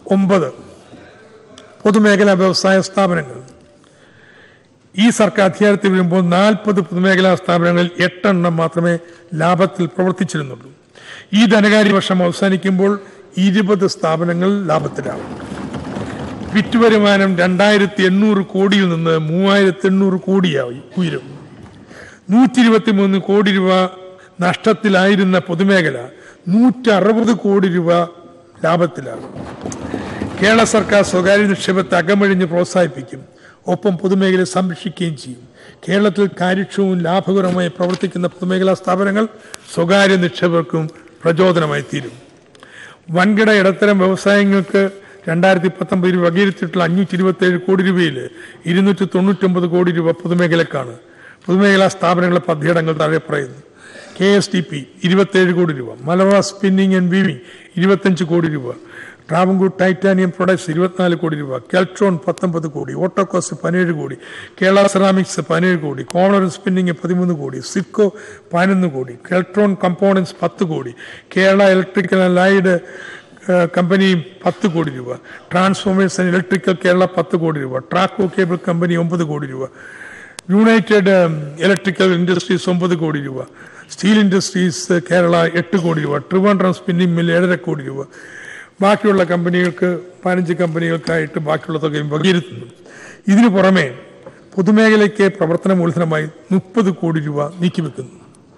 ഒമ്പത് പൊതുമേഖലാ വ്യവസായ സ്ഥാപനങ്ങൾ ഈ സർക്കാർ അധികാരത്തിൽ വരുമ്പോൾ നാൽപ്പത് പൊതുമേഖലാ സ്ഥാപനങ്ങളിൽ എട്ടെണ്ണം മാത്രമേ ലാഭത്തിൽ പ്രവർത്തിച്ചിരുന്നുള്ളൂ ഈ ധനകാര്യ വർഷം അവസാനിക്കുമ്പോൾ ഇരുപത് സ്ഥാപനങ്ങൾ ലാഭത്തിലാവും വിറ്റുവരുമാനം രണ്ടായിരത്തി എണ്ണൂറ് കോടിയിൽ നിന്ന് മൂവായിരത്തി എണ്ണൂറ് കോടിയായി ഉയരും നൂറ്റി ഇരുപത്തി മൂന്ന് കോടി രൂപ നഷ്ടത്തിലായിരുന്ന പൊതുമേഖല നൂറ്റി അറുപത് കോടി രൂപ ലാഭത്തിലാകും കേരള സർക്കാർ സ്വകാര്യ നിക്ഷേപത്തെ അകമഴിഞ്ഞ് പ്രോത്സാഹിപ്പിക്കും ഒപ്പം പൊതുമേഖലയെ സംരക്ഷിക്കുകയും ചെയ്യും കേരളത്തിൽ കാര്യക്ഷമവും ലാഭകരവുമായി പ്രവർത്തിക്കുന്ന പൊതുമേഖലാ സ്ഥാപനങ്ങൾ സ്വകാര്യ നിക്ഷേപകർക്കും പ്രചോദനമായി തീരും വൻകിട ഇടത്തരം വ്യവസായങ്ങൾക്ക് രണ്ടായിരത്തി പത്തൊമ്പതിൽ വകയിരുത്തിയിട്ടുള്ള അഞ്ഞൂറ്റി ഇരുപത്തി ഏഴ് കോടി രൂപയിൽ ഇരുന്നൂറ്റി തൊണ്ണൂറ്റൊമ്പത് കോടി രൂപ പൊതുമേഖലക്കാണ് പൊതുമേഖലാ സ്ഥാപനങ്ങളുടെ പദ്ധതിയിടങ്ങൾ താഴെ പറയുന്നു കെ എസ് ടി പി ഇരുപത്തേഴ് കോടി രൂപ മലബാർ സ്പിന്നിംഗ് ആൻഡ് വീവിംഗ് ഇരുപത്തഞ്ച് കോടി രൂപ ട്രാവൻകൂർ ടൈറ്റാനിയം പ്രൊഡക്ട്സ് ഇരുപത്തിനാല് കോടി രൂപ കെൽട്രോൺ പത്തൊമ്പത് കോടി ഓട്ടോകോസ് പതിനേഴ് കോടി കേരള സെറാമിക്സ് പതിനേഴ് കോടി കോണർ സ്പിന്നിംഗ് പതിമൂന്ന് കോടി സിഡ്കോ പതിനൊന്ന് കോടി കെൽട്രോൺ കമ്പോണൻസ് പത്ത് crore Kerala electrical and allied uh, company പത്ത് കോടി രൂപ ട്രാൻസ്ഫോമേഴ്സ് ആൻഡ് ഇലക്ട്രിക്കൽ കേരള പത്ത് കോടി രൂപ ട്രാക്കോ കേബിൾ കമ്പനി ഒമ്പത് കോടി രൂപ യുണൈറ്റഡ് ഇലക്ട്രിക്കൽ ഇൻഡസ്ട്രീസ് ഒമ്പത് കോടി രൂപ സ്റ്റീൽ ഇൻഡസ്ട്രീസ് കേരള എട്ട് കോടി രൂപ ട്രിവാൻഡ്രം സ്പിന്നിംഗ് മിൽ ഏഴര കോടി രൂപ ബാക്കിയുള്ള കമ്പനികൾക്ക് പതിനഞ്ച് കമ്പനികൾക്കായിട്ട് ബാക്കിയുള്ള തുകയും വകയിരുത്തുന്നു ഇതിനു പുറമെ പൊതുമേഖലയ്ക്ക് പ്രവർത്തന മൂലധനമായി മുപ്പത് കോടി രൂപ നീക്കിവെക്കുന്നു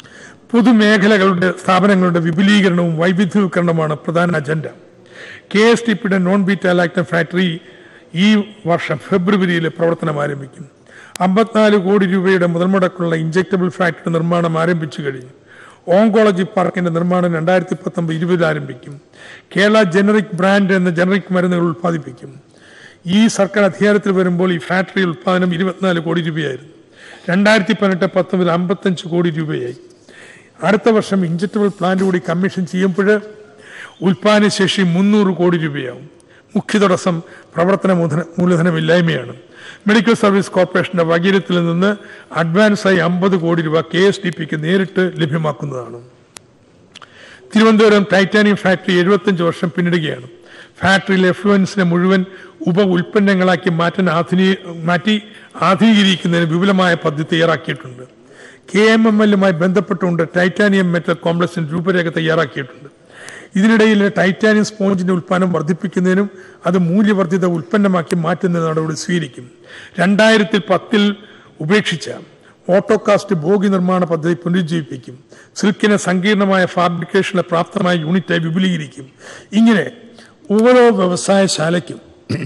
പൊതുമേഖലകളുടെ സ്ഥാപനങ്ങളുടെ വിപുലീകരണവും വൈവിധ്യവൽക്കരണവുമാണ് പ്രധാന അജണ്ട കെ എസ് ടി പിയുടെ നോൺ ബീറ്റ ലാക്ടൻ ഫാക്ടറി ഈ വർഷം ഫെബ്രുവരിയിൽ പ്രവർത്തനം ആരംഭിക്കും അമ്പത്തിനാല് കോടി രൂപയുടെ മുതൽമുടക്കുള്ള ഇഞ്ചക്ടബിൾ ഫാക്ടറി നിർമ്മാണം ആരംഭിച്ചു കഴിഞ്ഞു ഓങ്കോളജി പാർക്കിന്റെ നിർമ്മാണം രണ്ടായിരത്തി പത്തൊമ്പത് ഇരുപതിൽ ആരംഭിക്കും കേരള ജനറിക് ബ്രാൻഡ് എന്ന ജനറിക് മരുന്നുകൾ ഉൽപ്പാദിപ്പിക്കും ഈ സർക്കാർ അധികാരത്തിൽ വരുമ്പോൾ ഈ ഫാക്ടറി ഉൽപ്പാദനം ഇരുപത്തിനാല് കോടി രൂപയായിരുന്നു രണ്ടായിരത്തി പതിനെട്ട് പത്തൊമ്പതിൽ അമ്പത്തഞ്ച് കോടി രൂപയായി അടുത്ത വർഷം ഇഞ്ചക്ടബിൾ പ്ലാന്റ് കൂടി കമ്മീഷൻ ചെയ്യുമ്പോൾ ഉൽപ്പാദനശേഷി മുന്നൂറ് കോടി രൂപയാവും മുഖ്യ തടസ്സം പ്രവർത്തന മൂലധന- മൂലധനമില്ലായ്മയാണ് മെഡിക്കൽ സർവീസ് കോർപ്പറേഷന്റെ വകീലത്തിൽ നിന്ന് അഡ്വാൻസായി അമ്പത് കോടി രൂപ കെ എസ് ഡി പിക്ക് നേരിട്ട് ലഭ്യമാക്കുന്നതാണ് തിരുവനന്തപുരം ടൈറ്റാനിയം ഫാക്ടറി എഴുപത്തഞ്ച് വർഷം പിന്നിടുകയാണ് ഫാക്ടറിയിലെ എഫ്ലുവൻസിനെ മുഴുവൻ ഉപ ഉൽപ്പന്നങ്ങളാക്കി മാറ്റാൻ ആധുനി മാറ്റി ആധുനീകരിക്കുന്നതിന് വിപുലമായ പദ്ധതി തയ്യാറാക്കിയിട്ടുണ്ട് കെ എം എം എല്ലുമായി ബന്ധപ്പെട്ടുകൊണ്ട് ടൈറ്റാനിയം മെറ്റൽ കോംപ്ലക്സിന് രൂപരേഖ തയ്യാറാക്കിയിട്ടുണ്ട് ഇതിനിടയിൽ ടൈറ്റാനിയം സ്പോഞ്ചിന്റെ ഉൽപ്പാദനം വർദ്ധിപ്പിക്കുന്നതിനും അത് മൂല്യവർദ്ധിത ഉൽപ്പന്നമാക്കി മാറ്റുന്ന നടപടി സ്വീകരിക്കും രണ്ടായിരത്തി പത്തിൽ ഉപേക്ഷിച്ച ഓട്ടോകാസ്റ്റ് ബോഗി നിർമ്മാണ പദ്ധതി പുനരുജ്ജീവിപ്പിക്കും സിൽക്കിനെ സങ്കീർണമായ ഫാബ്രിക്കേഷന് പ്രാപ്തമായ യൂണിറ്റായി വിപുലീകരിക്കും ഇങ്ങനെ ഓരോ വ്യവസായശാലയ്ക്കും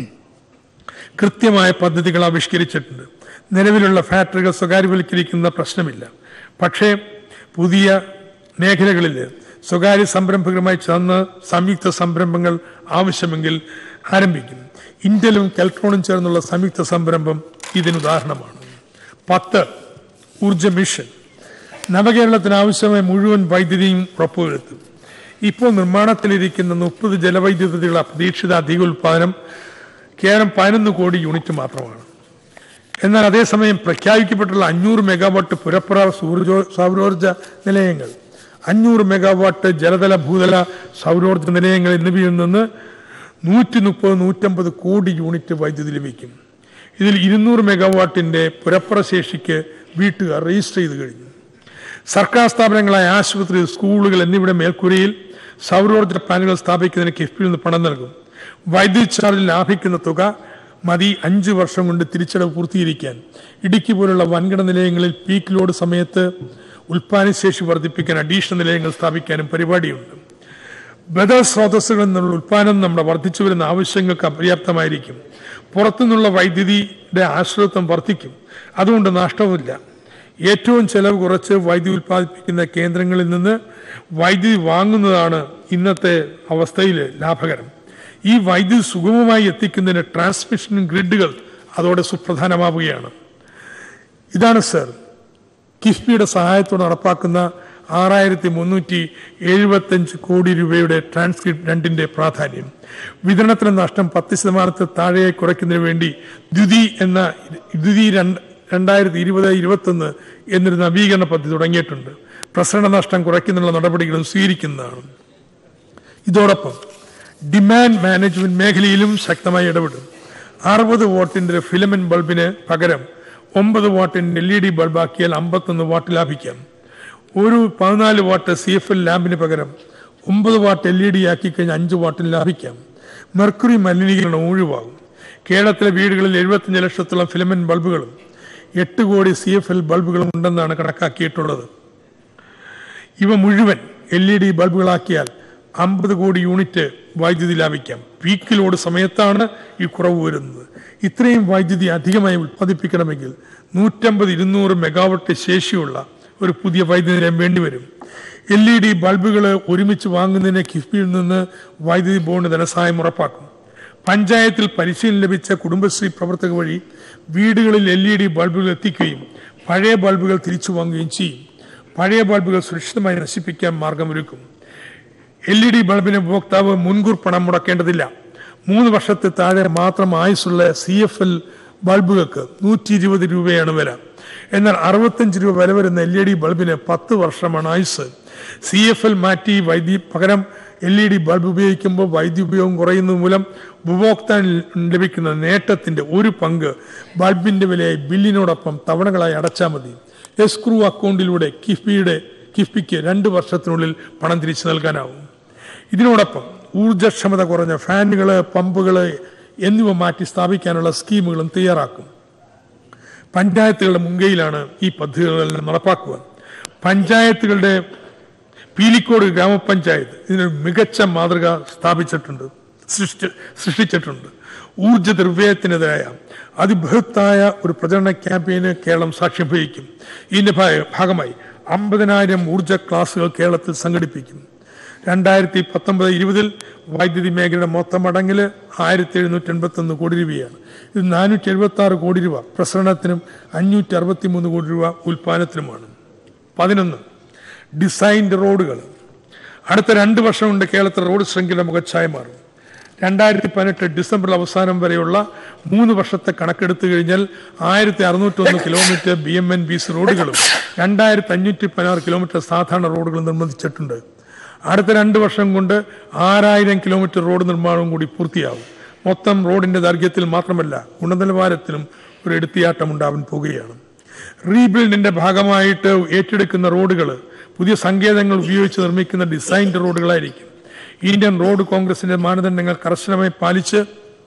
കൃത്യമായ പദ്ധതികൾ ആവിഷ്കരിച്ചിട്ടുണ്ട് നിലവിലുള്ള ഫാക്ടറികൾ സ്വകാര്യവൽക്കരിക്കുന്ന പ്രശ്നമില്ല പക്ഷേ പുതിയ മേഖലകളിൽ സ്വകാര്യ സംരംഭകരുമായി ചേർന്ന് സംയുക്ത സംരംഭങ്ങൾ ആവശ്യമെങ്കിൽ ആരംഭിക്കും ഇന്ത്യയിലും കെൽട്രോണും ചേർന്നുള്ള സംയുക്ത സംരംഭം ഇതിന് ഉദാഹരണമാണ് പത്ത് ഊർജ മിഷൻ നവകേരളത്തിന് ആവശ്യമായ മുഴുവൻ വൈദ്യുതിയും ഉറപ്പുവരുത്തും ഇപ്പോൾ നിർമ്മാണത്തിലിരിക്കുന്ന മുപ്പത് ജലവൈദ്യുതകളുടെ പ്രതീക്ഷിത അധിക ഉൽപാദനം കേവലം പതിനൊന്ന് കോടി യൂണിറ്റ് മാത്രമാണ് എന്നാൽ അതേസമയം പ്രഖ്യാപിക്കപ്പെട്ടുള്ള അഞ്ഞൂറ് മെഗാവാട്ട് പുരപ്പുറ സൂര്യോ സൗരോർജ നിലയങ്ങൾ അഞ്ഞൂറ് മെഗാവാട്ട് ജലതല ഭൂതല സൗരോർജ നിലയങ്ങൾ എന്നിവയിൽ നിന്ന് നൂറ്റി മുപ്പത് നൂറ്റമ്പത് കോടി യൂണിറ്റ് വൈദ്യുതി ലഭിക്കും ഇതിൽ ഇരുന്നൂറ് മെഗാവാട്ടിന്റെ പുരപ്പുറ ശേഷിക്ക് വീട്ടുകാർ രജിസ്റ്റർ ചെയ്ത് കഴിഞ്ഞു സർക്കാർ സ്ഥാപനങ്ങളായ ആശുപത്രി സ്കൂളുകൾ എന്നിവയുടെ മേൽക്കൂരയിൽ സൗരോർജ്ജ പാനലുകൾ സ്ഥാപിക്കുന്നതിന് കിഫ്ബിയിൽ നിന്ന് പണം നൽകും വൈദ്യുതി ചാർജിൽ ലാഭിക്കുന്ന തുക മതി അഞ്ച് വർഷം കൊണ്ട് തിരിച്ചടവ് പൂർത്തീകരിക്കാൻ ഇടുക്കി പോലുള്ള വൻകിട നിലയങ്ങളിൽ പീക്ക് ലോഡ് സമയത്ത് ഉൽപ്പാദനശേഷി വർദ്ധിപ്പിക്കാൻ അഡീഷണൽ നിലയങ്ങൾ സ്ഥാപിക്കാനും പരിപാടിയുണ്ട് ബദൽ സ്രോതസ്സുകളിൽ നിന്നുള്ള ഉൽപ്പാദനം നമ്മുടെ വർദ്ധിച്ചു വരുന്ന ആവശ്യങ്ങൾക്ക് അപര്യാപ്തമായിരിക്കും പുറത്തുനിന്നുള്ള വൈദ്യുതിയുടെ ആശ്രിതത്വം വർദ്ധിക്കും അതുകൊണ്ട് നഷ്ടവുമില്ല ഏറ്റവും ചെലവ് കുറച്ച് വൈദ്യുതി ഉൽപ്പാദിപ്പിക്കുന്ന കേന്ദ്രങ്ങളിൽ നിന്ന് വൈദ്യുതി വാങ്ങുന്നതാണ് ഇന്നത്തെ അവസ്ഥയിൽ ലാഭകരം ഈ വൈദ്യുതി സുഗമമായി എത്തിക്കുന്നതിന് ട്രാൻസ്മിഷൻ ഗ്രിഡുകൾ അതോടെ സുപ്രധാനമാവുകയാണ് ഇതാണ് സർ കിഫ്ബിയുടെ സഹായത്തോടെ നടപ്പാക്കുന്ന ആറായിരത്തി മുന്നൂറ്റി എഴുപത്തഞ്ച് കോടി രൂപയുടെ ട്രാൻസ്ക്രിപ്റ്റ് രണ്ടിന്റെ പ്രാധാന്യം വിതരണത്തിലെ നഷ്ടം പത്ത് ശതമാനത്തിൽ താഴെയായി കുറയ്ക്കുന്നതിന് വേണ്ടി ദ്വിതി എന്ന ദ്വിതി രണ്ട് രണ്ടായിരത്തി ഇരുപത് ഇരുപത്തൊന്ന് എന്നൊരു നവീകരണ പദ്ധതി തുടങ്ങിയിട്ടുണ്ട് പ്രസരണ നഷ്ടം കുറയ്ക്കുന്നതിനുള്ള നടപടികളും സ്വീകരിക്കുന്നതാണ് ഇതോടൊപ്പം ഡിമാൻഡ് മാനേജ്മെന്റ് മേഖലയിലും ശക്തമായി ഇടപെടും അറുപത് വാട്ടിന്റെ ഫിലമെന്റ് ബൾബിന് പകരം ഒമ്പത് വാട്ടിന്റെ എൽ ഇ ഡി ബൾബാക്കിയാൽ അമ്പത്തൊന്ന് വാട്ട് ലാഭിക്കാം ഒരു പതിനാല് വാട്ട് സി എഫ് എൽ ലാമ്പിന് പകരം ഒമ്പത് വാട്ട് എൽ ഇ ഡി ആക്കി കഴിഞ്ഞാൽ അഞ്ച് വാട്ടിന് ലാഭിക്കാം മെർക്കുറി മലിനീകരണം ഒഴിവാകും കേരളത്തിലെ വീടുകളിൽ എഴുപത്തിയഞ്ച് ലക്ഷത്തോളം ഫിലമെന്റ് ബൾബുകളും എട്ട് കോടി സി എഫ് എൽ ബൾബുകളും ഉണ്ടെന്നാണ് കണക്കാക്കിയിട്ടുള്ളത് ഇവ മുഴുവൻ എൽ ഇ ഡി ബൾബുകളാക്കിയാൽ അമ്പത് കോടി യൂണിറ്റ് വൈദ്യുതി ലാഭിക്കാം പീക്ക് ലോഡ് സമയത്താണ് ഈ കുറവ് വരുന്നത് ഇത്രയും വൈദ്യുതി അധികമായി ഉത്പാദിപ്പിക്കണമെങ്കിൽ നൂറ്റമ്പത് ഇരുന്നൂറ് മെഗാവട്ട് ശേഷിയുള്ള ഒരു പുതിയ വൈദ്യുതി നിലയം വേണ്ടിവരും എൽ ഇ ഡി ബൾബുകൾ ഒരുമിച്ച് വാങ്ങുന്നതിന് കിഫ്ബിയിൽ നിന്ന് വൈദ്യുതി ബോർഡ് ധനസഹായം ഉറപ്പാക്കും പഞ്ചായത്തിൽ പരിശീലനം ലഭിച്ച കുടുംബശ്രീ പ്രവർത്തക വഴി വീടുകളിൽ എൽ ഇ ഡി ബൾബുകൾ എത്തിക്കുകയും പഴയ ബൾബുകൾ തിരിച്ചു വാങ്ങുകയും ചെയ്യും പഴയ ബൾബുകൾ സുരക്ഷിതമായി നശിപ്പിക്കാൻ മാർഗമൊരുക്കും എൽ ഇ ഡി ബൾബിന് ഉപഭോക്താവ് മുൻകൂർ പണം മുടക്കേണ്ടതില്ല മൂന്ന് വർഷത്തെ താഴെ മാത്രം ആയുസുള്ള സി എഫ് എൽ ബൾബുകൾക്ക് നൂറ്റി ഇരുപത് രൂപയാണ് വില എന്നാൽ അറുപത്തഞ്ച് രൂപ വില വരുന്ന എൽ ഇ ഡി ബൾബിന് പത്ത് വർഷമാണ് ആയുസ് സി എഫ് എൽ മാറ്റി വൈദ്യുതി പകരം എൽ ഇ ഡി ബൾബ് ഉപയോഗിക്കുമ്പോൾ വൈദ്യുതി ഉപയോഗം കുറയുന്നത് മൂലം ഉപഭോക്താവിന് ലഭിക്കുന്ന നേട്ടത്തിന്റെ ഒരു പങ്ക് ബൾബിന്റെ വിലയായി ബില്ലിനോടൊപ്പം തവണകളായി അടച്ചാൽ മതി എസ്ക്രൂ അക്കൗണ്ടിലൂടെ കിഫ്ബിയുടെ കിഫ്ബിക്ക് രണ്ട് വർഷത്തിനുള്ളിൽ പണം തിരിച്ചു നൽകാനാവും ഇതിനോടൊപ്പം ഊർജ്ജക്ഷമത കുറഞ്ഞ ഫാനുകൾ പമ്പുകൾ എന്നിവ മാറ്റി സ്ഥാപിക്കാനുള്ള സ്കീമുകളും തയ്യാറാക്കും പഞ്ചായത്തുകളുടെ മുൻകൈയിലാണ് ഈ പദ്ധതികളെല്ലാം നടപ്പാക്കുക പഞ്ചായത്തുകളുടെ പീലിക്കോട് ഗ്രാമപഞ്ചായത്ത് ഇതിനൊരു മികച്ച മാതൃക സ്ഥാപിച്ചിട്ടുണ്ട് സൃഷ്ടി- സൃഷ്ടിച്ചിട്ടുണ്ട് ഊർജ നിർവ്യയത്തിനെതിരായ അതിബൃഹത്തായ ഒരു പ്രചരണ ക്യാമ്പയിന് കേരളം സാക്ഷ്യം വഹിക്കും ഇതിന്റെ ഭാ- ഭാഗമായി അമ്പതിനായിരം ഊർജ ക്ലാസുകൾ കേരളത്തിൽ സംഘടിപ്പിക്കും രണ്ടായിരത്തി പത്തൊമ്പത് ഇരുപതിൽ വൈദ്യുതി മേഖലയുടെ മൊത്തം അടങ്ങിൽ ആയിരത്തി എഴുന്നൂറ്റി എൺപത്തി ഒന്ന് കോടി രൂപയാണ് ഇത് നാനൂറ്റി എഴുപത്തി ആറ് കോടി രൂപ പ്രസരണത്തിനും അഞ്ഞൂറ്റി അറുപത്തി മൂന്ന് കോടി രൂപ ഉൽപ്പാദനത്തിനുമാണ് പതിനൊന്ന് ഡിസൈൻഡ് റോഡുകൾ അടുത്ത രണ്ട് വർഷം കൊണ്ട് കേരളത്തിലെ റോഡ് ശൃംഖല മുഖച്ഛായ മാറും രണ്ടായിരത്തി പതിനെട്ട് ഡിസംബർ അവസാനം വരെയുള്ള മൂന്ന് വർഷത്തെ കണക്കെടുത്തു കഴിഞ്ഞാൽ ആയിരത്തി അറുന്നൂറ്റൊന്ന് kilometre B M and B C റോഡുകളും രണ്ടായിരത്തി അഞ്ഞൂറ്റി പതിനാറ് കിലോമീറ്റർ സാധാരണ റോഡുകൾ നിർമ്മിച്ചിട്ടുണ്ട് അടുത്ത രണ്ട് വർഷം കൊണ്ട് ആറായിരം കിലോമീറ്റർ റോഡ് നിർമ്മാണവും കൂടി പൂർത്തിയാവും മൊത്തം റോഡിന്റെ ദൈർഘ്യത്തിൽ മാത്രമല്ല ഗുണനിലവാരത്തിലും ഒരു എടുത്തിയാട്ടം ഉണ്ടാവാൻ പോകുകയാണ് റീബിൽഡിന്റെ ഭാഗമായിട്ട് ഏറ്റെടുക്കുന്ന റോഡുകൾ പുതിയ സങ്കേതങ്ങൾ ഉപയോഗിച്ച് നിർമ്മിക്കുന്ന ഡിസൈൻഡ് റോഡുകളായിരിക്കും ഇന്ത്യൻ റോഡ് കോൺഗ്രസിന്റെ മാനദണ്ഡങ്ങൾ കർശനമായി പാലിച്ച്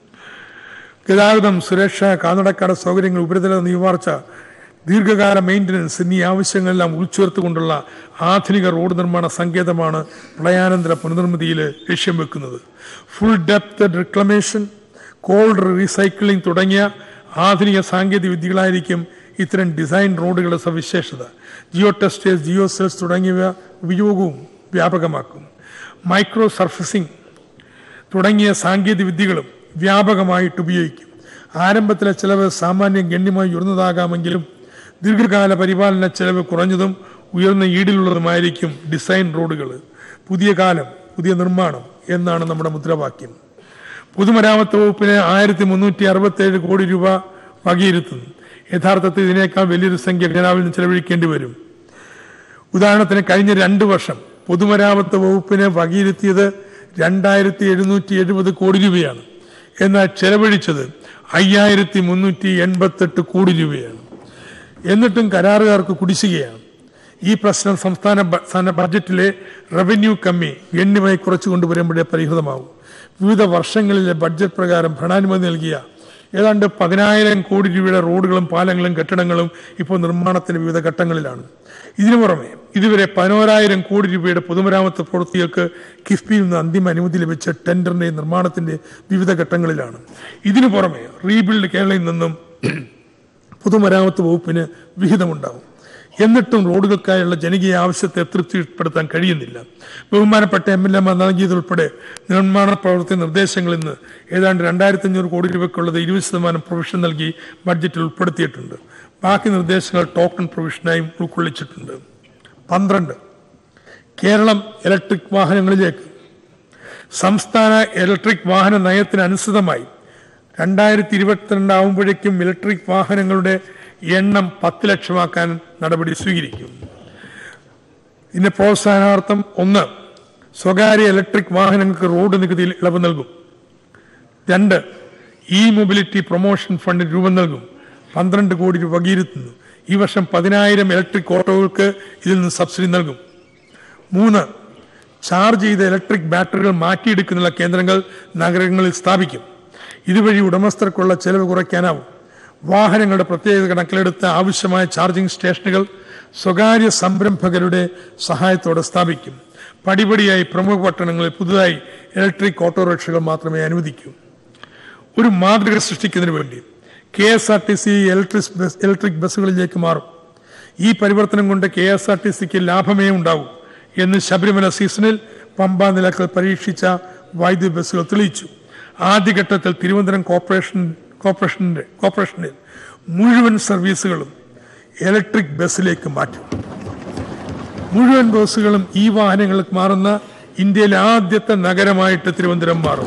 ഗതാഗതം സുരക്ഷ കാൽനടക്കാര സൗകര്യങ്ങൾ ഉപരിതല നീവാർച്ച ദീർഘകാല മെയിൻ്റനൻസ് എന്നീ ആവശ്യങ്ങളെല്ലാം ഉൾച്ചേർത്തുകൊണ്ടുള്ള ആധുനിക റോഡ് നിർമ്മാണ സങ്കേതമാണ് പ്രളയാനന്തര പുനർനിർമ്മിതിയിൽ ലക്ഷ്യം വെക്കുന്നത് full depth reclamation cold recycling തുടങ്ങിയ ആധുനിക സാങ്കേതിക വിദ്യകളായിരിക്കും ഇത്തരം ഡിസൈൻ റോഡുകളുടെ സവിശേഷത ജിയോ ടെസ്റ്റേഴ്സ് ജിയോ സെൽസ് തുടങ്ങിയവ ഉപയോഗവും വ്യാപകമാക്കും മൈക്രോ സർഫസിംഗ് തുടങ്ങിയ സാങ്കേതിക വിദ്യകളും വ്യാപകമായിട്ട് ഉപയോഗിക്കും ആരംഭത്തിലെ ചെലവ് സാമാന്യം ഗണ്യമായി ഉയർന്നതാകാമെങ്കിലും ദീർഘകാല പരിപാലന ചെലവ് കുറഞ്ഞതും ഉയർന്ന ഈടിലുള്ളതുമായിരിക്കും ഡിസൈൻ റോഡുകൾ പുതിയ കാലം പുതിയ നിർമ്മാണം എന്നാണ് നമ്മുടെ മുദ്രാവാക്യം പൊതുമരാമത്ത് വകുപ്പിന് ആയിരത്തി മുന്നൂറ്റി അറുപത്തി ഏഴ് കോടി രൂപ വകയിരുത്തുന്നു യഥാർത്ഥത്തിൽ ഇതിനേക്കാൾ വലിയൊരു സംഖ്യ ഖജനാവിൽ നിന്ന് ചെലവഴിക്കേണ്ടി വരും ഉദാഹരണത്തിന് കഴിഞ്ഞ രണ്ട് വർഷം പൊതുമരാമത്ത് വകുപ്പിന് വകയിരുത്തിയത് രണ്ടായിരത്തി എഴുന്നൂറ്റി എഴുപത് കോടി രൂപയാണ് എന്നാൽ ചെലവഴിച്ചത് അയ്യായിരത്തി മുന്നൂറ്റി എൺപത്തെട്ട് കോടി രൂപയാണ് എന്നിട്ടും കരാറുകാർക്ക് കുടിശ്ശികയാണ് ഈ പ്രശ്നം സംസ്ഥാന ബ- സംസ്ഥാന ബഡ്ജറ്റിലെ റവന്യൂ കമ്മി ഗണ്യമായി കുറച്ചു കൊണ്ടുവരുമ്പോഴേ പരിഹൃതമാവും വിവിധ വർഷങ്ങളിലെ ബഡ്ജറ്റ് പ്രകാരം ഭരണാനുമതി നൽകിയ ഏതാണ്ട് പതിനായിരം കോടി രൂപയുടെ റോഡുകളും പാലങ്ങളും കെട്ടിടങ്ങളും ഇപ്പോൾ നിർമ്മാണത്തിന്റെ വിവിധ ഘട്ടങ്ങളിലാണ് ഇതിനു പുറമെ ഇതുവരെ പതിനോരായിരം കോടി രൂപയുടെ പൊതുമരാമത്ത് പ്രവൃത്തികൾക്ക് കിഫ്ബിയിൽ നിന്ന് അന്തിമ അനുമതി ലഭിച്ച ടെൻഡറിന്റെ നിർമ്മാണത്തിന്റെ വിവിധ ഘട്ടങ്ങളിലാണ് ഇതിനു പുറമെ റീബിൽഡ് കേരളയിൽ നിന്നും പൊതുമരാമത്ത് വകുപ്പിന് വിഹിതമുണ്ടാവും എന്നിട്ടും റോഡുകൾക്കായുള്ള ജനകീയ ആവശ്യത്തെ തൃപ്തിപ്പെടുത്താൻ കഴിയുന്നില്ല ബഹുമാനപ്പെട്ട എം എൽ എമാർ നൽകിയതുൾപ്പെടെ നിർമ്മാണ പ്രവൃത്തി നിർദ്ദേശങ്ങളിൽ നിന്ന് ഏതാണ്ട് രണ്ടായിരത്തി അഞ്ഞൂറ് കോടി രൂപയ്ക്കുള്ളത് ഇരുപത് ശതമാനം പ്രൊവിഷൻ നൽകി ബഡ്ജറ്റിൽ ഉൾപ്പെടുത്തിയിട്ടുണ്ട് ബാക്കി നിർദ്ദേശങ്ങൾ ടോക്കൺ പ്രൊവിഷനായും ഉൾക്കൊള്ളിച്ചിട്ടുണ്ട് പന്ത്രണ്ട് കേരളം ഇലക്ട്രിക് വാഹനങ്ങളിലേക്ക് സംസ്ഥാന ഇലക്ട്രിക് വാഹന നയത്തിന് അനുസൃതമായി രണ്ടായിരത്തി ഇരുപത്തിരണ്ട് ആവുമ്പോഴേക്കും ഇലക്ട്രിക് വാഹനങ്ങളുടെ എണ്ണം പത്ത് ലക്ഷമാക്കാൻ നടപടി സ്വീകരിക്കും ഇതിന്റെ പ്രോത്സാഹനാർത്ഥം ഒന്ന് സ്വകാര്യ ഇലക്ട്രിക് വാഹനങ്ങൾക്ക് റോഡ് നികുതിയിൽ ഇളവ് നൽകും രണ്ട് ഇ മൊബിലിറ്റി പ്രൊമോഷൻ ഫണ്ടിന് രൂപം നൽകും പന്ത്രണ്ട് കോടി രൂപ വകയിരുത്തുന്നു ഈ വർഷം പതിനായിരം ഇലക്ട്രിക് ഓട്ടോകൾക്ക് ഇതിൽ നിന്ന് സബ്സിഡി നൽകും മൂന്ന് ചാർജ് ചെയ്ത ഇലക്ട്രിക് ബാറ്ററികൾ മാറ്റിയെടുക്കുന്നുള്ള കേന്ദ്രങ്ങൾ നഗരങ്ങളിൽ സ്ഥാപിക്കും ഇതുവഴി ഉടമസ്ഥർക്കുള്ള ചെലവ് കുറയ്ക്കാനാവും വാഹനങ്ങളുടെ പ്രത്യേകത കണക്കിലെടുത്ത് ആവശ്യമായ ചാർജിംഗ് സ്റ്റേഷനുകൾ സ്വകാര്യ സംരംഭകരുടെ സഹായത്തോടെ സ്ഥാപിക്കും പടിപടിയായി പ്രമുഖ പട്ടണങ്ങളിൽ പുതുതായി ഇലക്ട്രിക് ഓട്ടോറിക്ഷകൾ മാത്രമേ അനുവദിക്കൂ ഒരു മാതൃക സൃഷ്ടിക്കുന്നതിന് വേണ്ടി K S R T C electric bus electric ബസ്സുകളിലേക്ക് മാറും ഈ പരിവർത്തനം കൊണ്ട് കെ എസ് ആർ ടി സിക്ക് ലാഭമേ ഉണ്ടാവൂ എന്ന് ശബരിമല സീസണിൽ പമ്പ നിലക്കൽ പരീക്ഷിച്ച വൈദ്യുതി ബസ്സുകൾ തെളിയിച്ചു ആദ്യഘട്ടത്തിൽ തിരുവനന്തപുരം കോർപ്പറേഷൻ കോർപ്പറേഷന്റെ കോർപ്പറേഷനിൽ മുഴുവൻ സർവീസുകളും ഇലക്ട്രിക് ബസ്സിലേക്ക് മാറ്റും മുഴുവൻ ബസ്സുകളും ഈ വാഹനങ്ങൾക്ക് മാറുന്ന ഇന്ത്യയിലെ ആദ്യത്തെ നഗരമായിട്ട് തിരുവനന്തപുരം മാറും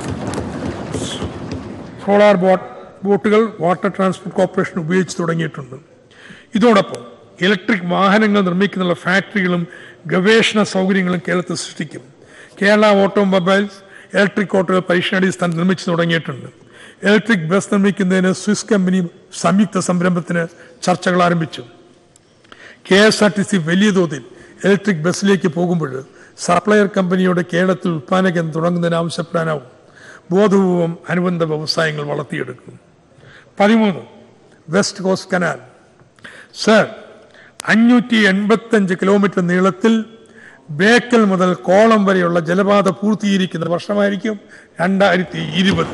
സോളാർ ബോട്ട് ബോട്ടുകൾ വാട്ടർ ട്രാൻസ്പോർട്ട് കോർപ്പറേഷൻ ഉപയോഗിച്ച് തുടങ്ങിയിട്ടുണ്ട് ഇതോടൊപ്പം ഇലക്ട്രിക് വാഹനങ്ങൾ നിർമ്മിക്കുന്ന ഫാക്ടറികളും ഗവേഷണ സൗകര്യങ്ങളും കേരളത്തിൽ സൃഷ്ടിക്കും കേരള ഓട്ടോമൊബൈൽസ് ഇലക്ട്രിക് ഓട്ടോകൾ പരീക്ഷണാടിസ്ഥാനം നിർമ്മിച്ചു തുടങ്ങിയിട്ടുണ്ട് ഇലക്ട്രിക് ബസ് നിർമ്മിക്കുന്നതിന് സ്വിസ് കമ്പനി സംയുക്ത സംരംഭത്തിന് ചർച്ചകൾ ആരംഭിച്ചു K S R T C വലിയ തോതിൽ ഇലക്ട്രിക് ബസ്സിലേക്ക് പോകുമ്പോൾ സപ്ലയർ കമ്പനിയോട് കേരളത്തിൽ ഉത്പാദന കേന്ദ്രം തുടങ്ങുന്നതിന് ആവശ്യപ്പെടാനാവും ബോധപൂർവം അനുബന്ധ വ്യവസായങ്ങൾ വളർത്തിയെടുക്കും പതിമൂന്ന് വെസ്റ്റ് കോസ്റ്റ് കനാൽ സർ അഞ്ഞൂറ്റി എൺപത്തഞ്ച് കിലോമീറ്റർ നീളത്തിൽ ബേക്കൽ മുതൽ കോളം വരെയുള്ള ജലപാത പൂർത്തീകരിക്കുന്ന വർഷമായിരിക്കും രണ്ടായിരത്തി ഇരുപത്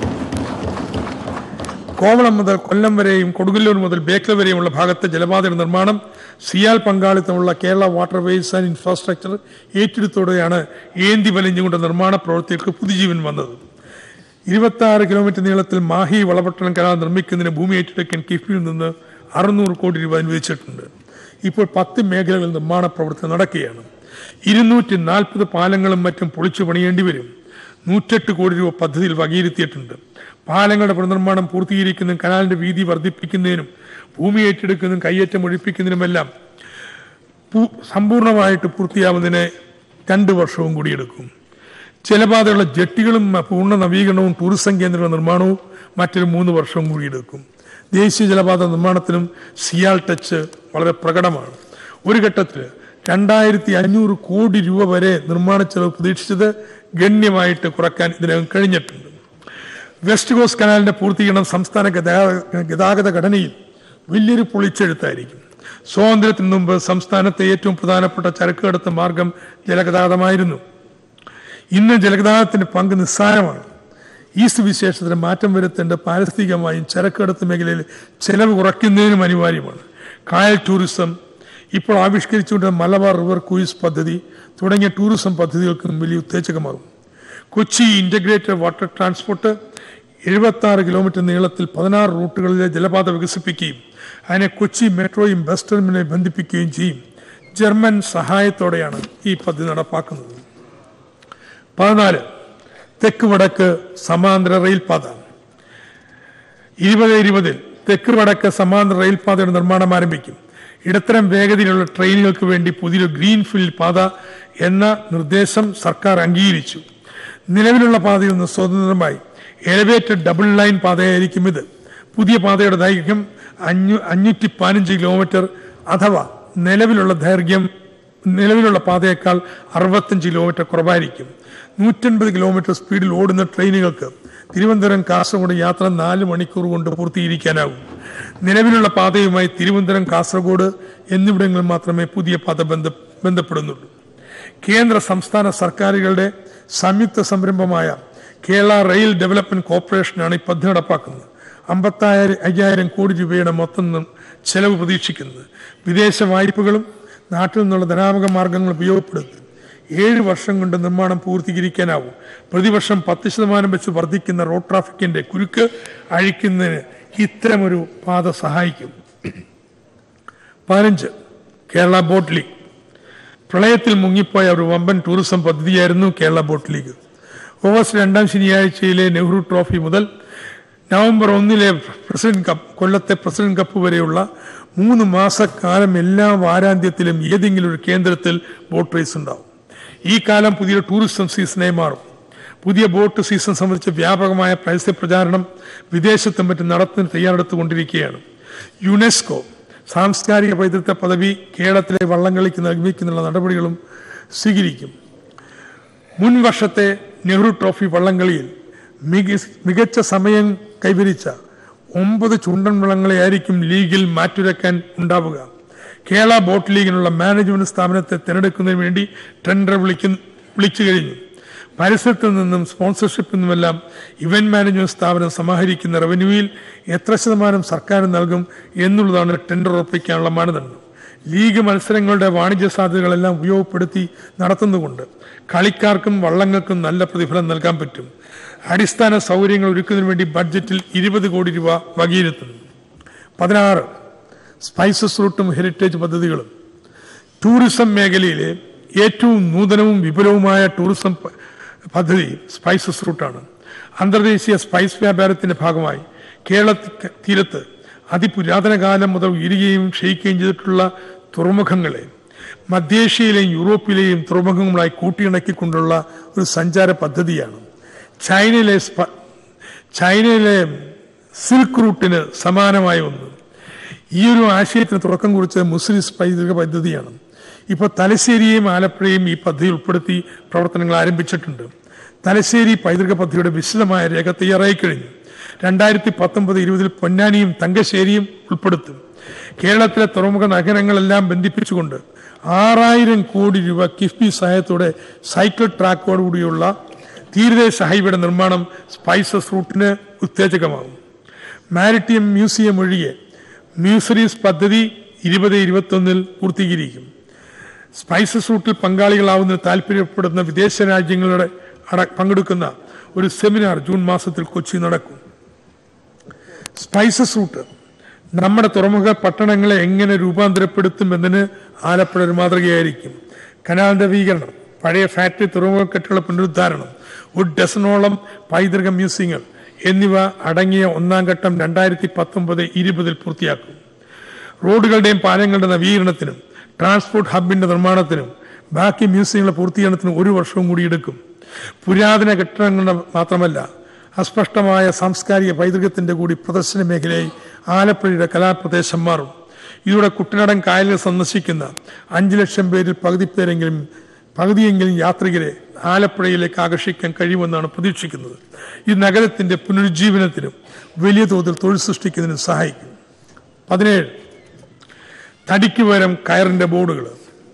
കോവളം മുതൽ കൊല്ലം വരെയും കൊടുങ്ങല്ലൂർ മുതൽ ബേക്കൽ വരെയുമുള്ള ഭാഗത്തെ ജലപാതയുടെ നിർമ്മാണം സിയാൽ പങ്കാളിത്തമുള്ള കേരള വാട്ടർവേസ് ആൻഡ് ഇൻഫ്രാസ്ട്രക്ചർ ഏറ്റെടുത്തോടെയാണ് ഏന്തി വലിഞ്ഞുകൊണ്ട് നിർമ്മാണ പ്രവൃത്തികൾക്ക് പുതുജീവൻ വന്നത് ഇരുപത്തി ആറ് കിലോമീറ്റർ നീളത്തിൽ മാഹി വളപട്ടണം കനാൽ നിർമ്മിക്കുന്നതിന് ഭൂമി ഏറ്റെടുക്കാൻ കിഫ്ബിയിൽ നിന്ന് അറുന്നൂറ് കോടി രൂപ അനുവദിച്ചിട്ടുണ്ട് ഇപ്പോൾ പത്ത് മേഖലകളിൽ നിർമ്മാണ പ്രവർത്തനം നടക്കുകയാണ് ഇരുന്നൂറ്റി നാൽപ്പത് പാലങ്ങളും മറ്റും പൊളിച്ചു പണിയേണ്ടി വരും നൂറ്റെട്ട് കോടി രൂപ പദ്ധതിയിൽ വകയിരുത്തിയിട്ടുണ്ട് പാലങ്ങളുടെ പുനർനിർമ്മാണം പൂർത്തീകരിക്കുന്നതിനും കനാലിന്റെ വീതി വർദ്ധിപ്പിക്കുന്നതിനും ഭൂമി ഏറ്റെടുക്കുന്നതിനും കയ്യേറ്റം ഒഴിപ്പിക്കുന്നതിനുമെല്ലാം പൂ- സമ്പൂർണ്ണമായിട്ട് പൂർത്തിയാവുന്നതിന് രണ്ട് വർഷവും കൂടി എടുക്കും ജലപാതയുള്ള ജെട്ടികളും പൂർണ്ണ നവീകരണവും ടൂറിസം കേന്ദ്രങ്ങളുടെ നിർമ്മാണവും മറ്റൊരു മൂന്ന് വർഷവും കൂടി എടുക്കും ദേശീയ ജലപാത നിർമ്മാണത്തിലും സിയാൽ ടച്ച് വളരെ പ്രകടമാണ് ഒരു ഘട്ടത്തിൽ രണ്ടായിരത്തി അഞ്ഞൂറ് കോടി രൂപ വരെ നിർമ്മാണ ചെലവ് പ്രതീക്ഷിച്ചത് ഗണ്യമായിട്ട് കുറയ്ക്കാൻ ഇതിനകം കഴിഞ്ഞിട്ടുണ്ട് വെസ്റ്റ് കോസ്റ്റ് കനാലിന്റെ പൂർത്തീകരണം സംസ്ഥാന ഗതാ- ഗതാഗത ഘടനയിൽ വലിയൊരു പൊളിച്ചെഴുത്തായിരിക്കും സ്വാതന്ത്ര്യത്തിന് മുമ്പ് സംസ്ഥാനത്തെ ഏറ്റവും പ്രധാനപ്പെട്ട ചരക്ക് കടത്ത് മാർഗം ജലഗതാഗതമായിരുന്നു ഇന്ന് ജലഗതാഗതത്തിന്റെ പങ്ക് നിസ്സാരമാണ് ഈ സുവിശേഷത്തിന് മാറ്റം വരുത്തേണ്ട പാരിസ്ഥിതികമായും ചരക്കടത്ത് മേഖലയിൽ ചെലവ് കുറയ്ക്കുന്നതിനും അനിവാര്യമാണ് കായൽ ടൂറിസം ഇപ്പോൾ ആവിഷ്കരിച്ചുകൊണ്ട് മലബാർ റിവർ ക്രൂയിസ് പദ്ധതി തുടങ്ങിയ ടൂറിസം പദ്ധതികൾക്കും വലിയ ഉത്തേജകമാകും കൊച്ചി ഇന്റഗ്രേറ്റഡ് വാട്ടർ ട്രാൻസ്പോർട്ട് എഴുപത്തി ആറ് കിലോമീറ്റർ നീളത്തിൽ പതിനാറ് റൂട്ടുകളിലെ ജലപാത വികസിപ്പിക്കുകയും അതിനെ കൊച്ചി മെട്രോയും ബസ് ടെർമിനലും ബന്ധിപ്പിക്കുകയും ചെയ്യും ജർമ്മൻ സഹായത്തോടെയാണ് ഈ പദ്ധതി നടപ്പാക്കുന്നത് പതിനാല് തെക്ക് വടക്ക് സമാന്തര റെയിൽപാത ഇരുപത് ഇരുപതിൽ തെക്ക് വടക്ക് സമാന്തര റെയിൽപാതയുടെ നിർമ്മാണം ആരംഭിക്കും ഇടത്തരം വേഗതയിലുള്ള ട്രെയിനുകൾക്ക് വേണ്ടി പുതിയൊരു ഗ്രീൻഫീൽഡ് പാത എന്ന നിർദ്ദേശം സർക്കാർ അംഗീകരിച്ചു നിലവിലുള്ള പാതയിൽ നിന്ന് സ്വതന്ത്രമായി എലവേറ്റഡ് ഡബിൾ ലൈൻ പാതയായിരിക്കും ഇത് പുതിയ പാതയുടെ ദൈർഘ്യം അഞ്ഞൂ അഞ്ഞൂറ്റി പതിനഞ്ച് കിലോമീറ്റർ അഥവാ നിലവിലുള്ള ദൈർഘ്യം നിലവിലുള്ള പാതയേക്കാൾ അറുപത്തഞ്ച് കിലോമീറ്റർ കുറവായിരിക്കും നൂറ്റൻപത് കിലോമീറ്റർ സ്പീഡിൽ ഓടുന്ന ട്രെയിനുകൾക്ക് തിരുവനന്തപുരം കാസർഗോഡ് യാത്ര നാല് മണിക്കൂർ കൊണ്ട് പൂർത്തീകരിക്കാനാവും നിലവിലുള്ള പാതയുമായി തിരുവനന്തപുരം കാസർഗോഡ് എന്നിവിടങ്ങളിൽ മാത്രമേ പുതിയ പാത ബന്ധ ബന്ധപ്പെടുന്നുള്ളൂ കേന്ദ്ര സംസ്ഥാന സർക്കാരുകളുടെ സംയുക്ത സംരംഭമായ കേരള റെയിൽ ഡെവലപ്മെന്റ് കോർപ്പറേഷനാണ് ഈ പദ്ധതി നടപ്പാക്കുന്നത് അമ്പത്തായിരം അയ്യായിരം കോടി രൂപയുടെ മൊത്തം നം- ചെലവ് പ്രതീക്ഷിക്കുന്നത് വിദേശ വായ്പകളും നാട്ടിൽ നിന്നുള്ള ധനാമക മാർഗങ്ങൾ ഉപയോഗപ്പെടുത്തി ഏഴ് വർഷം കൊണ്ട് നിർമ്മാണം പൂർത്തീകരിക്കാനാവും പ്രതിവർഷം പത്ത് ശതമാനം വെച്ച് വർദ്ധിക്കുന്ന റോഡ് ട്രാഫിക്കിന്റെ കുരുക്ക് അഴിക്കുന്നതിന് ഇത്തരമൊരു പാത സഹായിക്കും പതിനഞ്ച് കേരള ബോട്ട് ലീഗ് പ്രളയത്തിൽ മുങ്ങിപ്പോയ ഒരു വമ്പൻ ടൂറിസം പദ്ധതിയായിരുന്നു കേരള ബോട്ട് ലീഗ് ഓഗസ്റ്റ് രണ്ടാം ശനിയാഴ്ചയിലെ നെഹ്റു ട്രോഫി മുതൽ നവംബർ ഒന്നിലെ പ്രസിഡന്റ് കപ്പ് കൊല്ലത്തെ പ്രസിഡന്റ് കപ്പ് വരെയുള്ള മൂന്ന് മാസക്കാലം എല്ലാ വാരാന്ത്യത്തിലും ഏതെങ്കിലും ഒരു കേന്ദ്രത്തിൽ ബോട്ട് റേസ് ഉണ്ടാവും ഈ കാലം പുതിയ ടൂറിസം സീസണായി മാറും പുതിയ ബോട്ട് സീസൺ സംബന്ധിച്ച് വ്യാപകമായ പരസ്യ പ്രചാരണം വിദേശത്തും മറ്റും നടത്തുന്നതിന് തയ്യാറെടുത്തുകൊണ്ടിരിക്കുകയാണ് യുനെസ്കോ സാംസ്കാരിക പൈതൃക പദവി കേരളത്തിലെ വള്ളംകളിക്ക് നിർമ്മിക്കുന്നുള്ള നടപടികളും സ്വീകരിക്കും മുൻ വർഷത്തെ നെഹ്റു ട്രോഫി വള്ളംകളിയിൽ മിക- മികച്ച സമയം കൈവരിച്ച ഒമ്പത് ചുണ്ടൻ വള്ളങ്ങളെയായിരിക്കും ലീഗിൽ മാറ്റുരക്കാൻ ഉണ്ടാവുക കേരള ബോട്ട് ലീഗിനുള്ള മാനേജ്മെന്റ് സ്ഥാപനത്തെ തിരഞ്ഞെടുക്കുന്നതിന് വേണ്ടി ടെൻഡർ വിളിക്കു വിളിച്ചു കഴിഞ്ഞു പരസ്യത്തിൽ നിന്നും സ്പോൺസർഷിപ്പിൽ നിന്നുമെല്ലാം ഇവന്റ് മാനേജ്മെന്റ് സ്ഥാപനം സമാഹരിക്കുന്ന റവന്യൂവിൽ എത്ര ശതമാനം സർക്കാർ നൽകും എന്നുള്ളതാണ് ടെൻഡർ ഉറപ്പിക്കാനുള്ള മാനദണ്ഡം ലീഗ് മത്സരങ്ങളുടെ വാണിജ്യ സാധ്യതകളെല്ലാം ഉപയോഗപ്പെടുത്തി നടത്തുന്നുകൊണ്ട് കളിക്കാർക്കും വള്ളങ്ങൾക്കും നല്ല പ്രതിഫലം നൽകാൻ പറ്റും അടിസ്ഥാന സൗകര്യങ്ങൾ ഒരുക്കുന്നതിന് വേണ്ടി ബഡ്ജറ്റിൽ ഇരുപത് കോടി രൂപ വകയിരുത്തുന്നു പതിനാറ് സ്പൈസസ് റൂട്ടും ഹെറിറ്റേജ് പദ്ധതികളും ടൂറിസം മേഖലയിലെ ഏറ്റവും നൂതനവും വിപുലവുമായ ടൂറിസം പ- പദ്ധതി സ്പൈസസ് റൂട്ടാണ് അന്തർദേശീയ സ്പൈസ് വ്യാപാരത്തിന്റെ ഭാഗമായി കേരള തി- തീരത്ത് അതിപുരാതന കാലം മുതൽ ഉയരുകയും ക്ഷയിക്കുകയും ചെയ്തിട്ടുള്ള തുറമുഖങ്ങളെ മധ്യേഷ്യയിലെയും യൂറോപ്പിലെയും തുറമുഖങ്ങളായി കൂട്ടിയിണക്കിക്കൊണ്ടുള്ള ഒരു സഞ്ചാര പദ്ധതിയാണ് ചൈനയിലെ സ്പ- ചൈനയിലെ സിൽക്ക് റൂട്ടിന് സമാനമായ ഒന്ന് ഈ ഒരു ആശയത്തിന് തുടക്കം കുറിച്ച മുസ്ലിം പൈതൃക പദ്ധതിയാണ് ഇപ്പോൾ തലശ്ശേരിയെയും ആലപ്പുഴയും ഈ പദ്ധതി ഉൾപ്പെടുത്തി പ്രവർത്തനങ്ങൾ ആരംഭിച്ചിട്ടുണ്ട് തലശ്ശേരി പൈതൃക പദ്ധതിയുടെ വിശദമായ രേഖ തയ്യാറായി കഴിഞ്ഞു രണ്ടായിരത്തി പത്തൊമ്പത് ഇരുപതിൽ പൊന്നാനിയും തങ്കശ്ശേരിയും ഉൾപ്പെടുത്തും കേരളത്തിലെ തുറമുഖ നഗരങ്ങളെല്ലാം ബന്ധിപ്പിച്ചുകൊണ്ട് ആറായിരം കോടി രൂപ കിഫ്ബി സഹായത്തോടെ സൈക്കിൾ ട്രാക്കോടുകൂടിയുള്ള തീരദേശ ഹൈവേയുടെ നിർമ്മാണം സ്പൈസസ് റൂട്ടിന് ഉത്തേജകമാകും മാരിടൈം മ്യൂസിയം ഒഴികെ മ്യൂസറീസ് പദ്ധതി ഇരുപത് ഇരുപത്തൊന്നിൽ പൂർത്തീകരിക്കും സ്പൈസസ് റൂട്ടിൽ പങ്കാളികളാവുന്നതിന് താല്പര്യപ്പെടുന്ന വിദേശ രാജ്യങ്ങളുടെ അട- പങ്കെടുക്കുന്ന ഒരു സെമിനാർ ജൂൺ മാസത്തിൽ കൊച്ചി നടക്കും സ്പൈസസ് റൂട്ട് നമ്മുടെ തുറമുഖ പട്ടണങ്ങളെ എങ്ങനെ രൂപാന്തരപ്പെടുത്തും എന്നതിന് ആലപ്പുഴ ഒരു മാതൃകയായിരിക്കും കനാൽ നവീകരണം പഴയ ഫാക്ടറി തുറമുഖ കെട്ടുള്ള പുനരുദ്ധാരണം ഒരു ഡസനോളം പൈതൃക മ്യൂസിയങ്ങൾ എന്നിവ അടങ്ങിയ ഒന്നാം ഘട്ടം രണ്ടായിരത്തി പത്തൊമ്പത് ഇരുപതിൽ പൂർത്തിയാക്കും റോഡുകളുടെയും പാലങ്ങളുടെ നവീകരണത്തിനും ട്രാൻസ്പോർട്ട് ഹബിന്റെ നിർമ്മാണത്തിനും ബാക്കി മ്യൂസിയങ്ങളുടെ പൂർത്തീകരണത്തിനും ഒരു വർഷവും കൂടി എടുക്കും പുരാതന കെട്ടിടങ്ങളുടെ മാത്രമല്ല അസ്പഷ്ടമായ സാംസ്കാരിക പൈതൃകത്തിന്റെ കൂടി പ്രദർശന മേഖലയായി ആലപ്പുഴയുടെ കലാപ്രദേശം മാറും ഇതോടെ കുട്ടനാടൻ കായലുകൾ സന്ദർശിക്കുന്ന അഞ്ചു ലക്ഷം പേരിൽ പകുതി പേരെങ്കിലും പകുതിയെങ്കിലും യാത്രികരെ ആലപ്പുഴയിലേക്ക് ആകർഷിക്കാൻ കഴിയുമെന്നാണ് പ്രതീക്ഷിക്കുന്നത് ഈ നഗരത്തിന്റെ പുനരുജ്ജീവനത്തിനും വലിയ തോതിൽ തൊഴിൽ സൃഷ്ടിക്കുന്നതിനും സഹായിക്കും പതിനേഴ് തടിക്ക് പകരം കയറിന്റെ ബോർഡുകൾ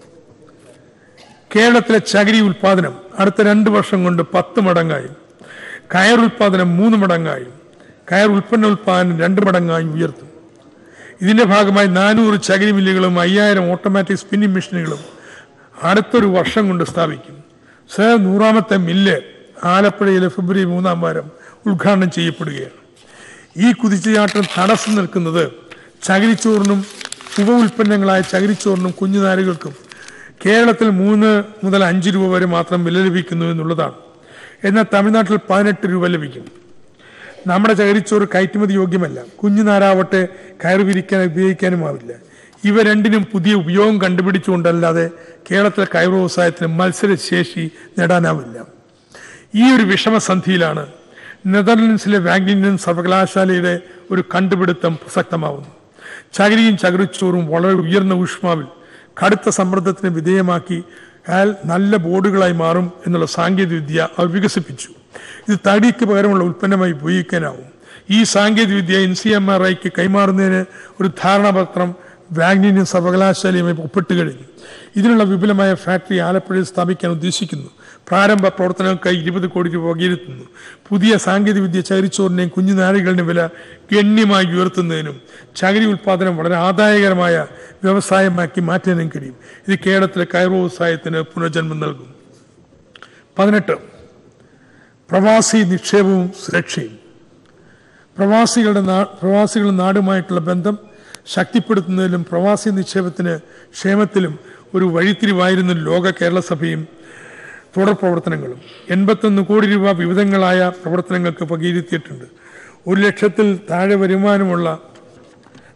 കേരളത്തിലെ ചകിരി ഉൽപാദനം അടുത്ത രണ്ട് വർഷം കൊണ്ട് പത്ത് മടങ്ങായി കയർ ഉൽപാദനം മൂന്ന് മടങ്ങായി കയർ ഉൽപ്പന്ന ഉൽപാദനം രണ്ട് മടങ്ങായി ഉയർത്തും ഇതിന്റെ ഭാഗമായി നാനൂറ് ചകിരി മില്ലുകളും അയ്യായിരം ഓട്ടോമാറ്റിക് സ്പിന്നിംഗ് മെഷീനുകളും അടുത്തൊരു വർഷം കൊണ്ട് സ്ഥാപിക്കും സർ നൂറാമത്തെ മില്ല് ആലപ്പുഴയിലെ ഫെബ്രുവരി മൂന്നാം വാരം ഉദ്ഘാടനം ചെയ്യപ്പെടുകയാണ് ഈ കുതിച്ചുചാട്ടം തടസ്സം നിൽക്കുന്നത് ചകിരിച്ചോറിനും ഉപ ഉൽപ്പന്നങ്ങളായ ചകിരിച്ചോറിനും കുഞ്ഞുനാരുകൾക്കും കേരളത്തിൽ മൂന്ന് മുതൽ അഞ്ച് രൂപ വരെ മാത്രം വില ലഭിക്കുന്നു എന്നുള്ളതാണ് എന്നാൽ തമിഴ്നാട്ടിൽ പതിനെട്ട് രൂപ ലഭിക്കും നമ്മുടെ ചകിരിച്ചോറ് കയറ്റുമതി യോഗ്യമല്ല കുഞ്ഞുനാരാവട്ടെ കയറ് വിരിക്കാൻ ഉപയോഗിക്കാനും ആവില്ല ഇവ രണ്ടിനും പുതിയ ഉപയോഗം കണ്ടുപിടിച്ചുകൊണ്ടല്ലാതെ കേരളത്തിലെ കയർ വ്യവസായത്തിന് മത്സരശേഷി നേടാനാവില്ല ഈ ഒരു വിഷമസന്ധിയിലാണ് നെതർലൻഡ്സിലെ വാഗ്നിയൻ സർവകലാശാലയുടെ ഒരു കണ്ടുപിടുത്തം പ്രസക്തമാവുന്നു ചകിരിയും ചകിരിച്ചോറും വളരെ ഉയർന്ന ഊഷ്മാവിൽ കടുത്ത സമ്മർദ്ദത്തിന് വിധേയമാക്കി അയാൾ നല്ല ബോർഡുകളായി മാറും എന്നുള്ള സാങ്കേതിക വിദ്യ അവർ വികസിപ്പിച്ചു ഇത് തടിക്ക് പകരമുള്ള ഉൽപ്പന്നമായി ഉപയോഗിക്കാനാവും ഈ സാങ്കേതിക വിദ്യ എൻ സി എം ആർ ഐക്ക് കൈമാറുന്നതിന് ഒരു ധാരണാപത്രം വാഗ്നിയൻ സർവകലാശാലയുമായി ഒപ്പിട്ട് കഴിഞ്ഞു ഇതിനുള്ള വിപുലമായ ഫാക്ടറി ആലപ്പുഴയിൽ സ്ഥാപിക്കാൻ ഉദ്ദേശിക്കുന്നു പ്രാരംഭ പ്രവർത്തനങ്ങൾക്കായി ഇരുപത് കോടി രൂപ വകയിരുത്തുന്നു പുതിയ സാങ്കേതിക വിദ്യ ചകിരിച്ചോറിന്റെയും കുഞ്ഞുനാരികളുടെയും വില ഗണ്യമായി ഉയർത്തുന്നതിനും ചകിരി ഉൽപാദനം വളരെ ആദായകരമായ വ്യവസായമാക്കി മാറ്റാനും കഴിയും ഇത് കേരളത്തിലെ കയർ വ്യവസായത്തിന് പുനർജന്മം നൽകും പതിനെട്ട് പ്രവാസി നിക്ഷേപവും സുരക്ഷയും പ്രവാസികളുടെ നാ പ്രവാസികളുടെ നാടുമായിട്ടുള്ള ബന്ധം ശക്തിപ്പെടുത്തുന്നതിലും പ്രവാസി നിക്ഷേപത്തിന് ക്ഷേമത്തിലും ഒരു വഴിത്തിരിവായിരുന്നു ലോക കേരള സഭയും തുടർ പ്രവർത്തനങ്ങളും എൺപത്തൊന്ന് കോടി രൂപ വിവിധങ്ങളായ പ്രവർത്തനങ്ങൾക്ക് വകയിരുത്തിയിട്ടുണ്ട് ഒരു ലക്ഷത്തിൽ താഴെ വരുമാനമുള്ള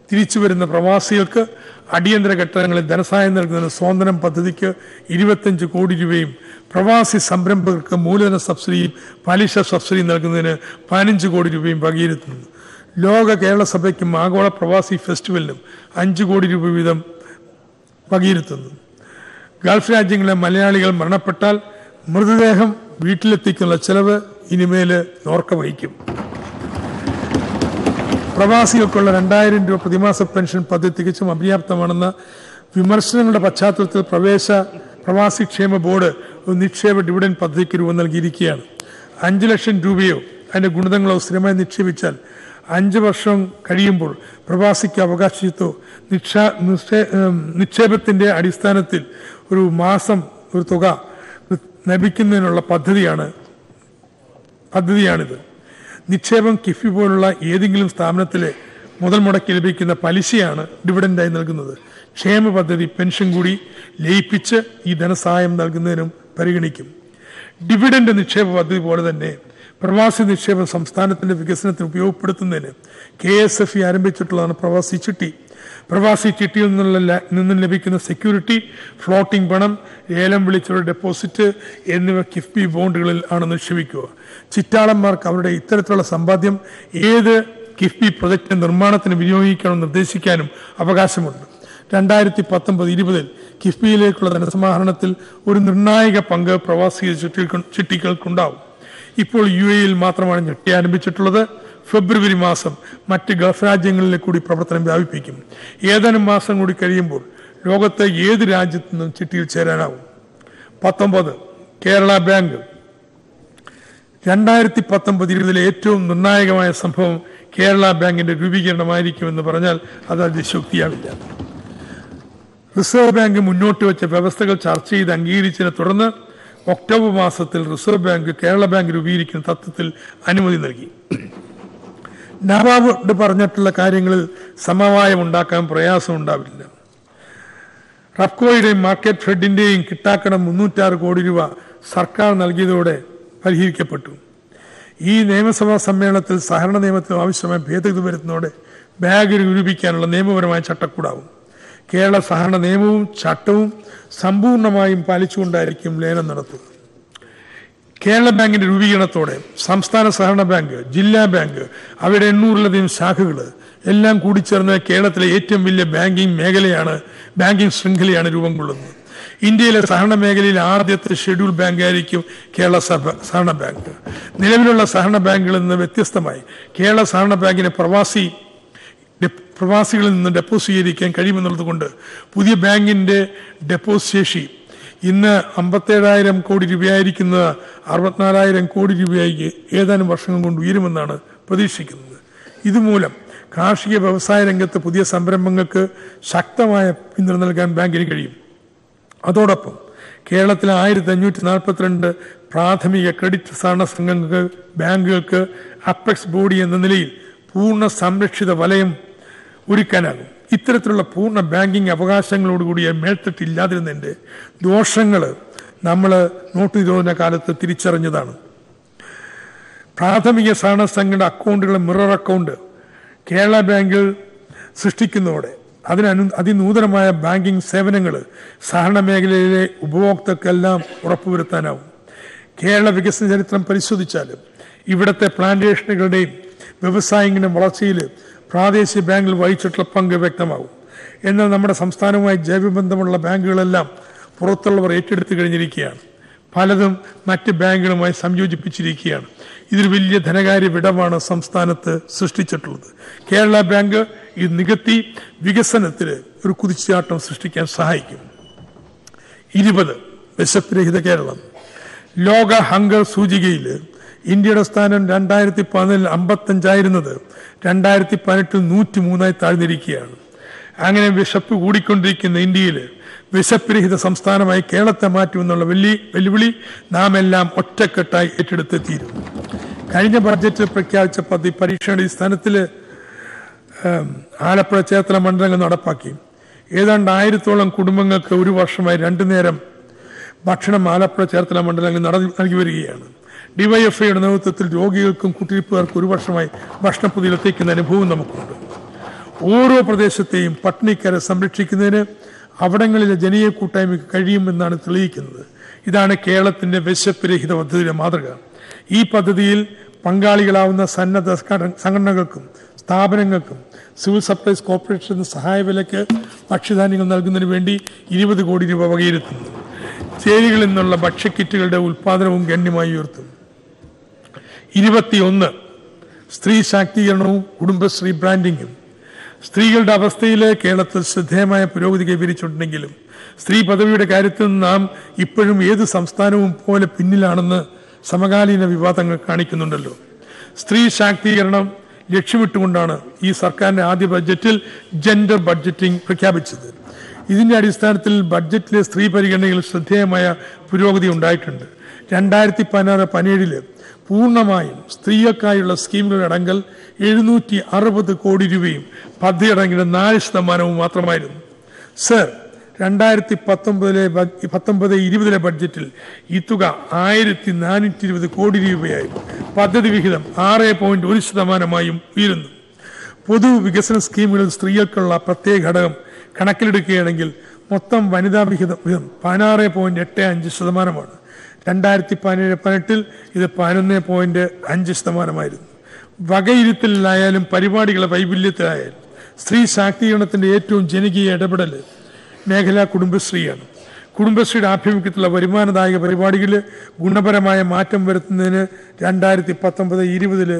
തിരിച്ചു വരുന്ന പ്രവാസികൾക്ക് അടിയന്തര ഘട്ടങ്ങളിൽ ധനസഹായം നൽകുന്നതിന് സ്വാതന്ത്ര്യം പദ്ധതിക്ക് ഇരുപത്തഞ്ച് കോടി രൂപയും പ്രവാസി സംരംഭകർക്ക് മൂലധന സബ്സിഡിയും പലിശ സബ്സിഡിയും നൽകുന്നതിന് പതിനഞ്ച് കോടി രൂപയും വകയിരുത്തുന്നു ലോക കേരള സഭയ്ക്കും ആഗോള പ്രവാസി ഫെസ്റ്റിവലിനും അഞ്ച് കോടി രൂപ വീതം വകയിരുത്തുന്നു ഗൾഫ് രാജ്യങ്ങളിലെ മലയാളികൾ മരണപ്പെട്ടാൽ മൃതദേഹം വീട്ടിലെത്തിക്കാനുള്ള ചെലവ് ഇനിമേല് നോർക്ക വഹിക്കും പ്രവാസികൾക്കുള്ള രണ്ടായിരം രൂപ പ്രതിമാസ പെൻഷൻ പദ്ധതി തികച്ചും അപര്യാപ്തമാണെന്ന വിമർശനങ്ങളുടെ പശ്ചാത്തലത്തിൽ പ്രവേശ പ്രവാസി ക്ഷേമ ബോർഡ് ഒരു നിക്ഷേപ ഡിവിഡൻ പദ്ധതിക്ക് രൂപം നൽകിയിരിക്കുകയാണ് അഞ്ച് ലക്ഷം രൂപയോ അതിന്റെ ഗുണിതങ്ങളോ സ്ഥിരമായി നിക്ഷേപിച്ചാൽ അഞ്ച് വർഷം കഴിയുമ്പോൾ പ്രവാസിക്ക് അവകാശിത്തോ നിക്ഷാ നിക്ഷേ- ഉം, നിക്ഷേപത്തിന്റെ അടിസ്ഥാനത്തിൽ ഒരു മാസം ഒരു തുക ലഭിക്കുന്നതിനുള്ള പദ്ധതിയാണ് പദ്ധതിയാണിത് നിക്ഷേപം കിഫി പോലുള്ള ഏതെങ്കിലും സ്ഥാപനത്തിലെ മുതൽ മുടക്കി ലഭിക്കുന്ന പലിശയാണ് ഡിവിഡൻഡായി നൽകുന്നത് ക്ഷേമ പദ്ധതി പെൻഷൻ കൂടി ലയിപ്പിച്ച് ഈ ധനസഹായം നൽകുന്നതിനും പരിഗണിക്കും ഡിവിഡൻഡ് നിക്ഷേപ പദ്ധതി പോലെ തന്നെ പ്രവാസി നിക്ഷേപം സംസ്ഥാനത്തിന്റെ വികസനത്തിന് ഉപയോഗപ്പെടുത്തുന്നതിന് കെ എസ് എഫ് ഇ ആരംഭിച്ചിട്ടുള്ളതാണ് പ്രവാസി ചിട്ടി പ്രവാസി ചിട്ടിയിൽ നിന്നുള്ള ല- നിന്നും ലഭിക്കുന്ന സെക്യൂരിറ്റി ഫ്ലോട്ടിംഗ് പണം ഏലം വിളിച്ചുള്ള ഡെപ്പോസിറ്റ് എന്നിവ കിഫ്ബി ബോണ്ടുകളിൽ ആണ് നിക്ഷേപിക്കുക ചിറ്റാളന്മാർക്ക് അവരുടെ ഇത്തരത്തിലുള്ള സമ്പാദ്യം ഏത് കിഫ്ബി പ്രൊജക്ടിന്റെ നിർമ്മാണത്തിന് വിനിയോഗിക്കണം നിർദ്ദേശിക്കാനും അവകാശമുണ്ട് രണ്ടായിരത്തി പത്തൊമ്പത് ഇരുപതിൽ കിഫ്ബിയിലേക്കുള്ള ധനസമാഹരണത്തിൽ ഒരു നിർണായക പങ്ക് പ്രവാസി ചിട്ടികൾക്ക് ചിട്ടികൾക്കുണ്ടാവും ഇപ്പോൾ യു എയിൽ മാത്രമാണ് ഞെട്ടി ആരംഭിച്ചിട്ടുള്ളത് ഫെബ്രുവരി മാസം മറ്റ് ഗൾഫ് രാജ്യങ്ങളിലെ കൂടി പ്രവർത്തനം വ്യാപിപ്പിക്കും ഏതാനും മാസം കൂടി കഴിയുമ്പോൾ ലോകത്തെ ഏത് രാജ്യത്തു നിന്നും ചിട്ടിയിൽ ചേരാനാവും പത്തൊമ്പത് കേരള ബാങ്ക് രണ്ടായിരത്തി പത്തൊമ്പത് ഇരുപതിലെ ഏറ്റവും നിർണായകമായ സംഭവം കേരള ബാങ്കിന്റെ രൂപീകരണമായിരിക്കുമെന്ന് പറഞ്ഞാൽ അത് അതിശോക്തിയാവില്ല റിസർവ് ബാങ്ക് മുന്നോട്ട് വെച്ച വ്യവസ്ഥകൾ ചർച്ച ചെയ്ത് അംഗീകരിച്ചതിനെ തുടർന്ന് ഒക്ടോബർ മാസത്തിൽ റിസർവ് ബാങ്ക് കേരള ബാങ്ക് രൂപീകരിക്കുന്ന തത്വത്തിൽ അനുമതി നൽകി നവാബ് പറഞ്ഞിട്ടുള്ള കാര്യങ്ങളിൽ സമവായം ഉണ്ടാക്കാൻ പ്രയാസമുണ്ടാവില്ല റബ്കോയുടെയും മാർക്കറ്റ് ഫെഡിന്റെയും കിട്ടാക്കടം മുന്നൂറ്റാറ് കോടി രൂപ സർക്കാർ നൽകിയതോടെ പരിഹരിക്കപ്പെട്ടു ഈ നിയമസഭാ സമ്മേളനത്തിൽ സഹകരണ നിയമത്തിൽ ആവശ്യമായ ഭേദഗതി വരുത്തുന്നതോടെ ബാങ്ക് രൂപീകരിക്കാനുള്ള നിയമപരമായ ചട്ടക്കൂടാവും കേരള സഹകരണ നിയമവും ചട്ടവും സമ്പൂർണ്ണമായും പാലിച്ചുകൊണ്ടായിരിക്കും ലേലം നടത്തുക കേരള ബാങ്കിന്റെ രൂപീകരണത്തോടെ സംസ്ഥാന സഹകരണ ബാങ്ക് ജില്ലാ ബാങ്ക് അവയുടെ എണ്ണൂറിലധികം ശാഖകൾ എല്ലാം കൂടിച്ചേർന്ന് കേരളത്തിലെ ഏറ്റവും വലിയ ബാങ്കിംഗ് മേഖലയാണ് ബാങ്കിംഗ് ശൃംഖലയാണ് രൂപം കൊള്ളുന്നത് ഇന്ത്യയിലെ സഹകരണ മേഖലയിലെ ആദ്യത്തെ ഷെഡ്യൂൾ ബാങ്ക് ആയിരിക്കും കേരള സഭ സഹകരണ ബാങ്ക് നിലവിലുള്ള സഹകരണ ബാങ്കുകളിൽ നിന്ന് വ്യത്യസ്തമായി കേരള സഹകരണ ബാങ്കിന് പ്രവാസി ഡെപ്- പ്രവാസികളിൽ നിന്ന് ഡെപ്പോസിറ്റ് സ്വീകരിക്കാൻ കഴിയുമെന്നുള്ളത് കൊണ്ട് പുതിയ ബാങ്കിന്റെ ഡെപ്പോസിറ്റ് ശേഷി ഇന്ന് അമ്പത്തേഴായിരം കോടി രൂപയായിരിക്കുന്ന അറുപത്തിനാലായിരം കോടി രൂപയായി ഏതാനും വർഷങ്ങൾ കൊണ്ട് ഉയരുമെന്നാണ് പ്രതീക്ഷിക്കുന്നത് ഇതുമൂലം കാർഷിക വ്യവസായ രംഗത്ത് പുതിയ സംരംഭങ്ങൾക്ക് ശക്തമായ പിന്തുണ നൽകാൻ ബാങ്കിന് കഴിയും അതോടൊപ്പം കേരളത്തിലെ ആയിരത്തി അഞ്ഞൂറ്റി നാൽപ്പത്തിരണ്ട് പ്രാഥമിക ക്രെഡിറ്റ് സഹകരണ സംഘങ്ങൾക്ക് ബാങ്കുകൾക്ക് അപ്പെക്സ് ബോഡി എന്ന നിലയിൽ പൂർണ്ണ സംരക്ഷിത വലയം ഒരുക്കാനാകും ഇത്തരത്തിലുള്ള പൂർണ്ണ ബാങ്കിംഗ് അവകാശങ്ങളോടുകൂടിയ മേൽത്തട്ട് ഇല്ലാതിരുന്നതിന്റെ ദോഷങ്ങൾ നമ്മൾ നോട്ട് നിരോധന കാലത്ത് തിരിച്ചറിഞ്ഞതാണ് പ്രാഥമിക സഹകരണ സംഘങ്ങളുടെ അക്കൗണ്ടുകൾ മിറർ അക്കൗണ്ട് കേരള ബാങ്കിൽ സൃഷ്ടിക്കുന്നതോടെ അതിനു അതിനൂതനമായ ബാങ്കിംഗ് സേവനങ്ങൾ സഹകരണ മേഖലയിലെ ഉപഭോക്താക്കൾക്കെല്ലാം ഉറപ്പുവരുത്താനാവും കേരള വികസന ചരിത്രം പരിശോധിച്ചാൽ ഇവിടുത്തെ പ്ലാന്റേഷനുകളുടെയും വ്യവസായങ്ങളുടെ വളർച്ചയിൽ പ്രാദേശിക ബാങ്കിൽ വഹിച്ചിട്ടുള്ള പങ്ക് വ്യക്തമാകും എന്നാൽ നമ്മുടെ സംസ്ഥാനവുമായി ജൈവബന്ധമുള്ള ബാങ്കുകളെല്ലാം പുറത്തുള്ളവർ ഏറ്റെടുത്തു കഴിഞ്ഞിരിക്കുകയാണ് പലതും മറ്റ് ബാങ്കുകളുമായി സംയോജിപ്പിച്ചിരിക്കുകയാണ് ഇതൊരു വലിയ ധനകാര്യ വിടവാണ് സംസ്ഥാനത്ത് സൃഷ്ടിച്ചിട്ടുള്ളത് കേരള ബാങ്ക് ഇത് നികത്തി വികസനത്തിന് ഒരു കുതിച്ചുചാട്ടം സൃഷ്ടിക്കാൻ സഹായിക്കും ഇരുപത് വിശപ്പ് രഹിത കേരളം ലോക ഹങ്കർ സൂചികയിൽ ഇന്ത്യയുടെ സ്ഥാനം രണ്ടായിരത്തി പതിനാലിൽ അമ്പത്തഞ്ചായിരുന്നത് രണ്ടായിരത്തി പതിനെട്ടിൽ നൂറ്റി മൂന്നായി താഴ്ന്നിരിക്കുകയാണ് അങ്ങനെ വിശപ്പ് കൂടിക്കൊണ്ടിരിക്കുന്ന ഇന്ത്യയിൽ വിശപ്പ് രഹിത സംസ്ഥാനമായി കേരളത്തെ മാറ്റുമെന്നുള്ള വെല്ലി വെല്ലുവിളി നാം എല്ലാം ഒറ്റക്കെട്ടായി ഏറ്റെടുത്ത് തീരും കഴിഞ്ഞ ബഡ്ജറ്റിൽ പ്രഖ്യാപിച്ച പദ്ധതി പരീക്ഷയുടെ അടിസ്ഥാനത്തിൽ ഏം, ആലപ്പുഴ ചേർത്തല മണ്ഡലങ്ങൾ നടപ്പാക്കി ഏതാണ്ട് ആയിരത്തോളം കുടുംബങ്ങൾക്ക് ഒരു വർഷമായി രണ്ടു നേരം ഭക്ഷണം ആലപ്പുഴ ചേർത്തല മണ്ഡലങ്ങൾ നട- നൽകി വരികയാണ് ഡിവൈഎഫ്ഐയുടെ നേതൃത്വത്തിൽ രോഗികൾക്കും കുട്ടിരിപ്പുകാർക്കും ഒരു വർഷമായി ഭക്ഷണപ്പൊതിയിൽ എത്തിക്കുന്ന അനുഭവം നമുക്കുണ്ട് ഓരോ പ്രദേശത്തെയും പട്ടിണിക്കരെ സംരക്ഷിക്കുന്നതിന് അവിടങ്ങളിലെ ജനീയ കൂട്ടായ്മയ്ക്ക് കഴിയുമെന്നാണ് തെളിയിക്കുന്നത് ഇതാണ് കേരളത്തിന്റെ വിശപ്പ് രഹിത പദ്ധതിയുടെ മാതൃക ഈ പദ്ധതിയിൽ പങ്കാളികളാവുന്ന സന്നദ്ധ സംഘട- സംഘടനകൾക്കും സ്ഥാപനങ്ങൾക്കും സിവിൽ സപ്ലൈസ് കോർപ്പറേഷൻ സഹായ വിലക്ക് ഭക്ഷ്യധാന്യങ്ങൾ നൽകുന്നതിന് വേണ്ടി ഇരുപത് കോടി രൂപ വകയിരുത്തുന്നു ചേരികളിൽ നിന്നുള്ള ഭക്ഷ്യക്കിറ്റുകളുടെ ഉൽപാദനവും ഗണ്യമായി ഉയർത്തും ഇരുപത്തിയൊന്ന് സ്ത്രീ ശാക്തീകരണവും കുടുംബശ്രീ ബ്രാൻഡിങ്ങും സ്ത്രീകളുടെ അവസ്ഥയിൽ കേരളത്തിൽ ശ്രദ്ധേയമായ പുരോഗതി കൈവരിച്ചിട്ടുണ്ടെങ്കിലും സ്ത്രീ പദവിയുടെ കാര്യത്തിൽ നാം ഇപ്പോഴും ഏത് സംസ്ഥാനവും പോലെ പിന്നിലാണെന്ന് സമകാലീന വിവാദങ്ങൾ കാണിക്കുന്നുണ്ടല്ലോ സ്ത്രീ ശാക്തീകരണം ലക്ഷ്യമിട്ടുകൊണ്ടാണ് ഈ സർക്കാരിന്റെ ആദ്യ ബഡ്ജറ്റിൽ ജെൻഡർ ബഡ്ജറ്റിംഗ് പ്രഖ്യാപിച്ചത് ഇതിന്റെ അടിസ്ഥാനത്തിൽ ബഡ്ജറ്റിലെ സ്ത്രീ പരിഗണനയിൽ ശ്രദ്ധേയമായ പുരോഗതി ഉണ്ടായിട്ടുണ്ട് രണ്ടായിരത്തി പതിനാറ് പതിനേഴില് പൂർണ്ണമായും സ്ത്രീകൾക്കായുള്ള സ്കീമുകൾ അടങ്കൽ എഴുന്നൂറ്റി അറുപത് കോടി രൂപയും പദ്ധതി അടങ്ങിയ നാല് ശതമാനവും മാത്രമായിരുന്നു സർ രണ്ടായിരത്തി പത്തൊമ്പതിലെ ബ- പത്തൊമ്പത് ഇരുപതിലെ ബഡ്ജറ്റിൽ ഈ തുക ആയിരത്തി നാനൂറ്റി ഇരുപത് കോടി രൂപയായും പദ്ധതി വിഹിതം ആറ് പോയിന്റ് ഒരു ശതമാനമായും ഉയരുന്നു പൊതു വികസന സ്കീമുകളിൽ സ്ത്രീകൾക്കുള്ള പ്രത്യേക ഘടകം കണക്കിലെടുക്കുകയാണെങ്കിൽ മൊത്തം വനിതാ വിഹിതം വിഹിതം പതിനാറ് പോയിന്റ് എട്ട് അഞ്ച് ശതമാനമാണ് രണ്ടായിരത്തി പതിനേഴ് പതിനെട്ടിൽ ഇത് പതിനൊന്ന് പോയിന്റ് അഞ്ച് ശതമാനമായിരുന്നു വകയിരുത്തലിലായാലും പരിപാടികളെ വൈപുല്യത്തിലായാലും സ്ത്രീ ശാക്തീകരണത്തിന്റെ ഏറ്റവും ജനകീയ ഇടപെടൽ മേഖല കുടുംബശ്രീയാണ് കുടുംബശ്രീയുടെ ആഭിമുഖ്യത്തിലുള്ള വരുമാനദായക പരിപാടികളിൽ ഗുണപരമായ മാറ്റം വരുത്തുന്നതിന് രണ്ടായിരത്തി പത്തൊമ്പത് ഇരുപതില്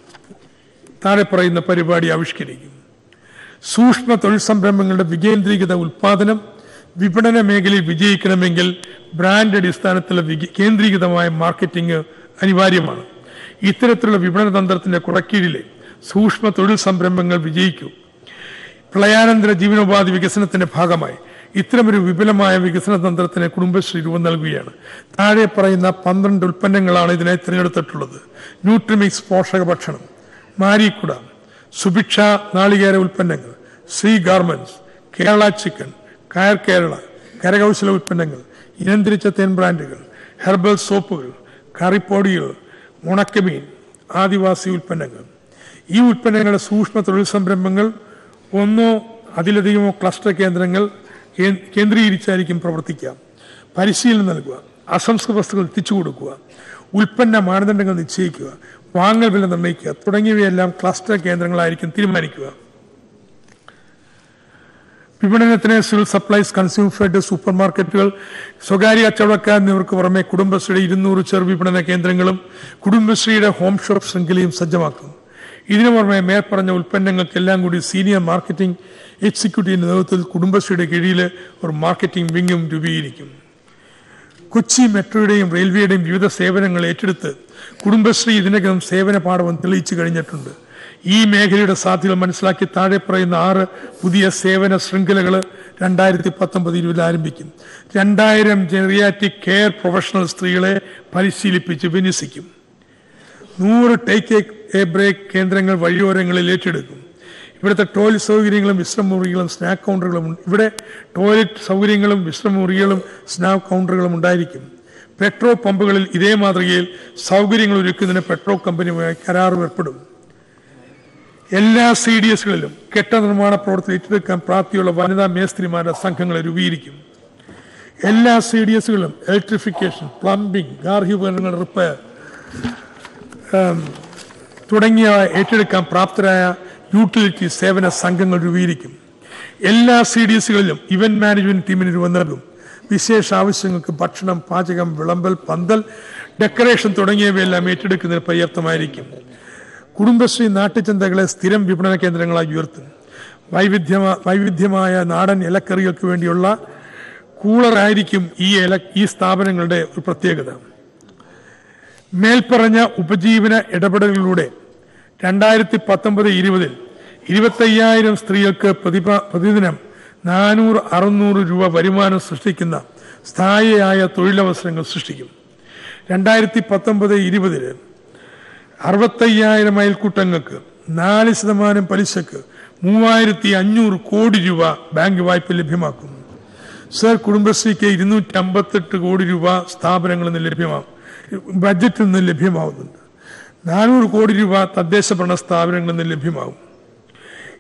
താഴെ പറയുന്ന പരിപാടി ആവിഷ്കരിക്കും സൂക്ഷ്മ തൊഴിൽ സംരംഭങ്ങളുടെ വികേന്ദ്രീകൃത ഉൽപാദനം വിപണന മേഖലയിൽ വിജയിക്കണമെങ്കിൽ ബ്രാൻഡ് അടിസ്ഥാനത്തിലുള്ള വിക- കേന്ദ്രീകൃതമായ മാർക്കറ്റിംഗ് അനിവാര്യമാണ് ഇത്തരത്തിലുള്ള വിപണന തന്ത്രത്തിന്റെ കുടക്കീഴിലെ സൂക്ഷ്മ തൊഴിൽ സംരംഭങ്ങൾ വിജയിക്കൂ പ്രളയാനന്തര ജീവനോപാധി വികസനത്തിന്റെ ഭാഗമായി ഇത്തരമൊരു വിപുലമായ വികസന തന്ത്രത്തിന് കുടുംബശ്രീ രൂപം നൽകുകയാണ് താഴെ പറയുന്ന പന്ത്രണ്ട് ഉൽപ്പന്നങ്ങളാണ് ഇതിനായി തിരഞ്ഞെടുത്തിട്ടുള്ളത് ന്യൂട്രിമിക്സ് പോഷക ഭക്ഷണം മാരിക്കുട സുഭിക്ഷ നാളികേര ഉൽപ്പന്നങ്ങൾ ശ്രീ ഗാർമെന്റ്സ് കേരള ചിക്കൻ കയർ കേരള കരകൗശല ഉൽപ്പന്നങ്ങൾ ഇനംതിരിച്ച തേൻ ബ്രാൻഡുകൾ ഹെർബൽ സോപ്പുകൾ കറിപ്പൊടികൾ ഉണക്കമീൻ ആദിവാസി ഉൽപ്പന്നങ്ങൾ ഈ ഉൽപ്പന്നങ്ങളുടെ സൂക്ഷ്മ തൊഴിൽ സംരംഭങ്ങൾ ഒന്നോ അതിലധികമോ ക്ലസ്റ്റർ കേന്ദ്രങ്ങൾ കേ- കേന്ദ്രീകരിച്ചായിരിക്കും പ്രവർത്തിക്കുക പരിശീലനം നൽകുക അസംസ്കൃത വസ്തുക്കൾ എത്തിച്ചു കൊടുക്കുക ഉൽപ്പന്ന മാനദണ്ഡങ്ങൾ നിശ്ചയിക്കുക വാങ്ങൽ വില നിർണ്ണയിക്കുക തുടങ്ങിയവയെല്ലാം ക്ലസ്റ്റർ കേന്ദ്രങ്ങളായിരിക്കും തീരുമാനിക്കുക വിപണനത്തിന് സിവിൽ സപ്ലൈസ് കൺസ്യൂമർ ഫെഡ് സൂപ്പർ മാർക്കറ്റുകൾ സ്വകാര്യ കച്ചവടക്കാർ എന്നിവർക്ക് പുറമെ കുടുംബശ്രീയുടെ ഇരുന്നൂറ് ചെറു വിപണന കേന്ദ്രങ്ങളും കുടുംബശ്രീയുടെ ഹോം ഷോപ്പ് ശൃംഖലയും സജ്ജമാക്കും ഇതിനു പുറമെ മേൽപ്പറഞ്ഞ ഉൽപ്പന്നങ്ങൾക്കെല്ലാം കൂടി സീനിയർ മാർക്കറ്റിംഗ് എക്സിക്യൂട്ടീവിന്റെ നേതൃത്വത്തിൽ കുടുംബശ്രീയുടെ കീഴിൽ ഒരു മാർക്കറ്റിംഗ് വിങ്ങും രൂപീകരിക്കും കൊച്ചി മെട്രോയുടെയും റെയിൽവേയുടെയും വിവിധ സേവനങ്ങൾ ഏറ്റെടുത്ത് കുടുംബശ്രീ ഇതിനകം സേവന പാഠവും തെളിയിച്ചു കഴിഞ്ഞിട്ടുണ്ട് ഈ മേഖലയുടെ സാധ്യതകൾ മനസ്സിലാക്കി താഴെ പറയുന്ന ആറ് പുതിയ സേവന ശൃംഖലകൾ രണ്ടായിരത്തി പത്തൊമ്പത് ഇരുപതിൽ ആരംഭിക്കും രണ്ടായിരം ജെറിയാറ്റിക് കെയർ പ്രൊഫഷണൽ സ്ത്രീകളെ പരിശീലിപ്പിച്ച് വിന്യസിക്കും നൂറ് ടേക്ക് എ ബ്രേക്ക് കേന്ദ്രങ്ങൾ വഴിയോരങ്ങളിൽ ഏറ്റെടുക്കും ഇവിടുത്തെ ടോയ്ലറ്റ് സൗകര്യങ്ങളും വിശ്രമമുറികളും സ്നാക്ക് കൗണ്ടറുകളും ഉണ്ട്. ഇവിടെ ടോയ്ലറ്റ് സൗകര്യങ്ങളും വിശ്രമമുറികളും സ്നാക്ക് കൗണ്ടറുകളും ഉണ്ടായിരിക്കും പെട്രോൾ പമ്പുകളിൽ ഇതേ മാതൃകയിൽ സൗകര്യങ്ങൾ ഒരുക്കുന്നതിന് പെട്രോൾ കമ്പനിയുമായി കരാർ ഏർപ്പെടും എല്ലാ സി ഡി എസുകളിലും കെട്ടിട നിർമ്മാണ പ്രവർത്തനം ഏറ്റെടുക്കാൻ പ്രാപ്തിയുള്ള വനിതാ മേസ്ത്രിമാരുടെ സംഘങ്ങളെ രൂപീകരിക്കും എല്ലാ സി ഡി എസുകളിലും ഇലക്ട്രിഫിക്കേഷൻ പ്ലംബിംഗ് ഗാർഹിക ഉപകരണങ്ങൾ റിപ്പയർ തുടങ്ങിയ ഏറ്റെടുക്കാൻ പ്രാപ്തരായ യൂട്ടിലിറ്റി സേവന സംഘങ്ങൾ രൂപീകരിക്കും എല്ലാ സി ഡി എസുകളിലും ഇവന്റ് മാനേജ്മെന്റ് ടീമിന് രൂപം നൽകും വിശേഷ ആവശ്യങ്ങൾക്ക് ഭക്ഷണം പാചകം വിളമ്പൽ പന്തൽ ഡെക്കറേഷൻ തുടങ്ങിയവയെല്ലാം ഏറ്റെടുക്കുന്നതിന് പര്യാപ്തമായിരിക്കും കുടുംബശ്രീ നാട്ടുചന്തകളെ സ്ഥിരം വിപണന കേന്ദ്രങ്ങളായി ഉയർത്തും വൈവിധ്യമാ വൈവിധ്യമായ നാടൻ ഇലക്കറികൾക്ക് വേണ്ടിയുള്ള കൂളറായിരിക്കും ഈ ഇല ഈ സ്ഥാപനങ്ങളുടെ ഒരു പ്രത്യേകത മേൽപ്പറഞ്ഞ ഉപജീവന ഇടപെടലുകളിലൂടെ രണ്ടായിരത്തി പത്തൊമ്പത് ഇരുപതിൽ ഇരുപത്തയ്യായിരം സ്ത്രീകൾക്ക് പ്രതിഭ പ്രതിദിനം നാനൂറ് അറുന്നൂറ് രൂപ വരുമാനം സൃഷ്ടിക്കുന്ന സ്ഥായിയായ തൊഴിലവസരങ്ങൾ സൃഷ്ടിക്കും രണ്ടായിരത്തി പത്തൊമ്പത് ഇരുപതില് അറുപത്തയ്യായിരം അയൽക്കൂട്ടങ്ങൾക്ക് നാല് ശതമാനം പലിശക്ക് മൂവായിരത്തി അഞ്ഞൂറ് കോടി രൂപ ബാങ്ക് വായ്പ ലഭ്യമാക്കും സർ കുടുംബശ്രീക്ക് ഇരുന്നൂറ്റി അമ്പത്തെട്ട് കോടി രൂപ സ്ഥാപനങ്ങളിൽ നിന്ന് ലഭ്യമാകും ബജറ്റിൽ നിന്ന് ലഭ്യമാവുന്നുണ്ട് നാനൂറ് കോടി രൂപ തദ്ദേശ ഭരണ സ്ഥാപനങ്ങളിൽ നിന്ന് ലഭ്യമാകും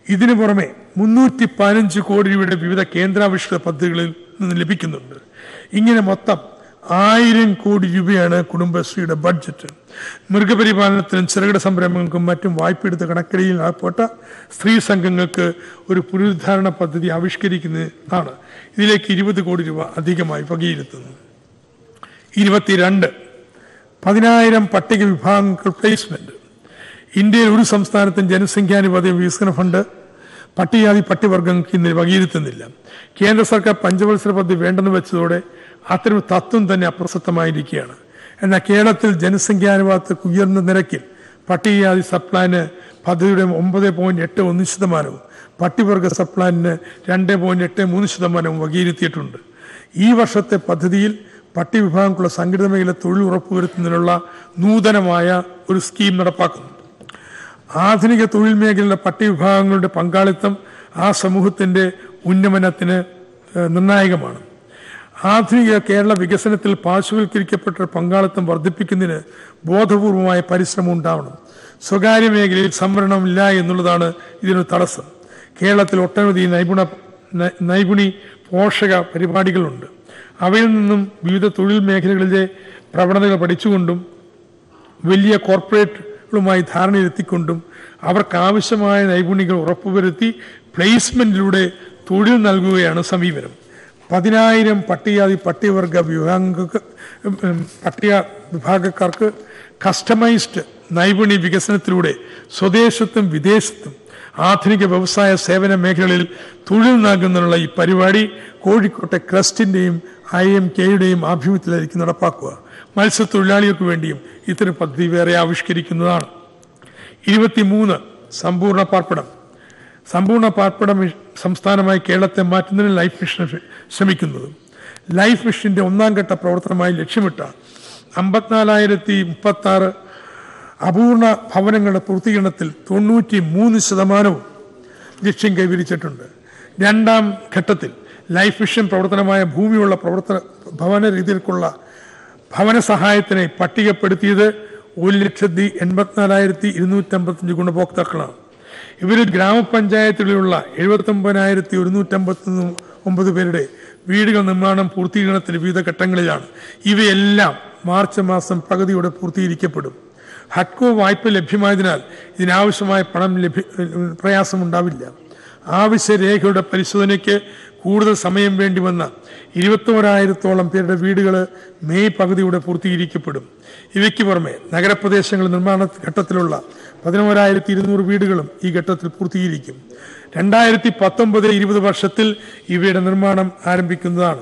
ഇതിനു പുറമെ മുന്നൂറ്റി പതിനഞ്ച് കോടി രൂപയുടെ വിവിധ കേന്ദ്രാവിഷ്കൃത പദ്ധതികളിൽ നിന്ന് ലഭിക്കുന്നുണ്ട് ഇങ്ങനെ മൊത്തം ആയിരം കോടി രൂപയാണ് കുടുംബശ്രീയുടെ ബഡ്ജറ്റ് മൃഗപരിപാലനത്തിനും ചെറുകിട സംരംഭങ്ങൾക്കും മറ്റും വായ്പയെടുത്ത കണക്കിടയിൽ അകപ്പെട്ട സ്ത്രീ സംഘങ്ങൾക്ക് ഒരു പുനരുദ്ധാരണ പദ്ധതി ആവിഷ്കരിക്കുന്നതാണ് ഇതിലേക്ക് ഇരുപത് കോടി രൂപ അധികമായി വകയിരുത്തുന്നു ഇരുപത്തിരണ്ട് പതിനായിരം പട്ടിക വിഭാഗങ്ങൾ പ്ലേസ്മെന്റ് ഇന്ത്യയിൽ ഒരു സംസ്ഥാനത്തും ജനസംഖ്യാനുപാത വികസന ഫണ്ട് പട്ടികജാതി പട്ടികവർഗങ്ങൾക്ക് ഇന്ന് വകയിരുത്തുന്നില്ല കേന്ദ്ര സർക്കാർ പഞ്ചവത്സര പദ്ധതി വേണ്ടെന്ന് വെച്ചതോടെ അത്തരം തത്വം തന്നെ അപ്രസക്തമായിരിക്കുകയാണ് എന്നാൽ കേരളത്തിൽ ജനസംഖ്യാനുപാതത്തിൽ ഉയർന്ന നിരക്കിൽ പട്ടികജാതി സപ്ലാന് പദ്ധതിയുടെ ഒമ്പത് പോയിന്റ് എട്ട് ഒന്ന് ശതമാനവും പട്ടികവർഗ സപ്ലാനിന് രണ്ട് പോയിന്റ് എട്ട് മൂന്ന് ശതമാനവും വകയിരുത്തിയിട്ടുണ്ട് ഈ വർഷത്തെ പദ്ധതിയിൽ പട്ടികവിഭാഗങ്ങൾക്കുള്ള സംഘടിത മേഖല തൊഴിൽ ഉറപ്പുവരുത്തുന്നതിനുള്ള നൂതനമായ ഒരു സ്കീം നടപ്പാക്കുന്നു ആധുനിക തൊഴിൽ മേഖലയിലെ പട്ടികവിഭാഗങ്ങളുടെ പങ്കാളിത്തം ആ സമൂഹത്തിന്റെ ഉന്നമനത്തിന് ഏഹ്, നിർണായകമാണ് ആധുനിക കേരള വികസനത്തിൽ പാർശ്വവൽക്കരിക്കപ്പെട്ട പങ്കാളിത്തം വർദ്ധിപ്പിക്കുന്നതിന് ബോധപൂർവമായ പരിശ്രമം ഉണ്ടാവണം സ്വകാര്യ മേഖലയിൽ സംവരണമില്ല എന്നുള്ളതാണ് ഇതിനൊരു തടസ്സം കേരളത്തിൽ ഒട്ടനവധി നൈപുണ ന- നൈപുണി പോഷക പരിപാടികളുണ്ട് അവയിൽ നിന്നും വിവിധ തൊഴിൽ മേഖലകളിലെ പ്രവണതകൾ പഠിച്ചുകൊണ്ടും വലിയ കോർപ്പറേറ്റുകളുമായി ധാരണയിലെത്തിക്കൊണ്ടും അവർക്ക് ആവശ്യമായ നൈപുണ്യങ്ങൾ ഉറപ്പുവരുത്തി പ്ലേസ്മെന്റിലൂടെ തൊഴിൽ നൽകുകയാണ് സമീപനം പതിനായിരം പട്ടികജാതി പട്ടികവർഗ വിഭാഗങ്ങൾക്ക് ഉം, പട്ടിക വിഭാഗക്കാർക്ക് കസ്റ്റമൈസ്ഡ് നൈപുണ്യ വികസനത്തിലൂടെ സ്വദേശത്തും വിദേശത്തും ആധുനിക വ്യവസായ സേവന മേഖലകളിൽ തൊഴിൽ നൽകുന്നതിനുള്ള ഈ പരിപാടി കോഴിക്കോട്ടെ ക്രസ്റ്റിന്റെയും ഐ എം കെയുടെയും ആഭിമുഖ്യത്തിലായിരിക്കും നടപ്പാക്കുക മത്സ്യത്തൊഴിലാളികൾക്ക് വേണ്ടിയും ഇത്തരം പദ്ധതി വേറെ ആവിഷ്കരിക്കുന്നതാണ് ഇരുപത്തിമൂന്ന് സമ്പൂർണ്ണ പാർപ്പിടം സമ്പൂർണ്ണ പാർപ്പിട മിഷ- സംസ്ഥാനമായി കേരളത്തെ മാറ്റുന്നതിന് ലൈഫ് മിഷൻ ശ്രമിക്കുന്നത് ലൈഫ് മിഷന്റെ ഒന്നാം ഘട്ട പ്രവർത്തനമായി ലക്ഷ്യമിട്ട അമ്പത്തിനാലായിരത്തി മുപ്പത്തി ആറ് അപൂർണ ഭവനങ്ങളുടെ പൂർത്തീകരണത്തിൽ തൊണ്ണൂറ്റി മൂന്ന് ശതമാനവും ലക്ഷ്യം കൈവരിച്ചിട്ടുണ്ട് രണ്ടാം ഘട്ടത്തിൽ ലൈഫ് മിഷൻ പ്രവർത്തനമായ ഭൂമിയുള്ള പ്രവർത്തന ഭവന രീതികൾക്കുള്ള ഭവന സഹായത്തിനെ പട്ടികപ്പെടുത്തിയത് ഒരു ലക്ഷത്തി എൺപത്തിനാലായിരത്തി ഇരുന്നൂറ്റി അമ്പത്തഞ്ച് ഗുണഭോക്താക്കളാണ് ഇവരിൽ ഗ്രാമപഞ്ചായത്തുകളിലുള്ള എഴുപത്തി ഒമ്പതിനായിരത്തി ഒരുന്നൂറ്റമ്പത്തി ഒമ്പത് പേരുടെ വീടുകൾ നിർമ്മാണം പൂർത്തീകരണത്തിന് വിവിധ ഘട്ടങ്ങളിലാണ് ഇവയെല്ലാം മാർച്ച് മാസം പകുതിയോടെ പൂർത്തീകരിക്കപ്പെടും ഹഡ്കോ വായ്പ ലഭ്യമായതിനാൽ ഇതിനാവശ്യമായ പണം ലഭ്യ പ്രയാസമുണ്ടാവില്ല ആവശ്യരേഖയുടെ പരിശോധനയ്ക്ക് കൂടുതൽ സമയം വേണ്ടി വന്ന ഇരുപത്തോരായിരത്തോളം പേരുടെ വീടുകൾ മെയ് പകുതിയോടെ പൂർത്തീകരിക്കപ്പെടും ഇവയ്ക്ക് പുറമെ നഗരപ്രദേശങ്ങൾ നിർമ്മാണ ഘട്ടത്തിലുള്ള പതിനോരായിരത്തി ഇരുന്നൂറ് വീടുകളും ഈ ഘട്ടത്തിൽ പൂർത്തീകരിക്കും രണ്ടായിരത്തി പത്തൊമ്പത് ഇരുപത് വർഷത്തിൽ ഇവയുടെ നിർമ്മാണം ആരംഭിക്കുന്നതാണ്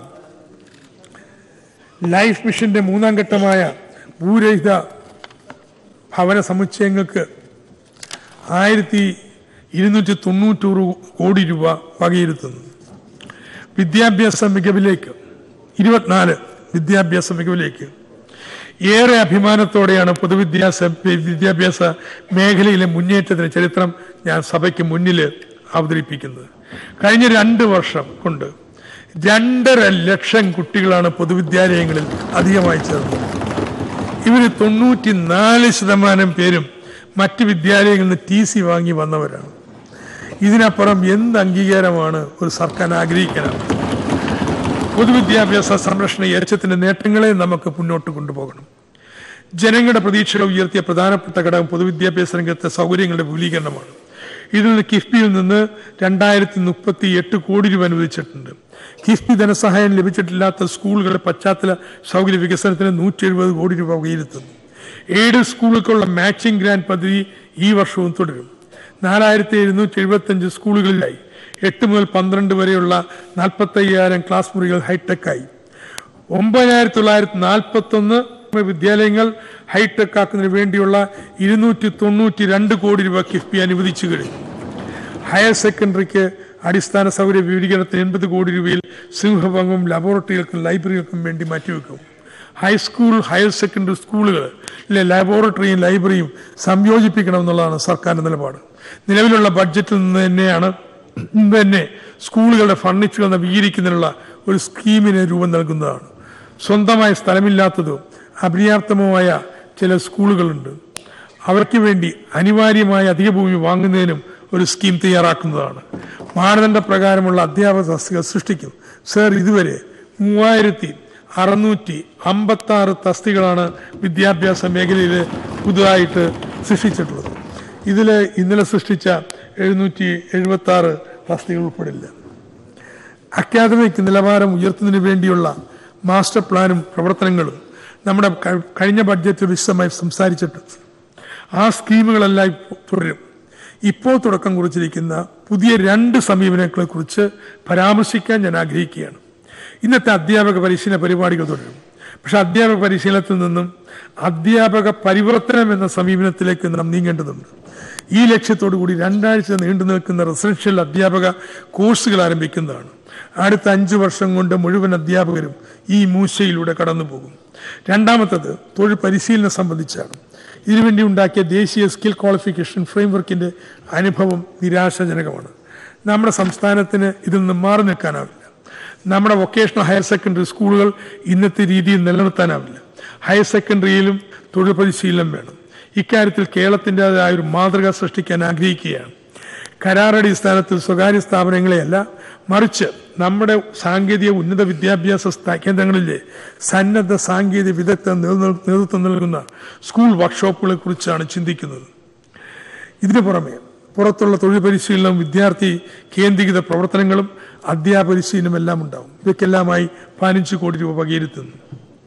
ലൈഫ് മിഷന്റെ മൂന്നാം ഘട്ടമായ ഭൂരഹിത ഭവന സമുച്ചയങ്ങൾക്ക് ആയിരത്തി ഇരുന്നൂറ്റി തൊണ്ണൂറ്റൂറ് കോടി രൂപ വകയിരുത്തുന്നു വിദ്യാഭ്യാസ മികവിലേക്ക് ഇരുപത്തിനാല് വിദ്യാഭ്യാസ മികവിലേക്ക് ഏറെ അഭിമാനത്തോടെയാണ് പൊതുവിദ്യാഭ്യാസ വിദ്യാഭ്യാസ മേഖലയിലെ മുന്നേറ്റത്തിന് ചരിത്രം ഞാൻ സഭയ്ക്ക് മുന്നിൽ അവതരിപ്പിക്കുന്നത് കഴിഞ്ഞ രണ്ട് വർഷം കൊണ്ട് രണ്ടര ലക്ഷം കുട്ടികളാണ് പൊതുവിദ്യാലയങ്ങളിൽ അധികമായി ചേർന്നത് ഇവര് തൊണ്ണൂറ്റി നാല് ശതമാനം പേരും മറ്റ് വിദ്യാലയങ്ങളിൽ നിന്ന് ടി സി വാങ്ങി വന്നവരാണ് ഇതിനപ്പുറം എന്ത് അംഗീകാരമാണ് ഒരു സർക്കാർ ആഗ്രഹിക്കാനാണ് പൊതുവിദ്യാഭ്യാസ സംരക്ഷണ യച്ചത്തിന്റെ നേട്ടങ്ങളെ നമുക്ക് മുന്നോട്ട് കൊണ്ടുപോകണം ജനങ്ങളുടെ പ്രതീക്ഷകൾ ഉയർത്തിയ പ്രധാനപ്പെട്ട ഘടകം പൊതുവിദ്യാഭ്യാസ രംഗത്തെ സൗകര്യങ്ങളുടെ വിപുലീകരണമാണ് ഇതിൽ നിന്ന് കിഫ്ബിയിൽ നിന്ന് രണ്ടായിരത്തി മുപ്പത്തി എട്ട് കോടി രൂപ അനുവദിച്ചിട്ടുണ്ട് കിഫ്ബി ധനസഹായം ലഭിച്ചിട്ടില്ലാത്ത സ്കൂളുകളുടെ പശ്ചാത്തല സൗകര്യ വികസനത്തിന് നൂറ്റി എഴുപത് കോടി രൂപ വകയിരുത്തുന്നു എയ്ഡഡ് സ്കൂളുകൾക്കുള്ള മാച്ചിംഗ് ഗ്രാന്റ് പദ്ധതി ഈ വർഷവും തുടരും നാലായിരത്തി എഴുന്നൂറ്റി എഴുപത്തി അഞ്ച് സ്കൂളുകളിലായി എട്ട് മുതൽ പന്ത്രണ്ട് വരെയുള്ള നാൽപ്പത്തി അയ്യായിരം ക്ലാസ് മുറികൾ ഹൈടെക്കായി ഒമ്പതിനായിരത്തി തൊള്ളായിരത്തി നാൽപ്പത്തി ഒന്ന് വിദ്യാലയങ്ങൾ ഹൈടെക് ആക്കുന്നതിന് വേണ്ടിയുള്ള ഇരുന്നൂറ്റി തൊണ്ണൂറ്റി രണ്ട് കോടി രൂപ കിഫ്ബി അനുവദിച്ചു കഴിഞ്ഞു ഹയർ സെക്കൻഡറിക്ക് അടിസ്ഥാന സൗകര്യ വിപുലീകരണത്തിന് എൺപത് കോടി രൂപയിൽ സിംഹഭംഗം ലബോറട്ടറികൾക്കും ലൈബ്രറികൾക്കും വേണ്ടി മാറ്റിവെക്കും ഹൈസ്കൂൾ ഹയർ സെക്കൻഡറി സ്കൂളുകളിലെ ലബോറട്ടറിയും ലൈബ്രറിയും സംയോജിപ്പിക്കണമെന്നുള്ളതാണ് സർക്കാരിന്റെ നിലപാട് നിലവിലുള്ള ബഡ്ജറ്റിൽ നിന്ന് തന്നെയാണ് ഇന്ന് തന്നെ സ്കൂളുകളുടെ ഫർണിച്ചറുകൾ നവീകരിക്കുന്നതിനുള്ള ഒരു സ്കീമിന് രൂപം നൽകുന്നതാണ് സ്വന്തമായി സ്ഥലമില്ലാത്തതോ അപര്യാപ്തമായ ചില സ്കൂളുകളുണ്ട് അവർക്ക് വേണ്ടി അനിവാര്യമായ അധിക ഭൂമി വാങ്ങുന്നതിനും ഒരു സ്കീം തയ്യാറാക്കുന്നതാണ് മാനദണ്ഡ പ്രകാരമുള്ള അധ്യാപക തസ്തിക സൃഷ്ടിക്കും സർ ഇതുവരെ മൂവായിരത്തി അറുന്നൂറ്റി അമ്പത്തി ആറ് തസ്തികളാണ് വിദ്യാഭ്യാസ മേഖലയിൽ പുതുതായിട്ട് സൃഷ്ടിച്ചിട്ടുള്ളത് ഇതിൽ ഇന്നലെ സൃഷ്ടിച്ച എഴുന്നൂറ്റി എഴുപത്തി ആറ് തസ്തികൾ ഉൾപ്പെടില്ല അക്കാദമിക് നിലവാരം ഉയർത്തുന്നതിന് വേണ്ടിയുള്ള മാസ്റ്റർ പ്ലാനും പ്രവർത്തനങ്ങളും നമ്മുടെ ക- കഴിഞ്ഞ ബഡ്ജറ്റ് വിശദമായി സംസാരിച്ചിട്ടുണ്ട് ആ സ്കീമുകളെല്ലാം ഇപ്പോൾ തുടരും ഇപ്പോൾ തുടക്കം കുറിച്ചിരിക്കുന്ന പുതിയ രണ്ട് സമീപനങ്ങളെ കുറിച്ച് പരാമർശിക്കാൻ ഞാൻ ആഗ്രഹിക്കുകയാണ് ഇന്നത്തെ അധ്യാപക പരിശീലന പരിപാടികൾ തുടരും പക്ഷെ അധ്യാപക പരിശീലനത്തിൽ നിന്നും അധ്യാപക പരിവർത്തനം എന്ന സമീപനത്തിലേക്ക് നാം നീങ്ങേണ്ടതുണ്ട് ഈ ലക്ഷ്യത്തോടു കൂടി രണ്ടാഴ്ച നീണ്ടു നിൽക്കുന്ന റെസിഡൻഷ്യൽ അധ്യാപക കോഴ്സുകൾ ആരംഭിക്കുന്നതാണ് അടുത്ത അഞ്ചു വർഷം കൊണ്ട് മുഴുവൻ അധ്യാപകരും ഈ മൂശയിലൂടെ കടന്നു പോകും രണ്ടാമത്തത് തൊഴിൽ പരിശീലനം സംബന്ധിച്ചാണ് ഇതിനുവേണ്ടി ഉണ്ടാക്കിയ ദേശീയ സ്കിൽ ക്വാളിഫിക്കേഷൻ ഫ്രെയിംവർക്കിന്റെ അനുഭവം നിരാശാജനകമാണ് നമ്മുടെ സംസ്ഥാനത്തിന് ഇതിൽ നിന്ന് മാറി നിൽക്കാനാവില്ല നമ്മുടെ വൊക്കേഷണൽ ഹയർ സെക്കൻഡറി സ്കൂളുകൾ ഇന്നത്തെ രീതിയിൽ നിലനിർത്താനാവില്ല ഹയർ സെക്കൻഡറിയിലും തൊഴിൽ പരിശീലനം വേണം ഇക്കാര്യത്തിൽ കേരളത്തിൻ്റെതായ ഒരു മാതൃക സൃഷ്ടിക്കാൻ ആഗ്രഹിക്കുകയാണ് കരാറടിസ്ഥാനത്തിൽ സ്വകാര്യ സ്ഥാപനങ്ങളെയല്ല മറിച്ച് നമ്മുടെ സാങ്കേതിക ഉന്നത വിദ്യാഭ്യാസ സ്ഥാ- കേന്ദ്രങ്ങളിലെ സന്നദ്ധ സാങ്കേതിക വിദഗ്ധ നേതൃ- നേതൃത്വം നൽകുന്ന സ്കൂൾ വർക്ക്ഷോപ്പുകളെ കുറിച്ചാണ് ചിന്തിക്കുന്നത് ഇതിനു പുറമെ പുറത്തുള്ള തൊഴിൽ പരിശീലനവും വിദ്യാർത്ഥി കേന്ദ്രീകൃത പ്രവർത്തനങ്ങളും അധ്യാപക പരിശീലനം എല്ലാം ഉണ്ടാവും ഇവയ്ക്കെല്ലാമായി പതിനഞ്ച് കോടി രൂപ വകയിരുത്തുന്നു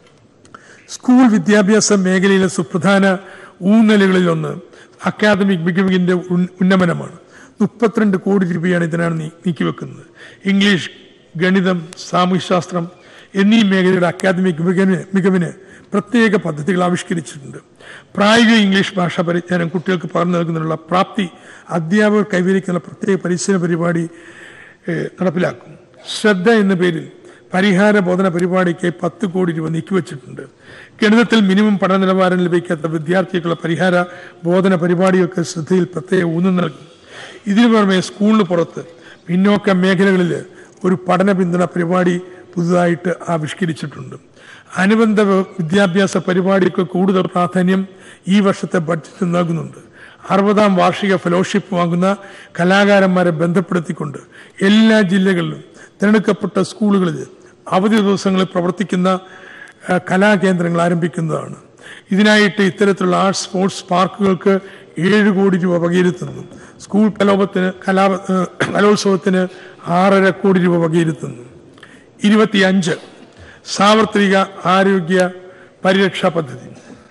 സ്കൂൾ വിദ്യാഭ്യാസ മേഖലയിലെ സുപ്രധാന ഊന്നലുകളിലൊന്ന് അക്കാദമിക് മികവിന്റെ ഉൻ- ഉന്നമനമാണ് മുപ്പത്തിരണ്ട് കോടി രൂപയാണ് ഇതിനാണ് നീ- നീക്കിവെക്കുന്നത് ഇംഗ്ലീഷ് ഗണിതം സാമൂഹ്യശാസ്ത്രം എന്നീ മേഖലയുടെ അക്കാദമിക് മികവിന് മികവിന് പ്രത്യേക പദ്ധതികൾ ആവിഷ്കരിച്ചിട്ടുണ്ട് പ്രായോഗിക ഇംഗ്ലീഷ് ഭാഷാ പരിജ്ഞാനം കുട്ടികൾക്ക് പകർന്നു നൽകുന്നതിനുള്ള പ്രാപ്തി അധ്യാപകർ കൈവരിക്കുന്ന പ്രത്യേക പരിശീലന പരിപാടി ഏഹ്, നടപ്പിലാക്കും ശ്രദ്ധ എന്ന പേരിൽ പരിഹാര ബോധന പരിപാടിക്ക് പത്ത് കോടി രൂപ നീക്കിവച്ചിട്ടുണ്ട് ഗണിതത്തിൽ മിനിമം പഠന നിലവാരം ലഭിക്കാത്ത വിദ്യാർത്ഥികളുടെ പരിഹാര ബോധന പരിപാടികൾക്ക് ശ്രദ്ധയിൽ പ്രത്യേക ഊന്നൽ നൽകും ഇതിനു പുറമെ സ്കൂളിന് പുറത്ത് പിന്നോക്ക മേഖലകളിൽ ഒരു പഠന പിന്തുണ പരിപാടി പുതുതായിട്ട് ആവിഷ്കരിച്ചിട്ടുണ്ട് അനുബന്ധ വ- വിദ്യാഭ്യാസ പരിപാടിക്ക് കൂടുതൽ പ്രാധാന്യം ഈ വർഷത്തെ ബഡ്ജറ്റ് നൽകുന്നുണ്ട് അറുപതാം വാർഷിക ഫെലോഷിപ്പ് വാങ്ങുന്ന കലാകാരന്മാരെ ബന്ധപ്പെടുത്തിക്കൊണ്ട് എല്ലാ ജില്ലകളിലും തിരഞ്ഞെടുക്കപ്പെട്ട സ്കൂളുകളിൽ അവധി ദിവസങ്ങളിൽ പ്രവർത്തിക്കുന്ന ആ, കലാകേന്ദ്രങ്ങൾ ആരംഭിക്കുന്നതാണ് ഇതിനായിട്ട് ഇത്തരത്തിലുള്ള ആർട്സ് സ്പോർട്സ് പാർക്കുകൾക്ക് ഏഴ് കോടി രൂപ വകയിരുത്തുന്നു സ്കൂൾ കലോപത്തിന് കലാ ആ, കലോത്സവത്തിന് ആറര കോടി രൂപ വകയിരുത്തുന്നു ഇരുപത്തിയഞ്ച് സാർവത്രിക ആരോഗ്യ പരിരക്ഷാ പദ്ധതി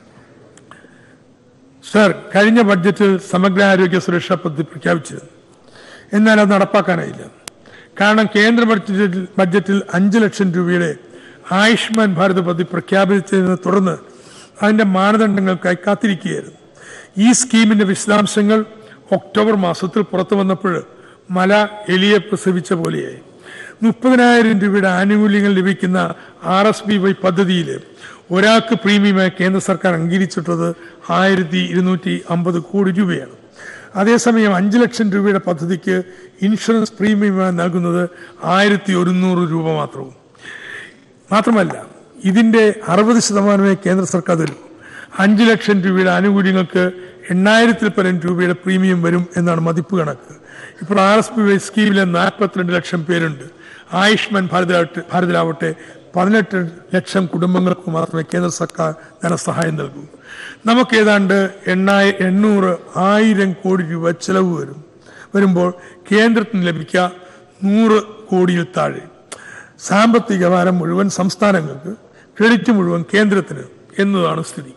സർ കഴിഞ്ഞ ബഡ്ജറ്റിൽ സമഗ്ര ആരോഗ്യ സുരക്ഷാ പദ്ധതി പ്രഖ്യാപിച്ചിരുന്നു എന്നാൽ അത് നടപ്പാക്കാനായില്ല കാരണം കേന്ദ്ര ബഡ്ജറ്റിൽ ബഡ്ജറ്റിൽ അഞ്ച് ലക്ഷം രൂപയുടെ ആയുഷ്മാൻ ഭാരത് പദ്ധതി പ്രഖ്യാപിച്ചതിനെ തുടർന്ന് അതിന്റെ മാനദണ്ഡങ്ങൾക്കായി കാത്തിരിക്കുകയായിരുന്നു ഈ സ്കീമിന്റെ വിശദാംശങ്ങൾ ഒക്ടോബർ മാസത്തിൽ പുറത്തു വന്നപ്പോൾ മല എലിയെ പ്രസവിച്ച പോലെയായി മുപ്പതിനായിരം രൂപയുടെ ആനുകൂല്യങ്ങൾ ലഭിക്കുന്ന ആർ എസ് ബി വൈ പദ്ധതിയിൽ ഒരാൾക്ക് പ്രീമിയമായി കേന്ദ്ര സർക്കാർ അംഗീകരിച്ചിട്ടുള്ളത് ആയിരത്തി ഇരുന്നൂറ്റി അമ്പത് കോടി രൂപയാണ് അതേസമയം അഞ്ച് ലക്ഷം രൂപയുടെ പദ്ധതിക്ക് ഇൻഷുറൻസ് പ്രീമിയമായി നൽകുന്നത് ആയിരത്തി ഒരുന്നൂറ് രൂപ മാത്രവും മാത്രമല്ല ഇതിന്റെ അറുപത് ശതമാനമേ കേന്ദ്ര സർക്കാർ തരും അഞ്ച് ലക്ഷം രൂപയുടെ ആനുകൂല്യങ്ങൾക്ക് എണ്ണായിരത്തിൽ പരം രൂപയുടെ പ്രീമിയം വരും എന്നാണ് മതിപ്പ് കണക്ക് ഇപ്പോൾ ആർ എസ് പി വൈ സ്കീമിലെ നാൽപ്പത്തിരണ്ട് ലക്ഷം പേരുണ്ട് ആയുഷ്മാൻ ഭാരതിലാവട്ടെ ഭാരതിലാവട്ടെ പതിനെട്ട് ലക്ഷം കുടുംബങ്ങൾക്ക് മാത്രമേ കേന്ദ്ര സർക്കാർ ധനസഹായം നൽകൂ നമുക്ക് ഏതാണ്ട് എണ്ണായി എണ്ണൂറ് ആയിരം കോടി രൂപ ചെലവ് വരും വരുമ്പോൾ കേന്ദ്രത്തിന് ലഭിക്കുക നൂറ് കോടിയിൽ താഴെ സാമ്പത്തിക ഭാരം മുഴുവൻ സംസ്ഥാനങ്ങൾക്ക് ക്രെഡിറ്റ് മുഴുവൻ കേന്ദ്രത്തിന് എന്നതാണ് സ്ഥിതി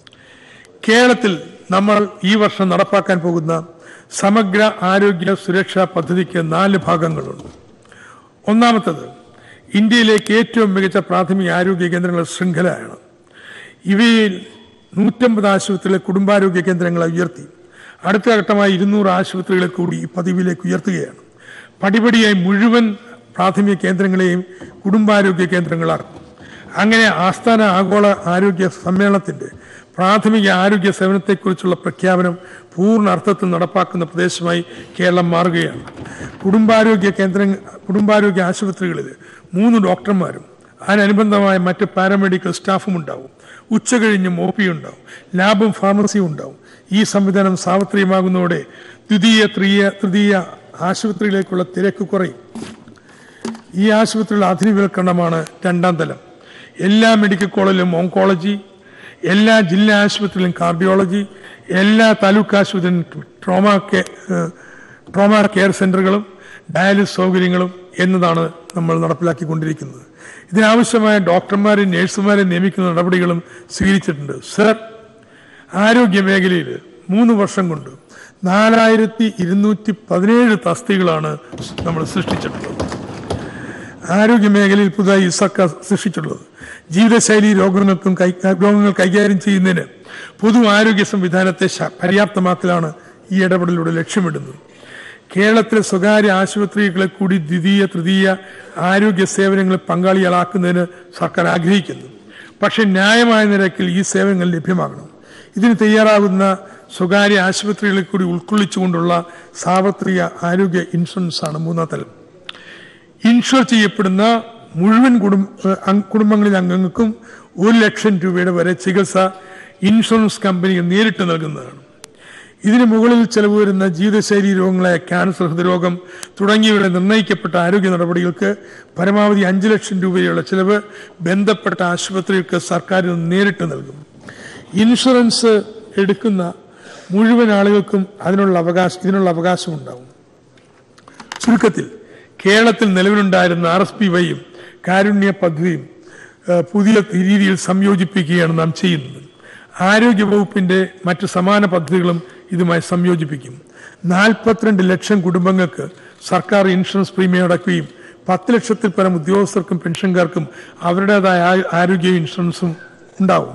കേരളത്തിൽ നമ്മൾ ഈ വർഷം നടപ്പാക്കാൻ പോകുന്ന സമഗ്ര ആരോഗ്യ സുരക്ഷാ പദ്ധതിക്ക് നാല് ഭാഗങ്ങളുണ്ട് ഒന്നാമത്തത് ഇന്ത്യയിലേക്ക് ഏറ്റവും മികച്ച പ്രാഥമിക ആരോഗ്യ കേന്ദ്രങ്ങളുടെ ശൃംഖലയാണ് ഇവയിൽ നൂറ്റമ്പത് ആശുപത്രികളെ കുടുംബാരോഗ്യ കേന്ദ്രങ്ങളെ ഉയർത്തി അടുത്ത ഘട്ടമായി ഇരുന്നൂറ് ആശുപത്രികളെ കൂടി ഈ പതിവിലേക്ക് ഉയർത്തുകയാണ് പടിപടിയായി മുഴുവൻ പ്രാഥമിക കേന്ദ്രങ്ങളെയും കുടുംബാരോഗ്യ കേന്ദ്രങ്ങളാക്കും അങ്ങനെ ആസ്ഥാന ആഗോള ആരോഗ്യ സമ്മേളനത്തിന്റെ പ്രാഥമിക ആരോഗ്യ സേവനത്തെക്കുറിച്ചുള്ള പ്രഖ്യാപനം പൂർണ്ണ അർത്ഥത്തിൽ നടപ്പാക്കുന്ന പ്രദേശമായി കേരളം മാറുകയാണ് കുടുംബാരോഗ്യ കേന്ദ്ര കുടുംബാരോഗ്യ ആശുപത്രികളിൽ മൂന്ന് ഡോക്ടർമാരും അതിനനുബന്ധമായ മറ്റ് പാരാമെഡിക്കൽ സ്റ്റാഫും ഉണ്ടാവും ഉച്ചകഴിഞ്ഞും ഒ പി ഉണ്ടാവും ലാബും ഫാർമസിയും ഉണ്ടാവും ഈ സംവിധാനം സാർവത്രികമാകുന്നതോടെ ദ്വിതീയ തൃതീയ തൃതീയ ആശുപത്രിയിലേക്കുള്ള തിരക്ക് കുറയും ഈ ആശുപത്രിയുടെ ആധുനികവൽക്കരണമാണ് രണ്ടാം തലം എല്ലാ മെഡിക്കൽ കോളേജിലും ഓങ്കോളജി എല്ലാ ജില്ലാ ആശുപത്രിയിലും കാർഡിയോളജി എല്ലാ താലൂക്ക് ആശുപത്രിയിലും ട്രോമ കെ- ഏഹ് ട്രോമ കെയർ സെന്ററുകളും ഡയാലിസിസ് സൗകര്യങ്ങളും എന്നതാണ് നമ്മൾ നടപ്പിലാക്കിക്കൊണ്ടിരിക്കുന്നത് ഇതിനാവശ്യമായ ഡോക്ടർമാരെയും നഴ്സുമാരെയും നിയമിക്കുന്ന നടപടികളും സ്വീകരിച്ചിട്ടുണ്ട് സർ ആരോഗ്യ മേഖലയിൽ മൂന്ന് വർഷം കൊണ്ട് നാലായിരത്തി ഇരുന്നൂറ്റി പതിനേഴ് തസ്തികളാണ് നമ്മൾ സൃഷ്ടിച്ചിട്ടുള്ളത് ആരോഗ്യ മേഖലയിൽ പുതുതായി ഈ സർക്കാർ സൃഷ്ടിച്ചിട്ടുള്ളത് ജീവിതശൈലി രോഗങ്ങൾക്കും കൈ- രോഗങ്ങൾ കൈകാര്യം ചെയ്യുന്നതിന് പൊതു ആരോഗ്യ സംവിധാനത്തെ ശ- പര്യാപ്തമാക്കലാണ് ഈ ഇടപെടലിലൂടെ ലക്ഷ്യമിടുന്നത് കേരളത്തിലെ സ്വകാര്യ ആശുപത്രികളെ കൂടി ദ്വിതീയ തൃതീയ ആരോഗ്യ സേവനങ്ങളിൽ പങ്കാളികളാക്കുന്നതിന് സർക്കാർ ആഗ്രഹിക്കുന്നു പക്ഷേ ന്യായമായ നിരക്കിൽ ഈ സേവനങ്ങൾ ലഭ്യമാകണം ഇതിന് തയ്യാറാകുന്ന സ്വകാര്യ ആശുപത്രികളെ കൂടി ഉൾക്കൊള്ളിച്ചുകൊണ്ടുള്ള സാർവത്രിക ആരോഗ്യ ഇൻഷുറൻസ് ആണ് മൂന്നാം തലം ഇൻഷുർ ചെയ്യപ്പെടുന്ന മുഴുവൻ കുടുംബ അംഗ- കുടുംബങ്ങളിലെ അംഗങ്ങൾക്കും ഒരു ലക്ഷം രൂപയുടെ വരെ ചികിത്സ ഇൻഷുറൻസ് കമ്പനികൾ നേരിട്ട് നൽകുന്നതാണ് ഇതിന് മുകളിൽ ചെലവ് വരുന്ന ജീവിതശൈലി രോഗങ്ങളായ ക്യാൻസർ ഹൃദ്രോഗം തുടങ്ങിയവയുടെ നിർണ്ണയിക്കപ്പെട്ട ആരോഗ്യ നടപടികൾക്ക് പരമാവധി അഞ്ച് ലക്ഷം രൂപയുള്ള ചിലവ് ബന്ധപ്പെട്ട ആശുപത്രികൾക്ക് സർക്കാരിൽ നിന്ന് നേരിട്ട് നൽകും ഇൻഷുറൻസ് എടുക്കുന്ന മുഴുവൻ ആളുകൾക്കും അതിനുള്ള അവകാശം ഇതിനുള്ള അവകാശം ഉണ്ടാവും ചുരുക്കത്തിൽ കേരളത്തിൽ നിലവിലുണ്ടായിരുന്ന ആർ എസ് പി വൈയും കാരുണ്യ പദ്ധതിയും ഏഹ്, പുതിയ രീതിയിൽ സംയോജിപ്പിക്കുകയാണ് നാം ചെയ്യുന്നത് ആരോഗ്യ വകുപ്പിന്റെ മറ്റ് സമാന പദ്ധതികളും ഇതുമായി സംയോജിപ്പിക്കും നാൽപ്പത്തിരണ്ട് ലക്ഷം കുടുംബങ്ങൾക്ക് സർക്കാർ ഇൻഷുറൻസ് പ്രീമിയം അടക്കുകയും പത്ത് ലക്ഷത്തിൽ പരം ഉദ്യോഗസ്ഥർക്കും പെൻഷൻകാർക്കും അവരുടേതായ ആ- ആരോഗ്യ ഇൻഷുറൻസും ഉണ്ടാവും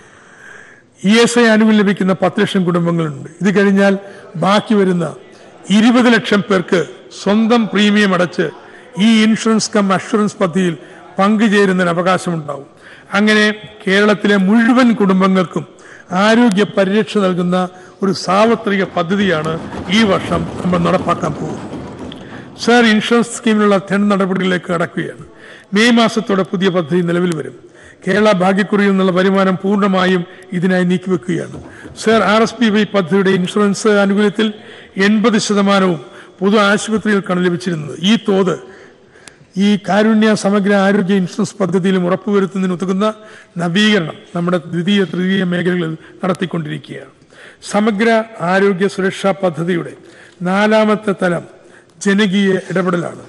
ഇ എസ് ഐ ആനുകൂല്യം ലഭിക്കുന്ന പത്ത് ലക്ഷം കുടുംബങ്ങളുണ്ട് ഇത് കഴിഞ്ഞാൽ ബാക്കി വരുന്ന ഇരുപത് ലക്ഷം പേർക്ക് സ്വന്തം പ്രീമിയം അടച്ച് ഈ ഇൻഷുറൻസ് കം അഷുറൻസ് പദ്ധതിയിൽ പങ്കുചേരുന്നതിന് അവകാശമുണ്ടാവും അങ്ങനെ കേരളത്തിലെ മുഴുവൻ കുടുംബങ്ങൾക്കും ആരോഗ്യ പരിരക്ഷ നൽകുന്ന ഒരു സാർവത്രിക പദ്ധതിയാണ് ഈ വർഷം നമ്മൾ നടപ്പാക്കാൻ പോകുന്നത് സർ ഇൻഷുറൻസ് സ്കീമിനുള്ള ടെൻഡർ നടപടികളിലേക്ക് കടക്കുകയാണ് മെയ് മാസത്തോടെ പുതിയ പദ്ധതി നിലവിൽ വരും കേരള ഭാഗ്യക്കുറിയിൽ നിന്നുള്ള വരുമാനം പൂർണ്ണമായും ഇതിനായി നീക്കിവെക്കുകയാണ് sir R S P Y പദ്ധതിയുടെ ഇൻഷുറൻസ് ആനുകൂല്യത്തിൽ എൺപത് ശതമാനവും പൊതു ആശുപത്രികൾക്കാണ് ലഭിച്ചിരുന്നത് ഈ തോത് ഈ കാരുണ്യ സമഗ്ര ആരോഗ്യ ഇൻഷുറൻസ് പദ്ധതിയിലും ഉറപ്പുവരുത്തുന്നതിന് ഉതകുന്ന നവീകരണം നമ്മുടെ ദ്വിതീയ തൃതീയ മേഖലകളിൽ നടത്തിക്കൊണ്ടിരിക്കുകയാണ് സമഗ്ര ആരോഗ്യ സുരക്ഷാ പദ്ധതിയുടെ നാലാമത്തെ തലം ജനകീയ ഇടപെടലാണ്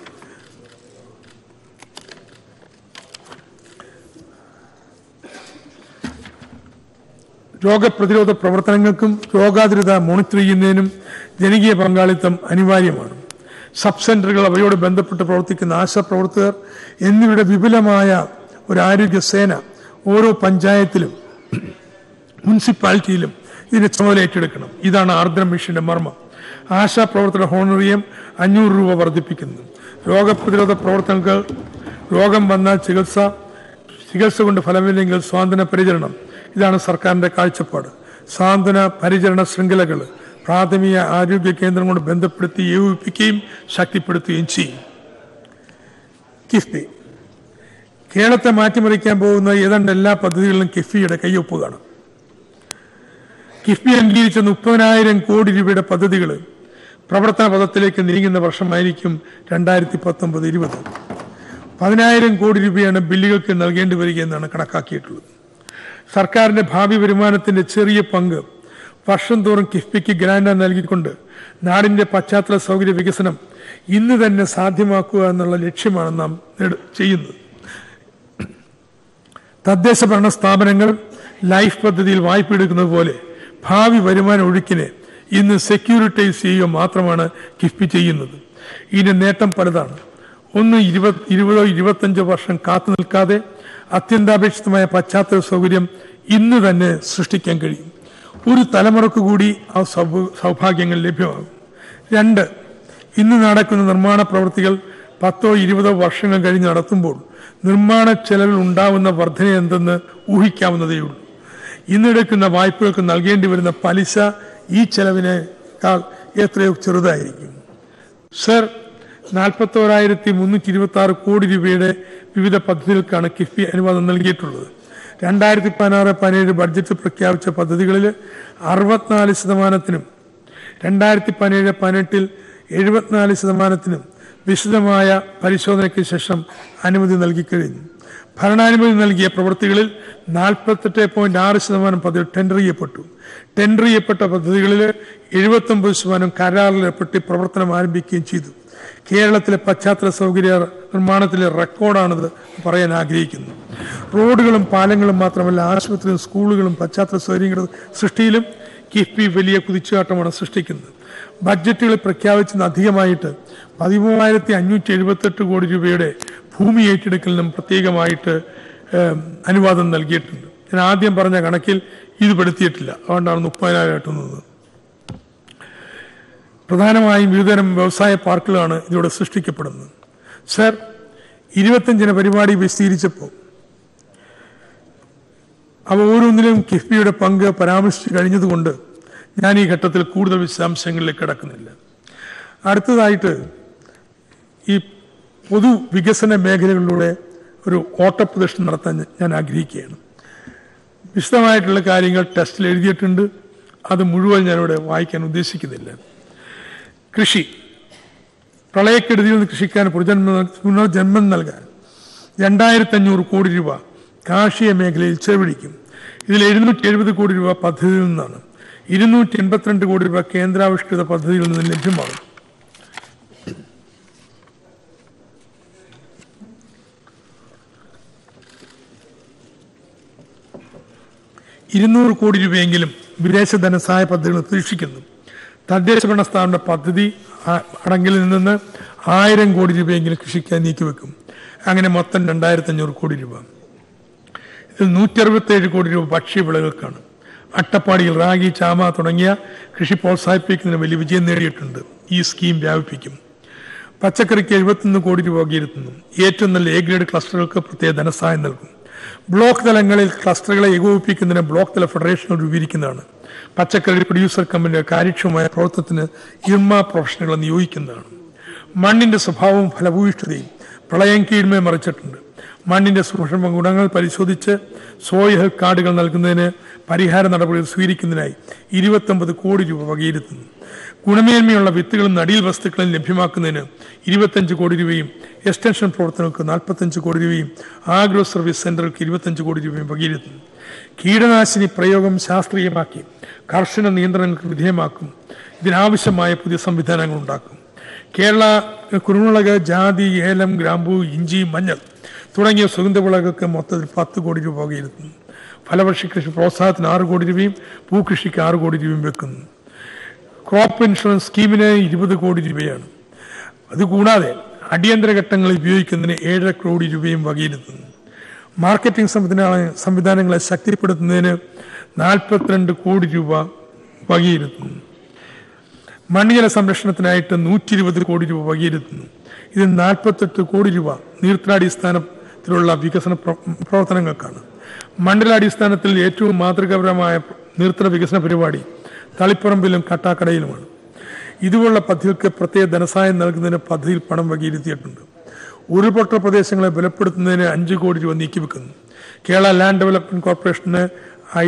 രോഗപ്രതിരോധ പ്രവർത്തനങ്ങൾക്കും രോഗാതുരത മോണിറ്റർ ചെയ്യുന്നതിനും ജനകീയ പങ്കാളിത്തം അനിവാര്യമാണ് സബ് സെന്ററുകൾ അവയോട് ബന്ധപ്പെട്ട് പ്രവർത്തിക്കുന്ന ആശാ പ്രവർത്തകർ എന്നിവരുടെ വിപുലമായ ഒരു ആരോഗ്യ സേന ഓരോ പഞ്ചായത്തിലും മുനിസിപ്പാലിറ്റിയിലും ഇതിന്റെ ചുമതല ഏറ്റെടുക്കണം ഇതാണ് ആർദ്രം മിഷന്റെ മർമ്മം ആശാ പ്രവർത്തന ഹോണറിയം അഞ്ഞൂറ് രൂപ വർദ്ധിപ്പിക്കുന്നു രോഗപ്രതിരോധ പ്രവർത്തനങ്ങൾ രോഗം വന്നാൽ ചികിത്സ ചികിത്സ കൊണ്ട് ഫലമില്ലെങ്കിൽ സ്വാന്തന പരിചരണം ഇതാണ് സർക്കാരിന്റെ കാഴ്ചപ്പാട് സാന്ത്വന പരിചരണ ശൃംഖലകൾ പ്രാഥമിക ആരോഗ്യ കേന്ദ്രം കൊണ്ട് ബന്ധപ്പെടുത്തി ഏകോപിപ്പിക്കുകയും ശക്തിപ്പെടുത്തുകയും ചെയ്യും കിഫ്ബി കേരളത്തെ മാറ്റിമറിക്കാൻ പോകുന്ന ഏതാണ്ട് എല്ലാ പദ്ധതികളിലും കിഫ്ബിയുടെ കയ്യൊപ്പ് കാണും കിഫ്ബി അംഗീകരിച്ച മുപ്പതിനായിരം കോടി രൂപയുടെ പദ്ധതികൾ പ്രവർത്തന പദത്തിലേക്ക് നീങ്ങുന്ന വർഷമായിരിക്കും രണ്ടായിരത്തി പത്തൊമ്പത് ഇരുപത് പതിനായിരം കോടി രൂപയാണ് ബില്ലുകൾക്ക് നൽകേണ്ടി വരികയെന്നാണ് കണക്കാക്കിയിട്ടുള്ളത് സർക്കാരിന്റെ ഭാവി വരുമാനത്തിന്റെ ചെറിയ പങ്ക് വർഷം തോറും കിഫ്ബിക്ക് ഗ്രാന്റ് നൽകിക്കൊണ്ട് നാടിന്റെ പശ്ചാത്തല സൗകര്യ വികസനം ഇന്ന് തന്നെ സാധ്യമാക്കുക എന്നുള്ള ലക്ഷ്യമാണ് നാം നേട- ചെയ്യുന്നത് തദ്ദേശ ഭരണ സ്ഥാപനങ്ങൾ ലൈഫ് പദ്ധതിയിൽ വായ്പ എടുക്കുന്നത് പോലെ ഭാവി വരുമാന ഒഴുക്കിനെ ഇന്ന് സെക്യൂരിറ്റൈസ് ചെയ്യുക മാത്രമാണ് കിഫ്ബി ചെയ്യുന്നത് ഇതിന്റെ നേട്ടം പലതാണ് ഒന്ന് ഇരുപത് ഇരുപതോ ഇരുപത്തഞ്ചോ വർഷം കാത്തു നിൽക്കാതെ അത്യന്താപേക്ഷിതമായ പശ്ചാത്തല സൗകര്യം ഇന്ന് തന്നെ സൃഷ്ടിക്കാൻ കഴിയും ഒരു തലമുറക്ക് കൂടി ആ സൗഭ- സൗഭാഗ്യങ്ങൾ ലഭ്യമാകും രണ്ട് ഇന്ന് നടക്കുന്ന നിർമ്മാണ പ്രവൃത്തികൾ പത്തോ ഇരുപതോ വർഷങ്ങൾ കഴിഞ്ഞ് നടത്തുമ്പോൾ നിർമ്മാണ ചെലവിൽ ഉണ്ടാവുന്ന വർധന എന്തെന്ന് ഊഹിക്കാവുന്നതേയുള്ളൂ ഇന്നെടുക്കുന്ന വായ്പകൾക്ക് നൽകേണ്ടി വരുന്ന പലിശ ഈ ചെലവിനേക്കാൾ എത്രയോ ചെറുതായിരിക്കും സർ നാൽപ്പത്തോരായിരത്തി മുന്നൂറ്റി ഇരുപത്തി ആറ് കോടി രൂപയുടെ വിവിധ പദ്ധതികൾക്കാണ് കിഫ്ബി അനുവാദം നൽകിയിട്ടുള്ളത് രണ്ടായിരത്തി പതിനാറ് പതിനേഴ് ബഡ്ജറ്റ് പ്രഖ്യാപിച്ച പദ്ധതികളിൽ അറുപത്തിനാല് ശതമാനത്തിനും രണ്ടായിരത്തി പതിനേഴ് പതിനെട്ടിൽ എഴുപത്തിനാല് ശതമാനത്തിനും വിശദമായ പരിശോധനയ്ക്ക് ശേഷം അനുമതി നൽകി കഴിഞ്ഞു ഭരണാനുമതി നൽകിയ പ്രവൃത്തികളിൽ നാൽപ്പത്തെട്ട് പോയിന്റ് ആറ് ശതമാനം പദ്ധതി ടെൻഡർ ചെയ്യപ്പെട്ടു ടെൻഡർ ചെയ്യപ്പെട്ട പദ്ധതികളിൽ എഴുപത്തൊമ്പത് ശതമാനം കരാറിലേർപ്പെട്ട് പ്രവർത്തനം ആരംഭിക്കുകയും ചെയ്തു കേരളത്തിലെ പശ്ചാത്തല സൗകര്യ നിർമ്മാണത്തിലെ റെക്കോർഡാണിത് പറയാൻ ആഗ്രഹിക്കുന്നു റോഡുകളും പാലങ്ങളും മാത്രമല്ല ആശുപത്രിയും സ്കൂളുകളും പശ്ചാത്തല സൗകര്യങ്ങളുടെ സൃഷ്ടിയിലും കിഫ്ബി വലിയ കുതിച്ചുചാട്ടമാണ് സൃഷ്ടിക്കുന്നത് ബഡ്ജറ്റുകളിൽ പ്രഖ്യാപിച്ചത് അധികമായിട്ട് പതിമൂവായിരത്തി അഞ്ഞൂറ്റി എഴുപത്തെട്ട് കോടി രൂപയുടെ ഭൂമി ഏറ്റെടുക്കലിനും പ്രത്യേകമായിട്ട് ഏം, അനുവാദം നൽകിയിട്ടുണ്ട് ഞാൻ ആദ്യം പറഞ്ഞ കണക്കിൽ ഇത് പെടുത്തിയിട്ടില്ല അതുകൊണ്ടാണ് മുപ്പതിനായിരം എട്ടുന്നത് പ്രധാനമായും വിവിധതരം വ്യവസായ പാർക്കുകളാണ് ഇതിലൂടെ സൃഷ്ടിക്കപ്പെടുന്നത് സർ ഇരുപത്തഞ്ചിന് പരിപാടി വിശദീകരിച്ചപ്പോൾ അവ ഓരോന്നിലും കിഫ്ബിയുടെ പങ്ക് പരാമർശിച്ചു കഴിഞ്ഞതുകൊണ്ട് ഞാൻ ഈ ഘട്ടത്തിൽ കൂടുതൽ വിശദാംശങ്ങളിലേക്ക് കിടക്കുന്നില്ല അടുത്തതായിട്ട് ഈ പൊതു വികസന മേഖലകളിലൂടെ ഒരു ഓട്ടപ്രദർശനം നടത്താൻ ഞാൻ ആഗ്രഹിക്കുകയാണ് വിശദമായിട്ടുള്ള കാര്യങ്ങൾ ടെസ്റ്റിൽ എഴുതിയിട്ടുണ്ട് അത് മുഴുവൻ ഞാനിവിടെ വായിക്കാൻ ഉദ്ദേശിക്കുന്നില്ല കൃഷി പ്രളയക്കെടുതിയിൽ നിന്ന് കൃഷിക്കാരന് പുനർജന്മ പുനർജന്മം നൽകാൻ രണ്ടായിരത്തി അഞ്ഞൂറ് കോടി രൂപ കാർഷിക മേഖലയിൽ ചെലവഴിക്കും ഇതിൽ എഴുന്നൂറ്റി എഴുപത് കോടി രൂപ പദ്ധതിയിൽ നിന്നാണ് ഇരുന്നൂറ്റി എൺപത്തിരണ്ട് കോടി രൂപ കേന്ദ്രാവിഷ്കൃത പദ്ധതിയിൽ നിന്ന് ലഭ്യമാകും ഇരുന്നൂറ് കോടി രൂപയെങ്കിലും വിദേശ ധനസഹായ പദ്ധതികൾ പ്രതീക്ഷിക്കുന്നു തദ്ദേശ ഭരണ സ്ഥാപന പദ്ധതി ആ- അടങ്കലിൽ നിന്ന് ആയിരം കോടി രൂപയെങ്കിലും കൃഷിക്കായി നീക്കിവെക്കും അങ്ങനെ മൊത്തം രണ്ടായിരത്തി അഞ്ഞൂറ് കോടി രൂപ ഇതിൽ നൂറ്റി അറുപത്തേഴ് കോടി രൂപ ഭക്ഷ്യവിളകൾക്കാണ് അട്ടപ്പാടിയിൽ റാഗി ചാമ തുടങ്ങിയ കൃഷി പ്രോത്സാഹിപ്പിക്കുന്നതിന് വലിയ വിജയം നേടിയിട്ടുണ്ട് ഈ സ്കീം വ്യാപിപ്പിക്കും പച്ചക്കറിക്ക് എഴുപത്തൊന്ന് കോടി രൂപ വകയിരുത്തുന്നു ഏറ്റവും നല്ല എ ഗ്രേഡ് ക്ലസ്റ്ററുകൾക്ക് പ്രത്യേക ധനസഹായം നൽകും ബ്ലോക്ക് തലങ്ങളിൽ ക്ലസ്റ്ററുകളെ ഏകോപിപ്പിക്കുന്നതിന് ബ്ലോക്ക് തല ഫെഡറേഷനുകൾ രൂപീകരിക്കുന്നതാണ് പച്ചക്കറി പ്രൊഡ്യൂസർ കമ്പനിയുടെ കാര്യക്ഷമമായ പ്രവർത്തനത്തിന് ഇർമ പ്രൊഫഷണലുകളെ നിയോഗിക്കുന്നതാണ് മണ്ണിന്റെ സ്വഭാവവും ഫലഭൂയിഷ്ഠതയും പ്രളയം കീഴ്മേ മറിച്ചിട്ടുണ്ട് മണ്ണിന്റെ സൂക്ഷ്മ ഗുണങ്ങൾ പരിശോധിച്ച് സോയിൽ ഹെൽത്ത് കാർഡുകൾ നൽകുന്നതിന് പരിഹാര നടപടികൾ സ്വീകരിക്കുന്നതിനായി ഇരുപത്തൊമ്പത് കോടി രൂപ വകയിരുത്തുന്നു ഗുണമേന്മയുള്ള വിത്തുകളും നടീൽ വസ്തുക്കളും ലഭ്യമാക്കുന്നതിന് ഇരുപത്തഞ്ച് കോടി രൂപയും എക്സ്റ്റൻഷൻ പ്രവർത്തനങ്ങൾക്ക് നാൽപ്പത്തഞ്ച് കോടി രൂപയും ആഗ്രോ സർവീസ് സെന്ററുകൾക്ക് ഇരുപത്തഞ്ച് കോടി രൂപയും വകയിരുത്തുന്നു കീടനാശിനി പ്രയോഗം ശാസ്ത്രീയമാക്കി കർശന നിയന്ത്രണങ്ങൾക്ക് വിധേയമാക്കും ഇതിനാവശ്യമായ പുതിയ സംവിധാനങ്ങൾ ഉണ്ടാക്കും കേരള കുരുമുളക് ജാതി ഏലം ഗ്രാമ്പു ഇഞ്ചി മഞ്ഞൾ തുടങ്ങിയ സുഗന്ധവിളകൾക്ക് മൊത്തത്തിൽ പത്ത് കോടി രൂപ വകയിരുത്തുന്നു ഫലവൃക്ഷ കൃഷി പ്രോത്സാഹനത്തിന് ആറ് കോടി രൂപയും പൂക്കൃഷിക്ക് ആറ് കോടി രൂപയും വെക്കുന്നു ക്രോപ്പ് ഇൻഷുറൻസ് സ്കീമിന് ഇരുപത് കോടി രൂപയാണ് അതുകൂടാതെ അടിയന്തര ഘട്ടങ്ങളിൽ ഉപയോഗിക്കുന്നതിന് ഏഴര കോടി രൂപയും വകയിരുത്തുന്നു മാർക്കറ്റിംഗ് സംവിധാന സംവിധാനങ്ങളെ ശക്തിപ്പെടുത്തുന്നതിന് നാൽപ്പത്തിരണ്ട് കോടി രൂപ വകയിരുത്തുന്നു മണ്ണിജല സംരക്ഷണത്തിനായിട്ട് നൂറ്റി ഇരുപത് കോടി രൂപ വകയിരുത്തുന്നു ഇതിൽ നാൽപ്പത്തെട്ട് കോടി രൂപ നീർത്തടാടിസ്ഥാനത്തിലുള്ള വികസന പ്ര- പ്രവർത്തനങ്ങൾക്കാണ് മണ്ഡലാടിസ്ഥാനത്തിൽ ഏറ്റവും മാതൃകാപരമായ നീർത്തട വികസന പരിപാടി തളിപ്പറമ്പിലും കട്ടാക്കടയിലുമാണ് ഇതുപോലുള്ള പദ്ധതികൾക്ക് പ്രത്യേക ധനസഹായം നൽകുന്നതിന് പദ്ധതിയിൽ പണം വകയിരുത്തിയിട്ടുണ്ട് ഉരുൾപൊട്ടൽ പ്രദേശങ്ങളെ ബലപ്പെടുത്തുന്നതിന് അഞ്ച് കോടി രൂപ നീക്കിവെക്കുന്നു കേരള ലാൻഡ് ഡെവലപ്മെന്റ് കോർപ്പറേഷന് ഐ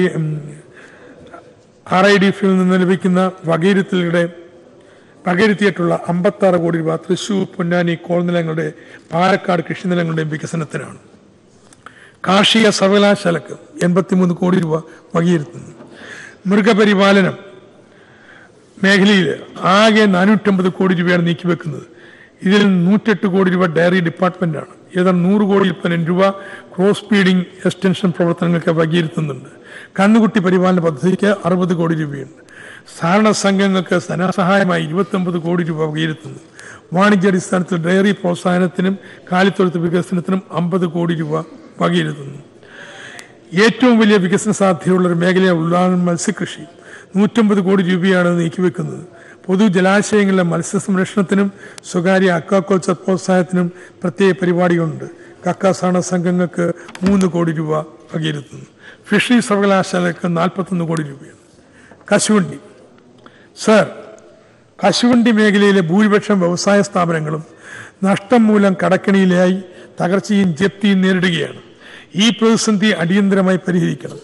ആർ ഐ ഡി എഫിൽ നിന്ന് ലഭിക്കുന്ന വകയിരുത്തലുടെ പകരുത്തിയിട്ടുള്ള അമ്പത്താറ് കോടി രൂപ തൃശൂർ പൊന്നാനി കോൾനിലങ്ങളുടെ പാലക്കാട് കൃഷിനിലങ്ങളുടെയും വികസനത്തിനാണ് കാർഷിക സർവകലാശാലക്ക് എൺപത്തിമൂന്ന് കോടി രൂപ വകയിരുത്തുന്നു മൃഗപരിപാലനം മേഖലയിൽ ആകെ നാനൂറ്റമ്പത് കോടി രൂപയാണ് നീക്കിവെക്കുന്നത് ഇതിൽ നൂറ്റെട്ട് കോടി രൂപ ഡയറി ഡിപ്പാർട്ട്മെന്റാണ് ഏതാണ്ട് നൂറ് കോടി പതിനൻ രൂപ ക്രോസ് ഫീഡിംഗ് എക്സ്റ്റൻഷൻ പ്രവർത്തനങ്ങൾക്ക് വകയിരുത്തുന്നുണ്ട് കന്നുകുട്ടി പരിപാലന പദ്ധതിക്ക് അറുപത് കോടി രൂപയുണ്ട് സഹകരണ സംഘങ്ങൾക്ക് ധനസഹായമായി ഇരുപത്തൊമ്പത് കോടി രൂപ വകയിരുത്തുന്നു വാണിജ്യാടിസ്ഥാനത്തിൽ ഡയറി പ്രോത്സാഹനത്തിനും കാലിത്തൊഴുത്ത് വികസനത്തിനും അമ്പത് കോടി രൂപ വകയിരുത്തുന്നു ഏറ്റവും വലിയ വികസന സാധ്യതയുള്ള ഒരു മേഖലയുള്ള മത്സ്യകൃഷി നൂറ്റമ്പത് കോടി രൂപയാണ് നീക്കിവെക്കുന്നത് പൊതു ജലാശയങ്ങളിലെ മത്സ്യ സംരക്ഷണത്തിനും സ്വകാര്യ അക്വാകൾച്ചർ പ്രോത്സാഹനത്തിനും പ്രത്യേക പരിപാടികളുണ്ട് കക്കാസാണ സംഘങ്ങൾക്ക് മൂന്ന് കോടി രൂപ വകയിരുത്തുന്നു ഫിഷറി സർവകലാശാലയ്ക്ക് നാൽപ്പത്തൊന്ന് കോടി രൂപയാണ് കശുവണ്ടി സർ കശുവണ്ടി മേഖലയിലെ ഭൂരിപക്ഷം വ്യവസായ സ്ഥാപനങ്ങളും നഷ്ടം മൂലം കടക്കണിയിലായി തകർച്ചയും ജപ്തിയും നേരിടുകയാണ് ഈ പ്രതിസന്ധി അടിയന്തരമായി പരിഹരിക്കണം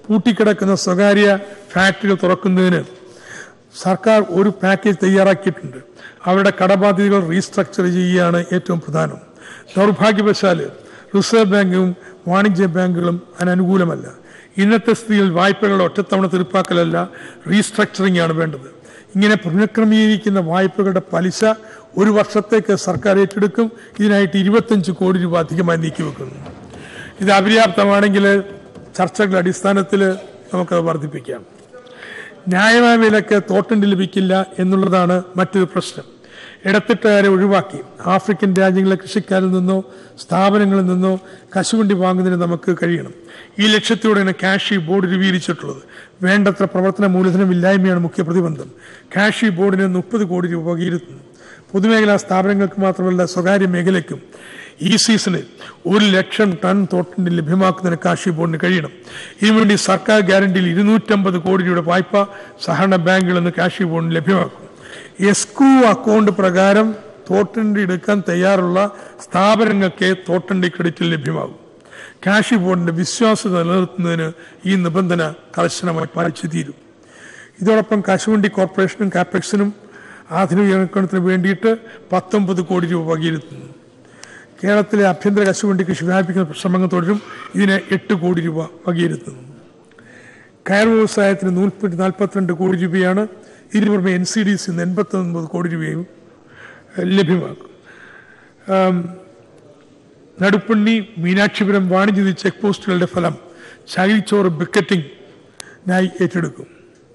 പൂട്ടിക്കിടക്കുന്ന സ്വകാര്യ ഫാക്ടറികൾ തുറക്കുന്നതിന് സർക്കാർ ഒരു പാക്കേജ് തയ്യാറാക്കിയിട്ടുണ്ട് അവരുടെ കടബാധ്യതകൾ റീസ്ട്രക്ചർ ചെയ്യുകയാണ് ഏറ്റവും പ്രധാനം ദൗർഭാഗ്യവശാൽ റിസർവ് ബാങ്കും വാണിജ്യ ബാങ്കുകളും അതിനനുകൂലമല്ല ഇന്നത്തെ സ്ഥിതിയിൽ വായ്പകളുടെ ഒറ്റത്തവണ തീർപ്പാക്കലല്ല റീസ്ട്രക്ചറിംഗ് ആണ് വേണ്ടത് ഇങ്ങനെ പുനഃക്രമീകരിക്കുന്ന വായ്പകളുടെ പലിശ ഒരു വർഷത്തേക്ക് സർക്കാർ ഏറ്റെടുക്കും ഇതിനായിട്ട് ഇരുപത്തഞ്ച് കോടി രൂപ അധികമായി നീക്കിവെക്കുന്നു ഇത് അപര്യാപ്തമാണെങ്കിൽ ചർച്ചകളുടെ അടിസ്ഥാനത്തിൽ നമുക്കത് വർദ്ധിപ്പിക്കാം ന്യായമായ വിലക്ക് തോട്ടണ്ടി ലഭിക്കില്ല എന്നുള്ളതാണ് മറ്റൊരു പ്രശ്നം ഇടത്തിട്ടുകാരെ ഒഴിവാക്കി ആഫ്രിക്കൻ രാജ്യങ്ങളിലെ കൃഷിക്കാരിൽ നിന്നോ സ്ഥാപനങ്ങളിൽ നിന്നോ കശുവണ്ടി വാങ്ങുന്നതിന് നമുക്ക് കഴിയണം ഈ ലക്ഷ്യത്തോടെയാണ് കാഷി ബോർഡ് രൂപീകരിച്ചിട്ടുള്ളത് വേണ്ടത്ര പ്രവർത്തന മൂലധനമില്ലായ്മയാണ് മുഖ്യ പ്രതിബന്ധം കാഷി ബോർഡിന് മുപ്പത് കോടി രൂപ വകയിരുത്തുന്നു പൊതുമേഖലാ സ്ഥാപനങ്ങൾക്ക് മാത്രമല്ല സ്വകാര്യ മേഖലയ്ക്കും ഈ സീസണിൽ ഒരു ലക്ഷം ടൺ തോട്ടണ്ടി ലഭ്യമാക്കുന്നതിന് കാഷി ബോർഡിന് കഴിയണം ഇതിനുവേണ്ടി സർക്കാർ ഗ്യാരണ്ടിയിൽ ഇരുന്നൂറ്റമ്പത് കോടി രൂപയുടെ വായ്പ സഹകരണ ബാങ്കുകളിൽ നിന്ന് കാഷി ബോർഡിന് ലഭ്യമാക്കും എസ്കു അക്കൗണ്ട് പ്രകാരം തോട്ടണ്ടി എടുക്കാൻ തയ്യാറുള്ള സ്ഥാപനങ്ങൾക്ക് തോട്ടണ്ടി ക്രെഡിറ്റ് ലഭ്യമാകും കാഷി ബോർഡിന്റെ വിശ്വാസ്യത നിലനിർത്തുന്നതിന് ഈ നിബന്ധന കർശനമായി പാലിച്ചു തീരും ഇതോടൊപ്പം കശുവണ്ടി കോർപ്പറേഷനും കാപ്പെക്സിനും ആധുനികീകരണത്തിന് വേണ്ടിയിട്ട് പത്തൊമ്പത് കോടി രൂപ വകയിരുത്തുന്നു കേരളത്തിലെ ആഭ്യന്തര കശുവണ്ടി കൃഷി വ്യാപിക്കുന്ന ശ്രമങ്ങൾ തുടരും ഇതിന് എട്ട് കോടി രൂപ വകയിരുത്തുന്നു കയർ വ്യവസായത്തിന് നൂറ്റി നാൽപ്പത്തിരണ്ട് കോടി രൂപയാണ് ഇതിനു പുറമെ എൻ സി ഡി സി എൺപത്തി ഒൻപത് കോടി രൂപയും ഏഹ്, ലഭ്യമാക്കും ആം, നടുപ്പണ്ണി മീനാക്ഷിപുരം വാണിജ്യ ചെക്ക് പോസ്റ്റുകളുടെ ഫലം ചകിരിച്ചോറ് ബിക്കറ്റിംഗിനായി ഏറ്റെടുക്കും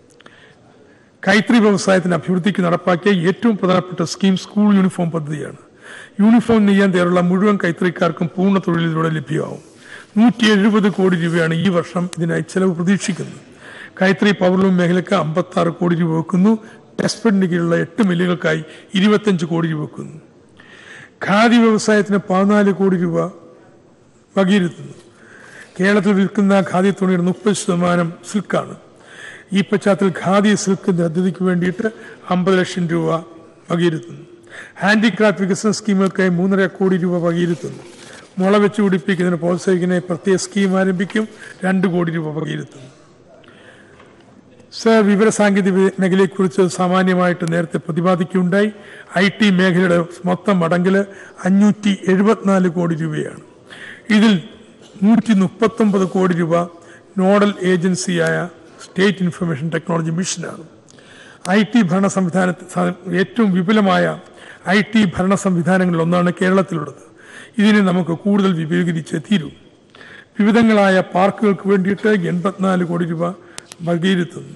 കൈത്തറി വ്യവസായത്തിന് അഭിവൃദ്ധിക്ക് നടപ്പാക്കിയ ഏറ്റവും പ്രധാനപ്പെട്ട സ്കീം സ്കൂൾ യൂണിഫോം പദ്ധതിയാണ് യൂണിഫോം നെയ്യാൻ തയ്യാറുള്ള മുഴുവൻ കൈത്തറിക്കാർക്കും പൂർണ്ണ തൊഴിലിലൂടെ ലഭ്യമാവും നൂറ്റി എഴുപത് കോടി രൂപയാണ് ഈ വർഷം ഇതിനായി ചെലവ് പ്രതീക്ഷിക്കുന്നത് കൈത്തറി പവർലൂം മേഖലയ്ക്ക് അമ്പത്തി ആറ് കോടി രൂപ വെക്കുന്നു ടെസ്പെഡിന് കീഴിലുള്ള എട്ട് മില്ലുകൾക്കായി ഇരുപത്തഞ്ച് കോടി രൂപ വെക്കുന്നു ഖാദി വ്യവസായത്തിന് പതിനാല് കോടി രൂപ വകയിരുത്തുന്നു കേരളത്തിൽ വിൽക്കുന്ന ഖാദി തുണിയുടെ മുപ്പത് ശതമാനം സിൽക്കാണ് ഈ പശ്ചാത്തലത്തിൽ ഖാദി സിൽക്ക് പദ്ധതിക്ക് വേണ്ടിയിട്ട് അമ്പത് ലക്ഷം രൂപ വകയിരുത്തുന്നു ഹാൻഡിക്രാഫ്റ്റ് വികസന സ്കീമുകൾക്കായി മൂന്നര കോടി രൂപ വകയിരുത്തുന്നു മുള വെച്ച് പിടിപ്പിക്കുന്നതിന് പ്രോത്സാഹിക്കുന്നതിന് പ്രത്യേക സ്കീം ആരംഭിക്കും രണ്ട് കോടി രൂപ വകയിരുത്തുന്നു സർ വിവര സാങ്കേതിക മേഖലയെക്കുറിച്ച് സാമാന്യമായിട്ട് നേരത്തെ പ്രതിപാദിക്കുകയുണ്ടായി ഐ ടി മേഖലയുടെ മൊത്തം മടങ്ങില് അഞ്ഞൂറ്റി എഴുപത്തിനാല് കോടി രൂപയാണ് ഇതിൽ നൂറ്റി മുപ്പത്തൊമ്പത് കോടി രൂപ നോഡൽ ഏജൻസിയായ സ്റ്റേറ്റ് ഇൻഫർമേഷൻ ടെക്നോളജി മിഷനാണ് ഐ ടി ഭരണ സംവിധാനത്തിൽ സ- ഏറ്റവും വിപുലമായ ഐ ടി ഭരണ സംവിധാനങ്ങളിൽ ഒന്നാണ് കേരളത്തിലുള്ളത് ഇതിനെ നമുക്ക് കൂടുതൽ വിപുലീകരിച്ചേ തീരൂ വിവിധങ്ങളായ പാർക്കുകൾക്ക് വേണ്ടിയിട്ട് എൺപത്തിനാല് കോടി രൂപ വകയിരുത്തുന്നു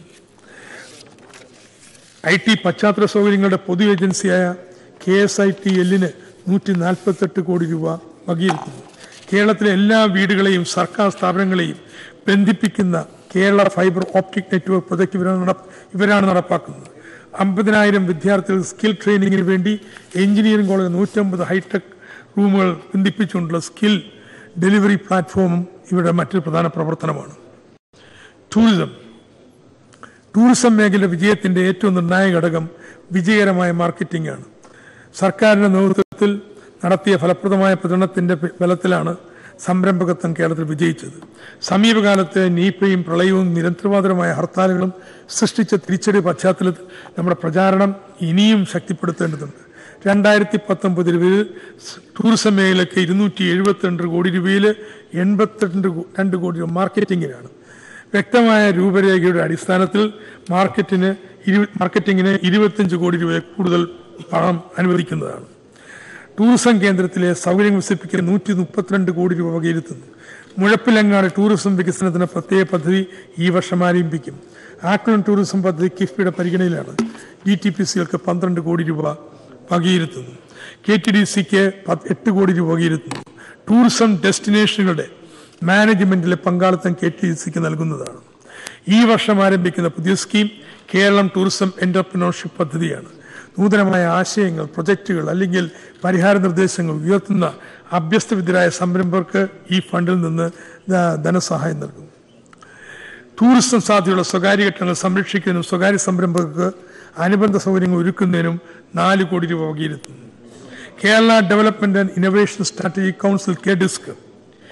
ഐ ടി പശ്ചാത്തല സൗകര്യങ്ങളുടെ പൊതു ഏജൻസിയായ കെ എസ് ഐ ടി എല്ലിന് നൂറ്റി നാൽപ്പത്തെട്ട് കോടി രൂപ വകയിരുത്തുന്നു കേരളത്തിലെ എല്ലാ വീടുകളെയും സർക്കാർ സ്ഥാപനങ്ങളെയും ബന്ധിപ്പിക്കുന്ന Kerala fibre optic network project ഇവരാണ് നടപ്പ് ഇവരാണ് നടപ്പാക്കുന്നത് അമ്പതിനായിരം വിദ്യാർത്ഥികൾ സ്കിൽ ട്രെയിനിങ്ങിന് വേണ്ടി എഞ്ചിനീയറിംഗ് കോളേജ് നൂറ്റമ്പത് ഹൈടെക് റൂമുകൾ ബന്ധിപ്പിച്ചുകൊണ്ടുള്ള സ്കിൽ ഡെലിവറി പ്ലാറ്റ്ഫോമും ഇവരുടെ മറ്റൊരു പ്രധാന പ്രവർത്തനമാണ് ടൂറിസം ടൂറിസം മേഖല വിജയത്തിന്റെ ഏറ്റവും നിർണായക ഘടകം വിജയകരമായ മാർക്കറ്റിംഗ് ആണ് സർക്കാരിന്റെ നേതൃത്വത്തിൽ നടത്തിയ ഫലപ്രദമായ പ്രചരണത്തിന്റെ പ- ബലത്തിലാണ് സംരംഭകത്വം കേരളത്തിൽ വിജയിച്ചത് സമീപകാലത്ത് നീപ്പയും പ്രളയവും നിരന്തരവാദരമായ ഹർത്താലുകളും സൃഷ്ടിച്ച തിരിച്ചടി പശ്ചാത്തലത്തിൽ നമ്മുടെ പ്രചാരണം ഇനിയും ശക്തിപ്പെടുത്തേണ്ടതുണ്ട് രണ്ടായിരത്തി പത്തൊമ്പതിൽ ടൂറിസം മേഖലയ്ക്ക് ഇരുന്നൂറ്റി എഴുപത്തിരണ്ട് കോടി രൂപയിൽ എൺപത്തിരണ്ട് കോ- രണ്ട് കോടി രൂപ മാർക്കറ്റിംഗിനാണ് വ്യക്തമായ രൂപരേഖയുടെ അടിസ്ഥാനത്തിൽ മാർക്കറ്റിന് ഇരു- മാർക്കറ്റിംഗിന് ഇരുപത്തിയഞ്ച് കോടി രൂപ കൂടുതൽ പണം അനുവദിക്കുന്നതാണ് ടൂറിസം കേന്ദ്രത്തിലെ സൗകര്യം വികസിപ്പിക്കാൻ നൂറ്റി മുപ്പത്തിരണ്ട് കോടി രൂപ വകയിരുത്തുന്നു മുഴപ്പിലങ്ങാട് ടൂറിസം വികസനത്തിന് പ്രത്യേക പദ്ധതി ഈ വർഷം ആരംഭിക്കും ആക്ലൺ ടൂറിസം പദ്ധതി കിഫ്ബിയുടെ പരിഗണനയിലാണ് ഡി ടി പി സികൾക്ക് പന്ത്രണ്ട് കോടി രൂപ വകയിരുത്തുന്നു കെ ടി ഡി സിക്ക് എട്ട് കോടി രൂപ വകയിരുത്തുന്നു ടൂറിസം ഡെസ്റ്റിനേഷനുകളുടെ മാനേജ്മെന്റിലെ പങ്കാളിത്തം കെ ടി ഡി സിക്ക് നൽകുന്നതാണ് ഈ വർഷം ആരംഭിക്കുന്ന പുതിയ സ്കീം കേരളം ടൂറിസം എന്റർപ്രണർഷിപ്പ് പദ്ധതിയാണ് നൂതനമായ ആശയങ്ങൾ പ്രൊജക്റ്റുകൾ അല്ലെങ്കിൽ പരിഹാര നിർദ്ദേശങ്ങൾ ഉയർത്തുന്ന അഭ്യസ്തവിദ്യരായ സംരംഭകർക്ക് ഈ ഫണ്ടിൽ നിന്ന് ധ- ധനസഹായം നൽകും ടൂറിസം സാധ്യതയുള്ള സ്വകാര്യ ഘട്ടങ്ങൾ സംരക്ഷിക്കുന്നതിനും സ്വകാര്യ സംരംഭകർക്ക് അനുബന്ധ സൗകര്യങ്ങൾ ഒരുക്കുന്നതിനും നാല് കോടി രൂപ വകയിരുത്തുന്നു Kerala development and innovation strategy council K DISC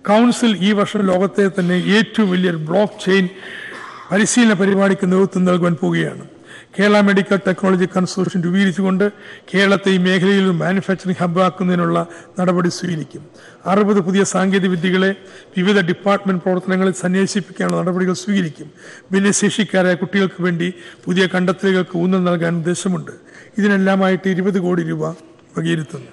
council ഈ വർഷം ലോകത്തെ തന്നെ ഏറ്റവും വലിയൊരു ബ്ലോക്ക് ചെയിൻ പരിശീലന പരിപാടിക്ക് നേതൃത്വം നൽകുവാൻ പോവുകയാണ് കേരള മെഡിക്കൽ ടെക്നോളജി കൺസോർഷ്യം രൂപീകരിച്ചുകൊണ്ട് കേരളത്തെ ഈ മേഖലയിൽ ഒരു മാനുഫാക്ചറിംഗ് ഹബ്ബ് ആക്കുന്നതിനുള്ള നടപടി സ്വീകരിക്കും അറുപത് പുതിയ സാങ്കേതിക വിദ്യകളെ വിവിധ ഡിപ്പാർട്ട്മെന്റ് പ്രവർത്തനങ്ങളിൽ സന്വേഷിപ്പിക്കാനുള്ള നടപടികൾ സ്വീകരിക്കും ഭിന്നശേഷിക്കാരായ കുട്ടികൾക്ക് വേണ്ടി പുതിയ കണ്ടെത്തലുകൾക്ക് ഊന്നൽ നൽകാൻ ഉദ്ദേശമുണ്ട് ഇതിനെല്ലാമായിട്ട് ഇരുപത് കോടി രൂപ വകയിരുത്തുന്നു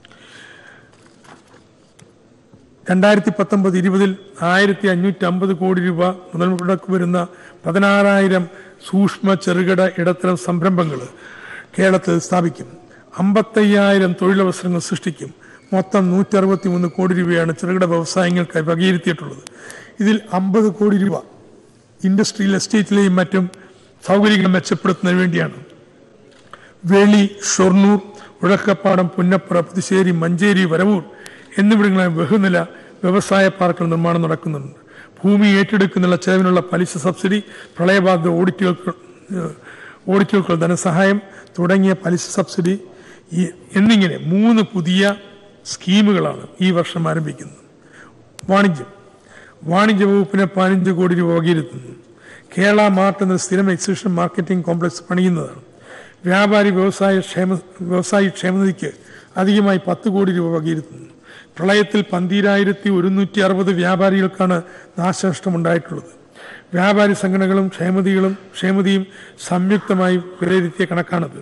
രണ്ടായിരത്തി പത്തൊമ്പത് ഇരുപതിൽ ആയിരത്തി അഞ്ഞൂറ്റി അമ്പത് കോടി രൂപ മുതൽ മുടക്ക് വരുന്ന പതിനാറായിരം സൂക്ഷ്മ ചെറുകിട ഇടത്തരം സംരംഭങ്ങൾ കേരളത്തിൽ സ്ഥാപിക്കും അമ്പത്തയ്യായിരം തൊഴിലവസരങ്ങൾ സൃഷ്ടിക്കും മൊത്തം നൂറ്റി അറുപത്തി മൂന്ന് കോടി രൂപയാണ് ചെറുകിട വ്യവസായങ്ങൾക്കായി വകയിരുത്തിയിട്ടുള്ളത് ഇതിൽ അമ്പത് കോടി രൂപ ഇൻഡസ്ട്രിയൽ എസ്റ്റേറ്റിലെയും മറ്റും സൗകര്യങ്ങൾ മെച്ചപ്പെടുത്തുന്നതിന് വേണ്ടിയാണ് വേളി ഷൊർണൂർ ഉഴക്കപ്പാടം പുന്നപ്പുറ പുതുശ്ശേരി മഞ്ചേരി വരവൂർ എന്നിവിടങ്ങളിൽ ബഹുനില വ്യവസായ പാർക്കുകൾ നിർമ്മാണം നടക്കുന്നുണ്ട് ഭൂമി ഏറ്റെടുക്കുന്നതിനുള്ള ചെലവിനുള്ള പലിശ സബ്സിഡി പ്രളയബാധിത ഓഡിറ്റുകൾക്ക് ഏഹ്, ഓഡിറ്റുകൾക്കുള്ള ധനസഹായം തുടങ്ങിയ പലിശ സബ്സിഡി ഈ- എന്നിങ്ങനെ മൂന്ന് പുതിയ സ്കീമുകളാണ് ഈ വർഷം ആരംഭിക്കുന്നത് വാണിജ്യം വാണിജ്യ വകുപ്പിന് പതിനഞ്ച് കോടി രൂപ വകയിരുത്തുന്നു കേരള മാർട്ട് എന്ന സ്ഥിരം എക്സിബിഷൻ മാർക്കറ്റിംഗ് കോംപ്ലക്സ് പണിയുന്നതാണ് വ്യാപാരി വ്യവസായ ക്ഷേമ വ്യവസായി ക്ഷേമനിധിക്ക് അധികമായി പത്ത് കോടി രൂപ വകയിരുത്തുന്നു പ്രളയത്തിൽ പന്തീരായിരത്തി ഒരുന്നൂറ്റി അറുപത് വ്യാപാരികൾക്കാണ് നാശനഷ്ടമുണ്ടായിട്ടുള്ളത് വ്യാപാരി സംഘടനകളും ക്ഷേമതികളും ക്ഷേമതിയും സംയുക്തമായി വിലയിരുത്തിയ കണക്കാണത്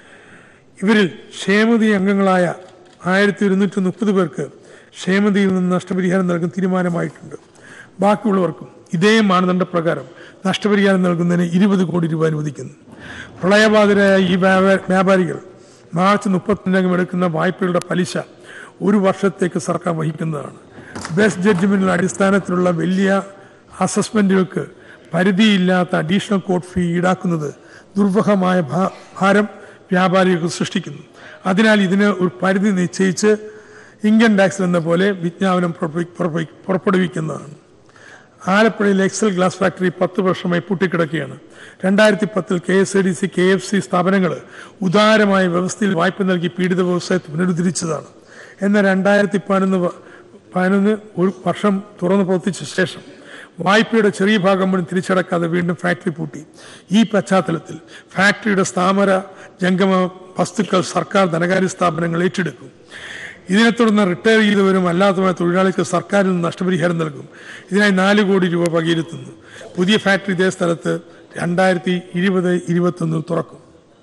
ഇവരിൽ ക്ഷേമതി അംഗങ്ങളായ ആയിരത്തി ഒരുന്നൂറ്റി മുപ്പത് പേർക്ക് ക്ഷേമതിയിൽ നിന്ന് നഷ്ടപരിഹാരം നൽകുന്ന തീരുമാനമായിട്ടുണ്ട് ബാക്കിയുള്ളവർക്കും ഇതേ മാനദണ്ഡപ്രകാരം നഷ്ടപരിഹാരം നൽകുന്നതിന് ഇരുപത് കോടി രൂപ അനുവദിക്കുന്നു പ്രളയബാധിതരായ ഈ വ്യാപാ- വ്യാപാരികൾ മാർച്ച് മുപ്പത്തിനകം എടുക്കുന്ന വായ്പകളുടെ പലിശ ഒരു വർഷത്തേക്ക് സർക്കാർ വഹിക്കുന്നതാണ് ബെസ്റ്റ് ജഡ്ജ്മെന്റിന്റെ അടിസ്ഥാനത്തിലുള്ള വലിയ അസസ്മെന്റുകൾക്ക് പരിധിയില്ലാത്ത അഡീഷണൽ കോർട്ട് ഫീ ഈടാക്കുന്നത് ദുർവഹമായ ഭാ- ഭാരം വ്യാപാരികൾക്ക് സൃഷ്ടിക്കുന്നു അതിനാൽ ഇതിന് ഒരു പരിധി നിശ്ചയിച്ച് ഇൻകം ടാക്സ് എന്ന പോലെ വിജ്ഞാപനം പുറപ്പെടുവി- പുറപ്പെടുവി- പുറപ്പെടുവിക്കുന്നതാണ് ആലപ്പുഴയിലെ എക്സൽ ഗ്ലാസ് ഫാക്ടറി പത്ത് വർഷമായി പൂട്ടിക്കിടക്കുകയാണ് രണ്ടായിരത്തി പത്തിൽ K S I D C K F C സ്ഥാപനങ്ങൾ ഉദാരമായ വ്യവസ്ഥയിൽ വായ്പ നൽകി പീഡിത വ്യവസായത്തെ പുനരുദ്ധരിച്ചതാണ് എന്നാൽ രണ്ടായിരത്തി പതിനൊന്ന് വ- പതിനൊന്ന് ഒരു വർഷം തുറന്നു പ്രവർത്തിച്ച ശേഷം വായ്പയുടെ ചെറിയ ഭാഗം മുഴുവൻ തിരിച്ചടക്കാതെ വീണ്ടും ഫാക്ടറി പൂട്ടി ഈ പശ്ചാത്തലത്തിൽ ഫാക്ടറിയുടെ സ്ഥാമര ജംഗമ വസ്തുക്കൾ സർക്കാർ ധനകാര്യ സ്ഥാപനങ്ങൾ ഏറ്റെടുക്കും ഇതിനെ തുടർന്ന് റിട്ടയർ ചെയ്തവരും അല്ലാത്തവരുമായ തൊഴിലാളികൾക്ക് സർക്കാരിൽ നിന്ന് നഷ്ടപരിഹാരം നൽകും ഇതിനായി നാല് കോടി രൂപ വകയിരുത്തുന്നു പുതിയ ഫാക്ടറി ഇതേ സ്ഥലത്ത് രണ്ടായിരത്തി ഇരുപത് ഇരുപത്തൊന്നിൽ തുറക്കും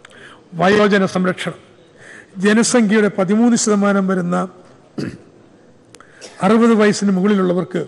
വയോജന സംരക്ഷണം ജനസംഖ്യയുടെ പതിമൂന്ന് ശതമാനം വരുന്ന അറുപത് വയസ്സിന് മുകളിലുള്ളവർക്ക്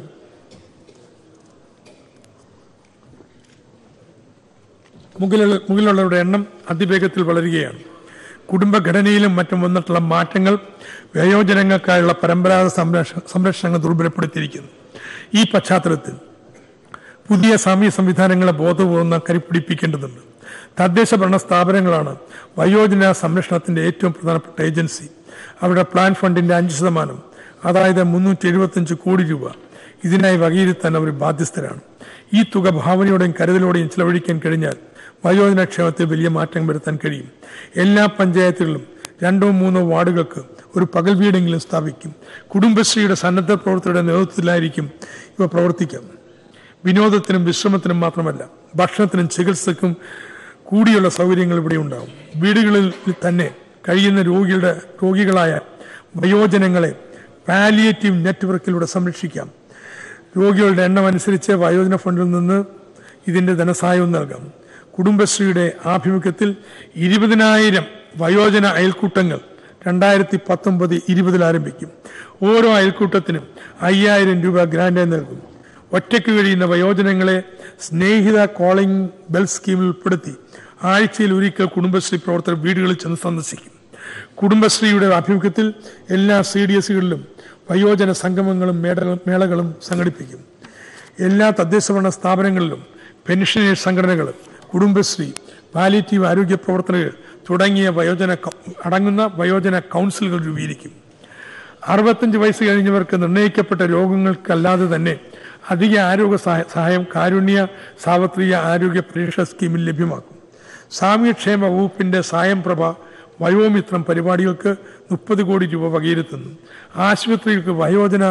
മുകളിലുള്ള മുകളിലുള്ളവരുടെ എണ്ണം അതിവേഗത്തിൽ വളരുകയാണ് കുടുംബഘടനയിലും മറ്റും വന്നിട്ടുള്ള മാറ്റങ്ങൾ വയോജനങ്ങൾക്കായുള്ള പരമ്പരാഗത സംരക്ഷ സംരക്ഷണങ്ങൾ ദുർബലപ്പെടുത്തിയിരിക്കുന്നു ഈ പശ്ചാത്തലത്തിൽ പുതിയ സാമൂഹ്യ സംവിധാനങ്ങളെ ബോധപൂർവ്വം കരുപ്പിടിപ്പിക്കേണ്ടതുണ്ട് തദ്ദേശ ഭരണ സ്ഥാപനങ്ങളാണ് വയോജന സംരക്ഷണത്തിന്റെ ഏറ്റവും പ്രധാനപ്പെട്ട ഏജൻസി അവരുടെ പ്ലാൻ ഫണ്ടിന്റെ അഞ്ച് ശതമാനം അതായത് മുന്നൂറ്റി എഴുപത്തിയഞ്ച് കോടി രൂപ ഇതിനായി വകയിരുത്താൻ അവർ ബാധ്യസ്ഥരാണ് ഈ തുക ഭാവനയോടെയും കരുതലോടെയും ചെലവഴിക്കാൻ കഴിഞ്ഞാൽ വയോജനക്ഷേമത്തിൽ വലിയ മാറ്റം വരുത്താൻ കഴിയും എല്ലാ പഞ്ചായത്തുകളിലും രണ്ടോ മൂന്നോ വാർഡുകൾക്ക് ഒരു പകൽ വീടെങ്കിലും സ്ഥാപിക്കും കുടുംബശ്രീയുടെ സന്നദ്ധ പ്രവർത്തകരുടെ നേതൃത്വത്തിലായിരിക്കും ഇവ പ്രവർത്തിക്കാം വിനോദത്തിനും വിശ്രമത്തിനും മാത്രമല്ല ഭക്ഷണത്തിനും ചികിത്സക്കും കൂടിയുള്ള സൗകര്യങ്ങൾ ഇവിടെ ഉണ്ടാവും വീടുകളിൽ തന്നെ കഴിയുന്ന രോഗികളുടെ രോഗികളായ വയോജനങ്ങളെ പാലിയേറ്റീവ് നെറ്റ്വർക്കിലൂടെ സംരക്ഷിക്കാം രോഗികളുടെ എണ്ണം അനുസരിച്ച് വയോജന ഫണ്ടിൽ നിന്ന് ഇതിന്റെ ധനസഹായവും നൽകാം കുടുംബശ്രീയുടെ ആഭിമുഖ്യത്തിൽ ഇരുപതിനായിരം വയോജന അയൽക്കൂട്ടങ്ങൾ രണ്ടായിരത്തി പത്തൊമ്പത് ഇരുപതിൽ ആരംഭിക്കും ഓരോ അയൽക്കൂട്ടത്തിനും അയ്യായിരം രൂപ ഗ്രാൻഡായി നൽകും ഒറ്റയ്ക്ക് കഴിയുന്ന വയോജനങ്ങളെ സ്നേഹിത കോളിംഗ് ബെൽ സ്കീമിൽ ഉൾപ്പെടുത്തി ആഴ്ചയിൽ ഒരിക്കൽ കുടുംബശ്രീ പ്രവർത്തകർ വീടുകളിൽ ചെന്ന് സന്ദർശിക്കും കുടുംബശ്രീയുടെ ആഭിമുഖ്യത്തിൽ എല്ലാ സി ഡി എസുകളിലും വയോജന സംഗമങ്ങളും മേടകളും മേളകളും സംഘടിപ്പിക്കും എല്ലാ തദ്ദേശഭരണ സ്ഥാപനങ്ങളിലും പെൻഷനേഴ്സ് സംഘടനകൾ കുടുംബശ്രീ പാലിറ്റീവ് ആരോഗ്യ പ്രവർത്തനങ്ങൾ തുടങ്ങിയ വയോജന കൗ- അടങ്ങുന്ന വയോജന കൗൺസിലുകൾ രൂപീകരിക്കും അറുപത്തഞ്ച് വയസ്സ് കഴിഞ്ഞവർക്ക് നിർണയിക്കപ്പെട്ട രോഗങ്ങൾക്കല്ലാതെ തന്നെ അധിക ആരോഗ്യ സഹായ- സഹായം കാരുണ്യ സാർവത്രിക ആരോഗ്യ പരീക്ഷ സ്കീമിൽ ലഭ്യമാക്കും സാമൂഹ്യക്ഷേമ വകുപ്പിന്റെ സായം പ്രഭ വയോമിത്രം പരിപാടികൾക്ക് മുപ്പത് കോടി രൂപ വകയിരുത്തുന്നു ആശുപത്രികൾക്ക് വയോജന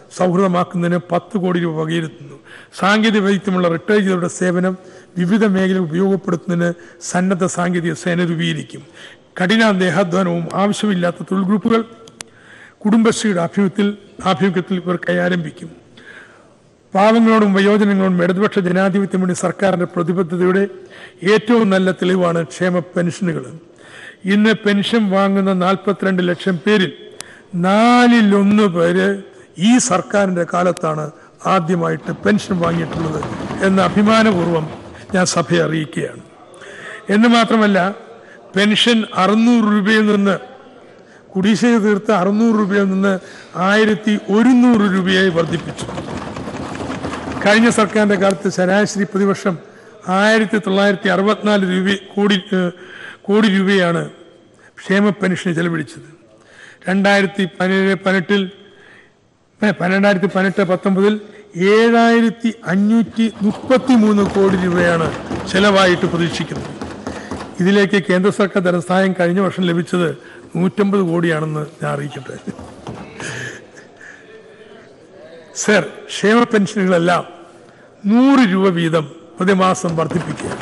സൗഹൃദമാക്കുന്നതിന് പത്ത് കോടി രൂപ വകയിരുത്തുന്നു സാങ്കേതിക വൈദ്യമുള്ള റിട്ടയർ ചെയ്തവരുടെ സേവനം വിവിധ മേഖലകൾ ഉപയോഗപ്പെടുത്തുന്നതിന് സന്നദ്ധ സാങ്കേതിക സേന രൂപീകരിക്കും കഠിന ദേഹാധ്വാനവും ആവശ്യമില്ലാത്ത തൊഴിൽ ഗ്രൂപ്പുകൾ കുടുംബശ്രീയുടെ ആഭിമുഖ്യത്തിൽ ആഭിമുഖ്യത്തിൽ ഇവർക്കായി ആരംഭിക്കും പാവങ്ങളോടും വയോജനങ്ങളോടും ഇടതുപക്ഷ ജനാധിപത്യ മുന്നണി സർക്കാരിന്റെ പ്രതിബദ്ധതയുടെ ഏറ്റവും നല്ല തെളിവാണ് ക്ഷേമ പെൻഷനുകൾ ഇന്ന് പെൻഷൻ വാങ്ങുന്ന നാൽപ്പത്തിരണ്ട് ലക്ഷം പേരിൽ നാലിലൊന്ന് പേര് ഈ സർക്കാരിന്റെ കാലത്താണ് ആദ്യമായിട്ട് പെൻഷൻ വാങ്ങിയിട്ടുള്ളത് എന്ന അഭിമാനപൂർവ്വം ഞാൻ സഭയെ അറിയിക്കുകയാണ് എന്ന് മാത്രമല്ല പെൻഷൻ അറുന്നൂറ് രൂപയിൽ നിന്ന് കുടിശ്ശിക തീർത്ത് അറുന്നൂറ് രൂപയിൽ നിന്ന് ആയിരത്തി ഒരുന്നൂറ് രൂപയായി വർദ്ധിപ്പിച്ചു കഴിഞ്ഞ സർക്കാരിന്റെ കാലത്ത് ശരാശരി പ്രതിവർഷം ആയിരത്തി തൊള്ളായിരത്തി അറുപത്തിനാല് രൂപ കോടി ഏഹ്, കോടി രൂപയാണ് ക്ഷേമ പെൻഷന് ചെലവഴിച്ചത് രണ്ടായിരത്തി പതിനേഴ് പതിനെട്ടിൽ ഏഹ്, പന്ത്രണ്ടായിരത്തി പതിനെട്ട് പത്തൊമ്പതിൽ ഏഴായിരത്തി അഞ്ഞൂറ്റി മുപ്പത്തി മൂന്ന് കോടി രൂപയാണ് ചെലവായിട്ട് പ്രതീക്ഷിക്കുന്നത് ഇതിലേക്ക് കേന്ദ്ര സർക്കാർ ധനസഹായം കഴിഞ്ഞ വർഷം ലഭിച്ചത് നൂറ്റമ്പത് കോടിയാണെന്ന് ഞാൻ അറിയിക്കട്ടെ സർ ക്ഷേമ പെൻഷനുകളെല്ലാം നൂറ് രൂപ വീതം പ്രതിമാസം വർദ്ധിപ്പിക്കുക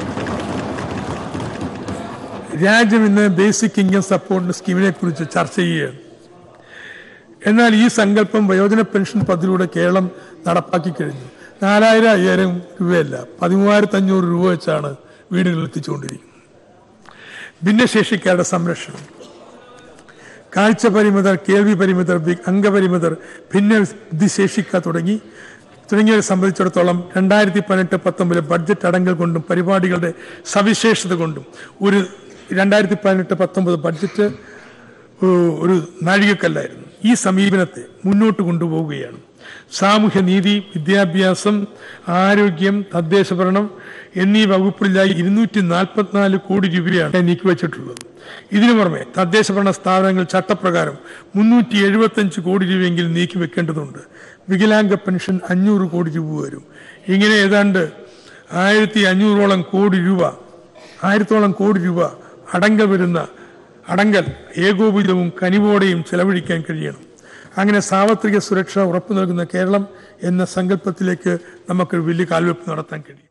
രാജ്യം ഇന്ന് ബേസിക് ഇൻകം സപ്പോർട്ട് സ്കീമിനെ കുറിച്ച് ചർച്ച ചെയ്യുകയാണ് എന്നാൽ ഈ സങ്കല്പം വയോജന പെൻഷൻ പദ്ധതിയിലൂടെ കേരളം നടപ്പാക്കി കഴിഞ്ഞു നാലായിരം അയ്യായിരം രൂപയല്ല പതിമൂവായിരത്തി അഞ്ഞൂറ് രൂപ വെച്ചാണ് വീടുകളിൽ എത്തിച്ചുകൊണ്ടിരിക്കുന്നത് ഭിന്നശേഷിക്കാരുടെ സംരക്ഷണം കാഴ്ച പരിമിതർ കേൾവി പരിമിതർ വി- അംഗപരിമിതർ ഭിന്ന ബുദ്ധിശേഷിക്ക തുടങ്ങി തുടങ്ങിയവരെ സംബന്ധിച്ചിടത്തോളം രണ്ടായിരത്തി പതിനെട്ട് പത്തൊമ്പതിലെ ബഡ്ജറ്റ് അടങ്കൽ കൊണ്ടും പരിപാടികളുടെ സവിശേഷത കൊണ്ടും ഒരു രണ്ടായിരത്തി പതിനെട്ട് പത്തൊമ്പത് ബഡ്ജറ്റ് ഏഹ്, ഒരു നാഴികക്കല്ലായിരുന്നു ഈ സമീപനത്തെ മുന്നോട്ട് കൊണ്ടുപോവുകയാണ് സാമൂഹ്യ നീതി വിദ്യാഭ്യാസം ആരോഗ്യം തദ്ദേശ ഭരണം എന്നീ വകുപ്പുകളിലായി ഇരുന്നൂറ്റി നാൽപ്പത്തിനാല് കോടി രൂപയാണ് നീക്കിവച്ചിട്ടുള്ളത് ഇതിനു പുറമെ തദ്ദേശ ഭരണ സ്ഥാപനങ്ങൾ ചട്ടപ്രകാരം മുന്നൂറ്റി എഴുപത്തഞ്ച് കോടി രൂപയെങ്കിലും നീക്കിവെക്കേണ്ടതുണ്ട് വികലാംഗ പെൻഷൻ അഞ്ഞൂറ് കോടി രൂപ വരും ഇങ്ങനെ ഏതാണ്ട് ആയിരത്തി അഞ്ഞൂറോളം കോടി രൂപ ആയിരത്തോളം കോടി രൂപ അടങ്കൽ വരുന്ന അടങ്കൽ ഏകോപിതവും കനിവോടെയും ചെലവഴിക്കാൻ കഴിയണം അങ്ങനെ സാർവത്രിക സുരക്ഷ ഉറപ്പു നൽകുന്ന കേരളം എന്ന സങ്കല്പത്തിലേക്ക് നമുക്കൊരു വലിയ കാൽവെപ്പ് നടത്താൻ കഴിയും